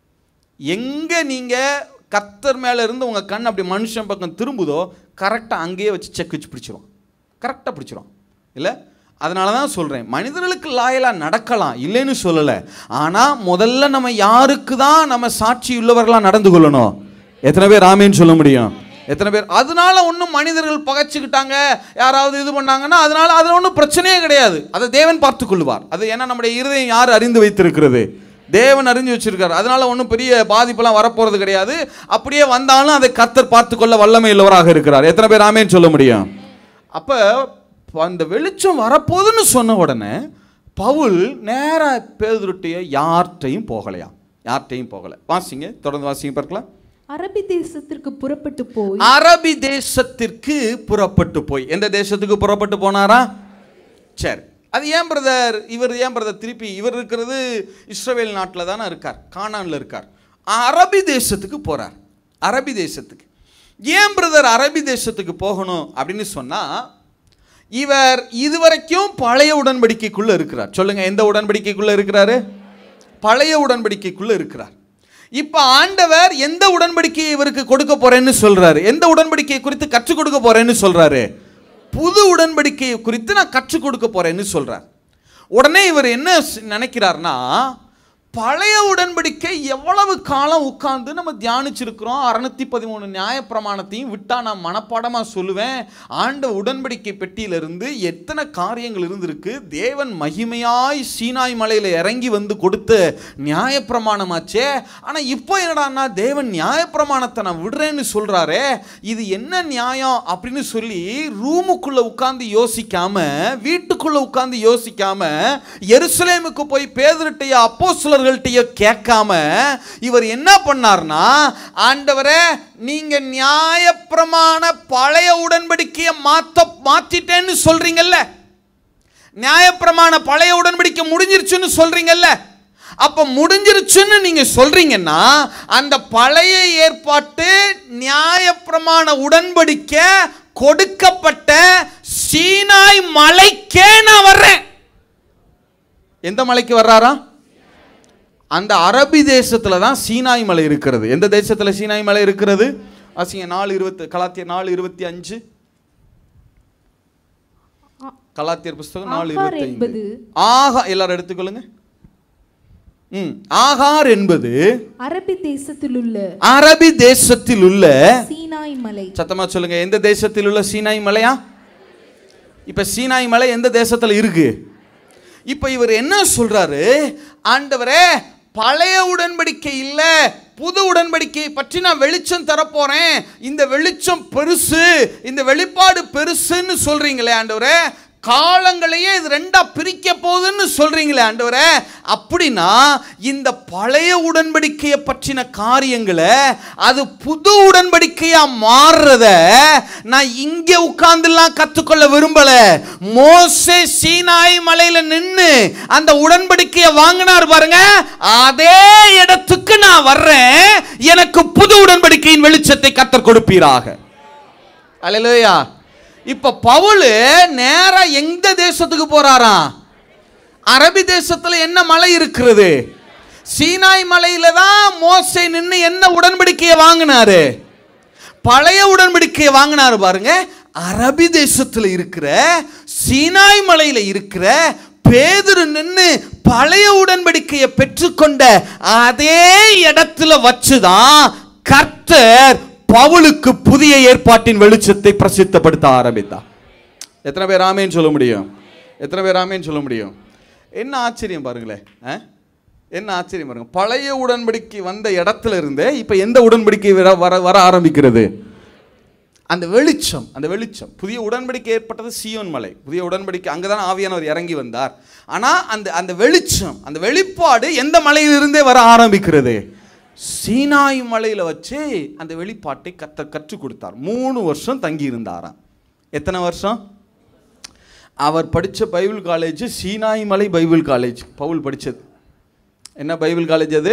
எங்க நீங்க கர்த்தர் மேல இருந்து உங்க கண் அப்படி மனுஷன் பக்கம் திரும்புதோ கரெக்டாக அங்கேயே வச்சு செக் வச்சு பிடிச்சிருவான் கரெக்டாக பிடிச்சிரும் இல்லை அதனால தான் சொல்கிறேன் மனிதர்களுக்கு லாயலாக நடக்கலாம் இல்லைன்னு சொல்லலை ஆனால் முதல்ல நம்ம யாருக்கு தான் நம்ம சாட்சி உள்ளவர்களாக நடந்து கொள்ளணும் எத்தனை பேர் ஆமேன்னு சொல்ல முடியும் எத்தனை பேர் அதனால ஒன்றும் மனிதர்கள் பகைச்சிக்கிட்டாங்க யாராவது இது பண்ணாங்கன்னா அதனால அதில் ஒன்றும் பிரச்சனையே கிடையாது அதை தேவன் பார்த்து கொள்வார் அது ஏன்னா நம்முடைய இருதயம் யார் அறிந்து வைத்திருக்கிறது தேவன் அறிஞ்சு வச்சிருக்காரு அதனால ஒன்றும் பெரிய பாதிப்பெல்லாம் வரப்போறது கிடையாது அப்படியே வந்தாலும் அதை கர்த்தர் பார்த்துக்கொள்ள வல்லமை உள்ளவராக இருக்கிறார் எத்தனை பேர் ஆமேன்னு சொல்ல முடியும் அப்போ அந்த வெளிச்சம் வரப்போகுதுன்னு சொன்ன உடனே பவுல் நேராக பேதுருட்டிய யார்கிட்டையும் போகலையா யார்கிட்டையும் போகலை வாசிங்க தொடர்ந்து வாசிங்க பார்க்கலாம் அரபி தேசத்திற்கு புறப்பட்டு போய் அரபி தேசத்திற்கு புறப்பட்டு போய் எந்த தேசத்துக்கு புறப்பட்டு போனாரா சரி அது ஏன் பிரதர் இவர் ஏன் பிரதர் திருப்பி இவர் இருக்கிறது இஸ்ரவேல் நாட்டில் தானே இருக்கார் கானான்ல இருக்கார் அரபி தேசத்துக்கு போறார் அரபி தேசத்துக்கு ஏன் பிரதர் அரபி தேசத்துக்கு போகணும் அப்படின்னு சொன்னா இவர் இதுவரைக்கும் பழைய உடன்படிக்கைக்குள்ள இருக்கிறார் சொல்லுங்க எந்த உடன்படிக்கைக்குள்ள இருக்கிறாரு பழைய உடன்படிக்கைக்குள்ள இருக்கிறார் இப்ப ஆண்டவர் எந்த உடன்படிக்கையை இவருக்கு கொடுக்க போறேன்னு சொல்றாரு எந்த உடன்படிக்கையை குறித்து கற்றுக் கொடுக்க போறேன்னு சொல்றாரு புது உடன்படிக்கையை குறித்து நான் கற்றுக் கொடுக்க போறேன்னு சொல்றார் உடனே இவர் என்ன ஸ்- நினைக்கிறார்னா பழைய உடன்படிக்கை எவ்வளவு காலம் உட்கார்ந்து நம்ம தியானிச்சிருக்கிறோம் அறுநூத்தி பதிமூணு நியாயப்பிரமாணத்தையும் விட்டா நான் மனப்பாடமா சொல்லுவேன் ஆண்ட உடன்படிக்கை பெட்டியிலிருந்து எத்தனை காரியங்கள் இருந்திருக்கு தேவன் மகிமையாய் சீனாய் மலையில இறங்கி வந்து கொடுத்த நியாயப்பிரமாணமாச்சே ஆனா இப்போ என்னடான்னா தேவன் நியாயப்பிரமாணத்தை நான் விடுறேன்னு சொல்றாரே இது என்ன நியாயம் அப்படின்னு சொல்லி ரூமுக்குள்ள உட்கார்ந்து யோசிக்காம வீட்டுக்குள்ள உட்கார்ந்து யோசிக்காம எருசலேமுக்கு போய் பேதர்கிட்டயோ அப்போஸ்தலர்கள்ட்டயோ கேட்காம இவர் என்ன பண்ணார்னா ஆண்டவரே நீங்க நியாயப்பிரமாண பழைய உடன்படிக்கையை மாத்த மாத்திட்டேன்னு சொல்றீங்கல்ல நியாயப்பிரமாண பழைய உடன்படிக்கை முடிஞ்சிருச்சுன்னு சொல்றீங்கல்ல அப்ப முடிஞ்சிருச்சுன்னு நீங்க சொல்றீங்கன்னா அந்த பழைய ஏற்பாட்டு நியாயப்பிரமாண உடன்படிக்கை கொடுக்கப்பட்ட சீனாய் மலைக்கே நான் வர்றேன் எந்த மலைக்கு வர்றாரா அந்த அரபி தேசத்துல தான் சீனாய் மலை இருக்கிறது எந்த தேசத்துல சீனாய் மலை இருக்கிறது வாசிங்க நாலு இருபத்தி கலாத்தியர் நாலு இருபத்தி அஞ்சு கலாத்தியர் புஸ்தகம் நாலு ஆகார் இருபத்தி என்பது ஆகா எல்லாரும் எடுத்துக்கொள்ளுங்க ம் ஆகார் என்பது அரபி தேசத்தில் உள்ள அரபி தேசத்தில் உள்ள சீனாய் மலை சத்தமா சொல்லுங்க எந்த தேசத்தில் உள்ள சீனாய் மலையா இப்ப சீனாய் மலை எந்த தேசத்துல இருக்கு இப்ப இவர் என்ன சொல்றாரு ஆண்டவரே பழைய உடன்படிக்கை இல்ல புது உடன்படிக்கையை பற்றி நான் வெளிச்சம் தரப்போறேன் இந்த வெளிச்சம் பெருசு இந்த வெளிப்பாடு பெருசுன்னு சொல்றீங்களே ஆண்டவரே காலங்களையே இது ரெண்டா பிரிக்க போகுதுன்னு சொல்றீங்களே ஆண்டவரே அப்படின்னா இந்த பழைய உடன்படிக்கையை பற்றின காரியங்களை அது புது உடன்படிக்கையா மாறுறத நான் இங்க உட்கார்ந்துலாம் கத்துக்கொள்ள விரும்பல மோசே சீனாய் மலையில நின்னு அந்த உடன்படிக்கையை வாங்கினார் பாருங்க அதே இடத்துக்கு நான் வர்றேன் எனக்கு புது உடன்படிக்கையின் வெளிச்சத்தை கத்தர் கொடுப்பீராக அல்லேலூயா இப்ப பவுல் நேரா எந்த தேசத்துக்கு போறாராம் அரபி தேசத்துல என்ன மலை இருக்கிறது சீனாய் மலையில தான் மோசே நின்று என்ன உடன்படிக்கையை வாங்கினாரு பழைய உடன்படிக்கையை வாங்கினாரு பாருங்க அரபி தேசத்துல இருக்கிற சீனாய் மலையில இருக்கிற பேதுரு நின்று பழைய உடன்படிக்கையை பெற்றுக்கொண்ட அதே இடத்துல வச்சுதான் கர்த்தர் பவுலுக்கு புதிய ஏற்பாட்டின் வெளிச்சத்தை பிரசித்தப்படுத்த ஆரம்பித்தார் எத்தனை பேர் ஆமேன்னு சொல்ல முடியும் எத்தனை பேர் ஆமேன்னு சொல்ல முடியும் என்ன ஆச்சரியம் பாருங்களேன் ஆ? என்ன ஆச்சரியம் பாருங்க பழைய உடன்படிக்கை வந்த இடத்துல இருந்தே இப்ப எந்த உடன்படிக்கை வர வர வர ஆரம்பிக்கிறது அந்த வெளிச்சம் அந்த வெளிச்சம் புதிய உடன்படிக்கை ஏற்பட்டது சியோன் மலை புதிய உடன்படிக்கை அங்கே தான் ஆவியானவர் இறங்கி வந்தார் ஆனால் அந்த அந்த வெளிச்சம் அந்த வெளிப்பாடு எந்த மலையிலிருந்தே வர ஆரம்பிக்கிறது சீனாய் மலையில் வச்சு அந்த வெளிப்பாட்டை கத்த கற்றுக் கொடுத்தார் மூணு வருஷம் தங்கி இருந்தாராம் எத்தனை வருஷம் அவர் படித்த பைபிள் காலேஜ் சீனாய் மலை பைபிள் காலேஜ் பவுல் படித்தது என்ன பைபிள் காலேஜ் அது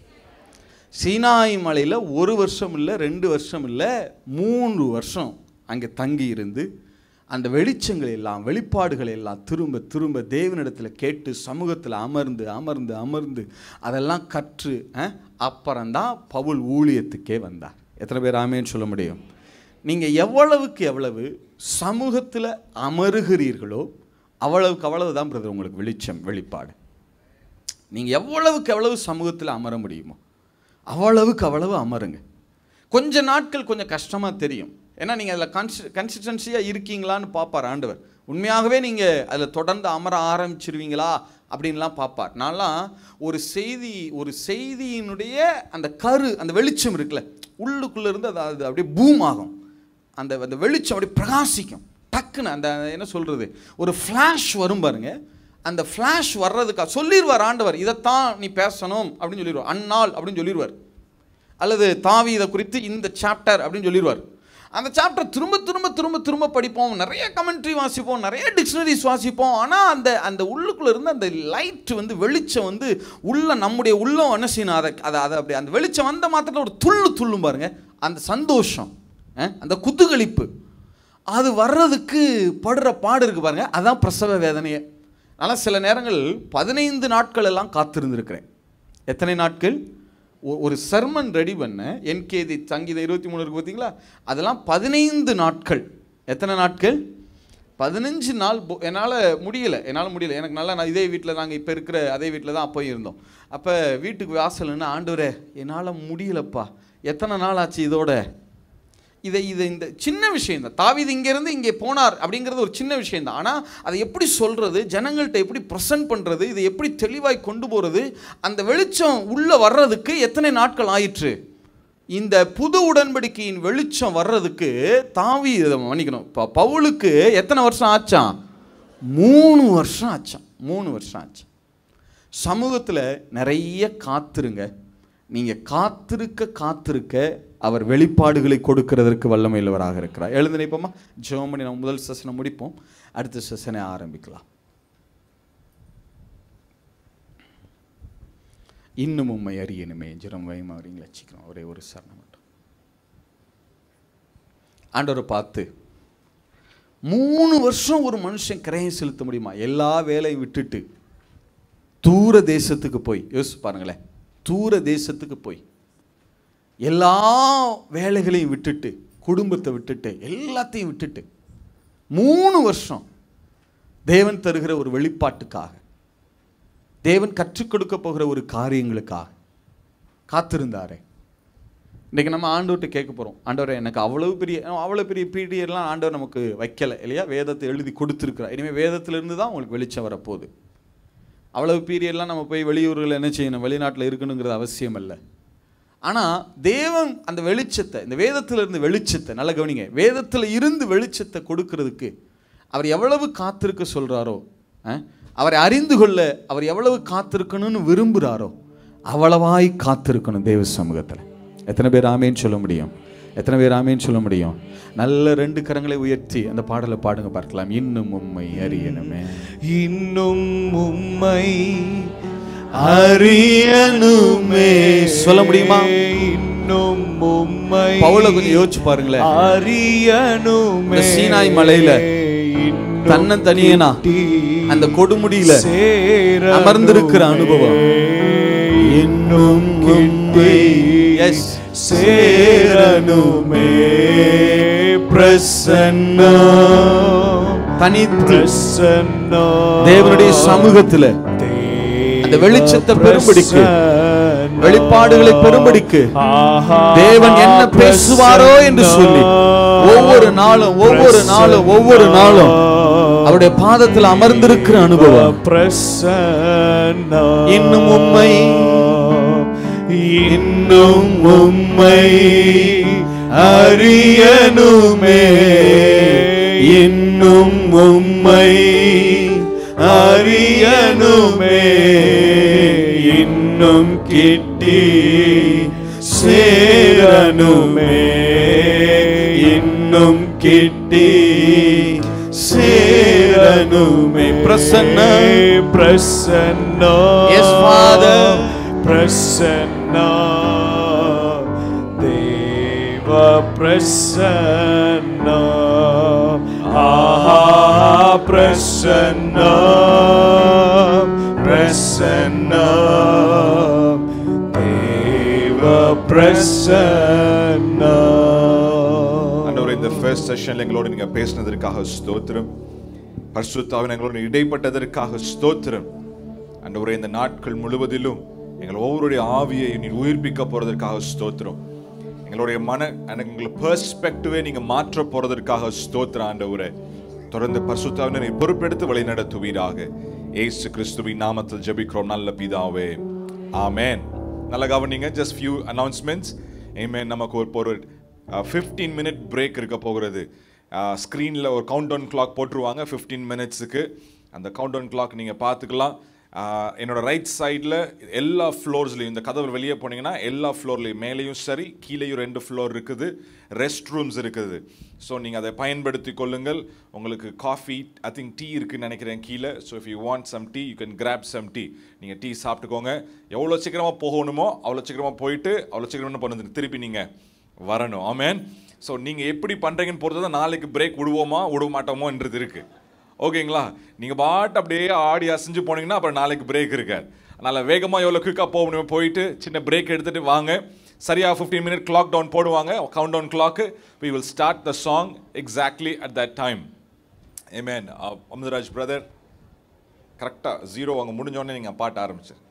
சீனாய் மலையில் ஒரு வருஷம் இல்லை ரெண்டு வருஷம் இல்லை மூன்று வருஷம் அங்கே தங்கி இருந்து அந்த வெளிச்சங்கள் எல்லாம் வெளிப்பாடுகள் எல்லாம் திரும்ப திரும்ப தேவனிடத்தில் கேட்டு சமூகத்தில் அமர்ந்து அமர்ந்து அமர்ந்து அதெல்லாம் கற்று அஹ், அப்புறம்தான் பவுல் ஊழியத்துக்கே வந்தார் எத்தனை பேர் ஆமேன்னு சொல்ல முடியும் நீங்கள் எவ்வளவுக்கு எவ்வளவு சமூகத்தில் அமருகிறீர்களோ அவ்வளவுக்கு அவ்வளவு தான் பிரதர் உங்களுக்கு வெளிச்சம் வெளிப்பாடு நீங்கள் எவ்வளவுக்கு எவ்வளவு சமூகத்தில் அமர முடியுமோ அவ்வளவுக்கு அவ்வளவு அமருங்க கொஞ்ச நாட்கள் கொஞ்சம் கஷ்டமாக தெரியும் ஏன்னா நீங்கள் அதில் கன்சி கன்சிஸ்டன்சியாக இருக்கீங்களான்னு பார்ப்பார் ஆண்டவர் உண்மையாகவே நீங்கள் அதில் தொடர்ந்து அமர ஆரம்பிச்சிருவீங்களா அப்படின்லாம் பார்ப்பார் நான்லாம் ஒரு செய்தி ஒரு செய்தியினுடைய அந்த கரு அந்த வெளிச்சம் இருக்குல்ல உள்ளுக்குள்ளே இருந்து அது அது அப்படியே பூம் ஆகும் அந்த அந்த வெளிச்சம் அப்படியே பிரகாசிக்கும் டக்குன்னு அந்த என்ன சொல்கிறது ஒரு ஃப்ளாஷ் வரும் பாருங்க அந்த ஃப்ளாஷ் வர்றதுக்காக சொல்லிடுவார் ஆண்டவர் இதைத்தான் நீ பேசணும் அப்படின்னு சொல்லிடுவார் அந்நாள் அப்படின்னு சொல்லிடுவார் அல்லது தாவி இதை குறித்து இந்த சாப்டர் அப்படின்னு சொல்லிடுவார் அந்த சாப்டர் திரும்ப திரும்ப திரும்ப திரும்ப படிப்போம் நிறைய கமெண்ட்ரி வாசிப்போம் நிறைய டிக்ஷனரிஸ் வாசிப்போம் ஆனால் அந்த அந்த உள்ளுக்குள்ள இருந்து அந்த லைட் வந்து வெளிச்சம் வந்து உள்ள நம்முடைய உள்ளம் என்ன செய்யணும் அதை அதை அதை அப்படி அந்த வெளிச்சம் வந்த மாத்திரத்தில் ஒரு துள்ளு துள்ளும் பாருங்க அந்த சந்தோஷம் அஹ், அந்த குத்துகளிப்பு அது வர்றதுக்கு படுற பாடு இருக்கு பாருங்க அதான் பிரசவ வேதனையே ஆனால் சில நேரங்கள் பதினைந்து நாட்கள் எல்லாம் காத்திருந்திருக்கிறேன் எத்தனை நாட்கள் ஒ- ஒரு சர்மன் ரெடி பண்ண என்கேதி சங்கீதம் இருபத்தி மூணு இருக்கு பார்த்தீங்களா அதெல்லாம் பதினைந்து நாட்கள் எத்தனை நாட்கள் பதினஞ்சு நாள் போ- என்னால் முடியல என்னால் முடியல எனக்கு நல்லா நான் இதே வீட்டில் நாங்கள் இப்போ இருக்கிற அதே வீட்டில் தான் போய் இருந்தோம் அப்போ வீட்டுக்கு வாசல்னு ஆண்டவரே என்னால் முடியலப்பா எத்தனை நாள் ஆச்சு இதோட இதை இதை இந்த சின்ன விஷயம் தான் தாவீது இங்கேருந்து இங்கே போனார் அப்படிங்கிறது ஒரு சின்ன விஷயம் தான் ஆனால் அதை எப்படி சொல்கிறது ஜனங்கள்கிட்ட எப்படி ப்ரெசென்ட் பண்ணுறது இதை எப்படி தெளிவாய் கொண்டு போகிறது அந்த வெளிச்சம் உள்ளே வர்றதுக்கு எத்தனை நாட்கள் ஆயிற்று இந்த புது உடன்படிக்கையின் வெளிச்சம் வர்றதுக்கு தாவி இதை மன்னிக்கணும் இப்போ பவுலுக்கு எத்தனை வருஷம் ஆச்சான் மூணு வருஷம் ஆச்சான் மூணு வருஷம் ஆச்சு சமூகத்தில் நிறைய காத்திருங்க நீங்கள் காத்திருக்க காத்திருக்க அவர் வெளிப்பாடுகளை கொடுக்கிறதற்கு வல்லமையுள்ளவராக இருக்கிறார் எழுந்து நினைப்போமா ஜெபம் பண்ணி நம்ம முதல் செஷனை முடிப்போம் அடுத்த செஷனை ஆரம்பிக்கலாம் இன்னும் உண்மை அறியணுமே ஜெரம் வயமாறீங்களா வச்சுக்கிறோம் ஒரே ஒரு சரணம் மட்டும் ஆண்டவரை பார்த்து மூணு வருஷம் ஒரு மனுஷன் கிரயம் செலுத்த முடியுமா எல்லா வேலையும் விட்டுட்டு தூர தேசத்துக்கு போய் யோசிச்சு பாருங்களேன் தூர தேசத்துக்கு போய் எல்லா வேலைகளையும் விட்டுட்டு குடும்பத்தை விட்டுட்டு எல்லாத்தையும் விட்டுட்டு மூணு வருஷம் தேவன் தருகிற ஒரு வெளிப்பாட்டுக்காக தேவன் கற்றுக் கொடுக்க போகிற ஒரு காரியங்களுக்காக காத்திருந்தாரே இன்றைக்கி நம்ம ஆண்டவர்கிட்ட கேட்க போகிறோம் ஆண்டவரை எனக்கு அவ்வளவு பெரிய அவ்வளோ பெரிய பீடியெல்லாம் ஆண்டவர் நமக்கு வைக்கலை இல்லையா வேதத்தை எழுதி கொடுத்துருக்குறார் இனிமேல் வேதத்திலிருந்து தான் உங்களுக்கு வெளிச்சம் வரப்போகுது அவ்வளவு பீரியட்லாம் நம்ம போய் வெளியூரில் என்ன செய்யணும் வெளிநாட்டில் இருக்கணுங்கிறது அவசியம் இல்லை ஆனால் தேவன் அந்த வெளிச்சத்தை இந்த வேதத்தில் இருந்து வெளிச்சத்தை நல்ல கவனிங்க வேதத்தில் இருந்து வெளிச்சத்தை கொடுக்கறதுக்கு அவர் எவ்வளவு காத்திருக்க சொல்கிறாரோ அவரை அறிந்து கொள்ள அவர் எவ்வளவு காத்திருக்கணும்னு விரும்புகிறாரோ அவ்வளவாய் காத்திருக்கணும் தேவ சமூகத்தில் எத்தனை பேர் ஆமேன்னு சொல்ல முடியும் எத்தனை பேர் ஆமேன்னு சொல்ல முடியும் நல்ல ரெண்டு கரங்களை உயர்த்தி அந்த பாடலை பாடுங்க பார்க்கலாம் இன்னும் உண்மை அறியணுமே இன்னும் உம்மை அறியணுமே சொல்ல முடியுமா? இன்னும் உம்மை பவுல கொஞ்சம் யோசிச்சு பாருங்களேன் அறியணுமே இந்த சீனாய் மலையில இன்னும் தன்னந்தனியனா அந்த கொடுமுடியில சேரணுமே. அமர்ந்திருக்கிற அனுபவம். இன்னும் கிட்டி Yes. சேரணுமே பிரசன்னா தனித்து பிரசன்னா தேவனுடைய சமூகத்துல அந்த வெளிச்சத்தை பெரும்படிக்கு வெளிப்பாடுகளை பெரும்படிக்கு தேவன் என்ன பேசுவாரோ என்று சொல்லி ஒவ்வொரு நாளும் ஒவ்வொரு நாளும் ஒவ்வொரு நாளும் அவருடைய பாதத்தில் அமர்ந்திருக்கிற அனுபவம் பிரசன்னா இன்னும் உம்மை இன்னும் உம்மை அறியணுமே இன்னும் உம்மை அறியணுமே இன்னும் கிட்டி சேரணுமே இன்னும் கிட்டி சேரணுமே பிரசன்ன. Prasanna Yes, Father. பிரசன்னா தேவ பிரசன்னா ஆஹா பிரசன்னா பிரசன்னா தேவ பிரசன்னா ஆண்டவரே இந்த ஃபர்ஸ்ட் செஷன்ல எங்களோட நீங்க பேசினதற்காக ஸ்தோத்திரம் பரிசுத்தாவின் எங்களோட இடைப்பட்டதற்காக ஸ்தோத்திரம் ஆண்டவரே இந்த நாட்கள் முழுவதிலும் எங்கள் ஒவ்வொருடைய ஆவியை நீர் உயிர்ப்பிக்க போறதற்காக ஸ்தோத்திரம் எங்களுடைய மன எங்களை பெர்ஸ்பெக்டிவே நீங்க மாற்ற போறதற்காக ஸ்தோத்திரம் ஆண்டவரே தொடர்ந்து பரிசுத்தாவினை பொறுப்பெடுத்து வழி நடத்துவீராக ஏசு கிறிஸ்துவின் நாமத்தில் ஜெபிக்கிறோம் நல்ல பிதாவே ஆமென் நல்ல கவனிங்க ஜஸ்ட் ஃபியூ அனௌன்ஸ்மெண்ட்ஸ் ஏமேன் நமக்கு ஒரு ஒரு ஃபிஃப்டீன் மினிட் பிரேக் இருக்க போகிறது ஸ்க்ரீனில் ஒரு கவுண்ட் டவுன் கிளாக் போட்டுருவாங்க ஃபிஃப்டீன் மினிட்ஸுக்கு அந்த கவுண்ட் டவுன் கிளாக் நீங்கள் பார்த்துக்கலாம் ஆஹ் என்னோட ரைட் சைடில் எல்லா ஃப்ளோர்ஸ்லையும் இந்த கதவு வெளியே போனீங்கன்னா எல்லா ஃப்ளோர்லையும் மேலேயும் சரி கீழேயும் ரெண்டு ஃப்ளோர் இருக்குது ரெஸ்ட் ரூம்ஸ் இருக்குது ஸோ நீங்கள் அதை பயன்படுத்தி கொள்ளுங்கள் உங்களுக்கு காஃபி ஐ திங்க் டீ இருக்குன்னு நினைக்கிறேன் கீழே so if you want some tea you can grab some tea நீங்கள் டீ சாப்பிட்டுக்கோங்க எவ்வளோ சீக்கிரமாக போகணுமோ அவ்வளோ சீக்கிரமாக போயிட்டு அவ்வளோ சீக்கிரம் என்ன பண்ணுது திருப்பி நீங்கள் வரணும் ஆமேன் ஸோ நீங்கள் எப்படி பண்ணுறீங்கன்னு பொறுத்து தான் நாளைக்கு பிரேக் விடுவோமா விட மாட்டோமோன்றது இருக்குது ஓகேங்களா நீங்கள் பாட்டு அப்படியே ஆடி அசைஞ்சு போனீங்கன்னா அப்புறம் நாளைக்கு பிரேக் இருக்காது அதனால் வேகமாக எவ்வளோ குயிக்காக போக முடியுமோ போயிட்டு சின்ன பிரேக் எடுத்துகிட்டு வாங்க சரியாக ஃபிஃப்டீன் மினிட் கிளாக் டவுன் போடுவாங்க count down clock we will start the song exactly at that time ஏமேன் அமுதராஜ் பிரதர் கரெக்டாக ஜீரோ அங்கே முடிஞ்சோடனே நீங்கள் பாட்ட ஆரம்பிச்சு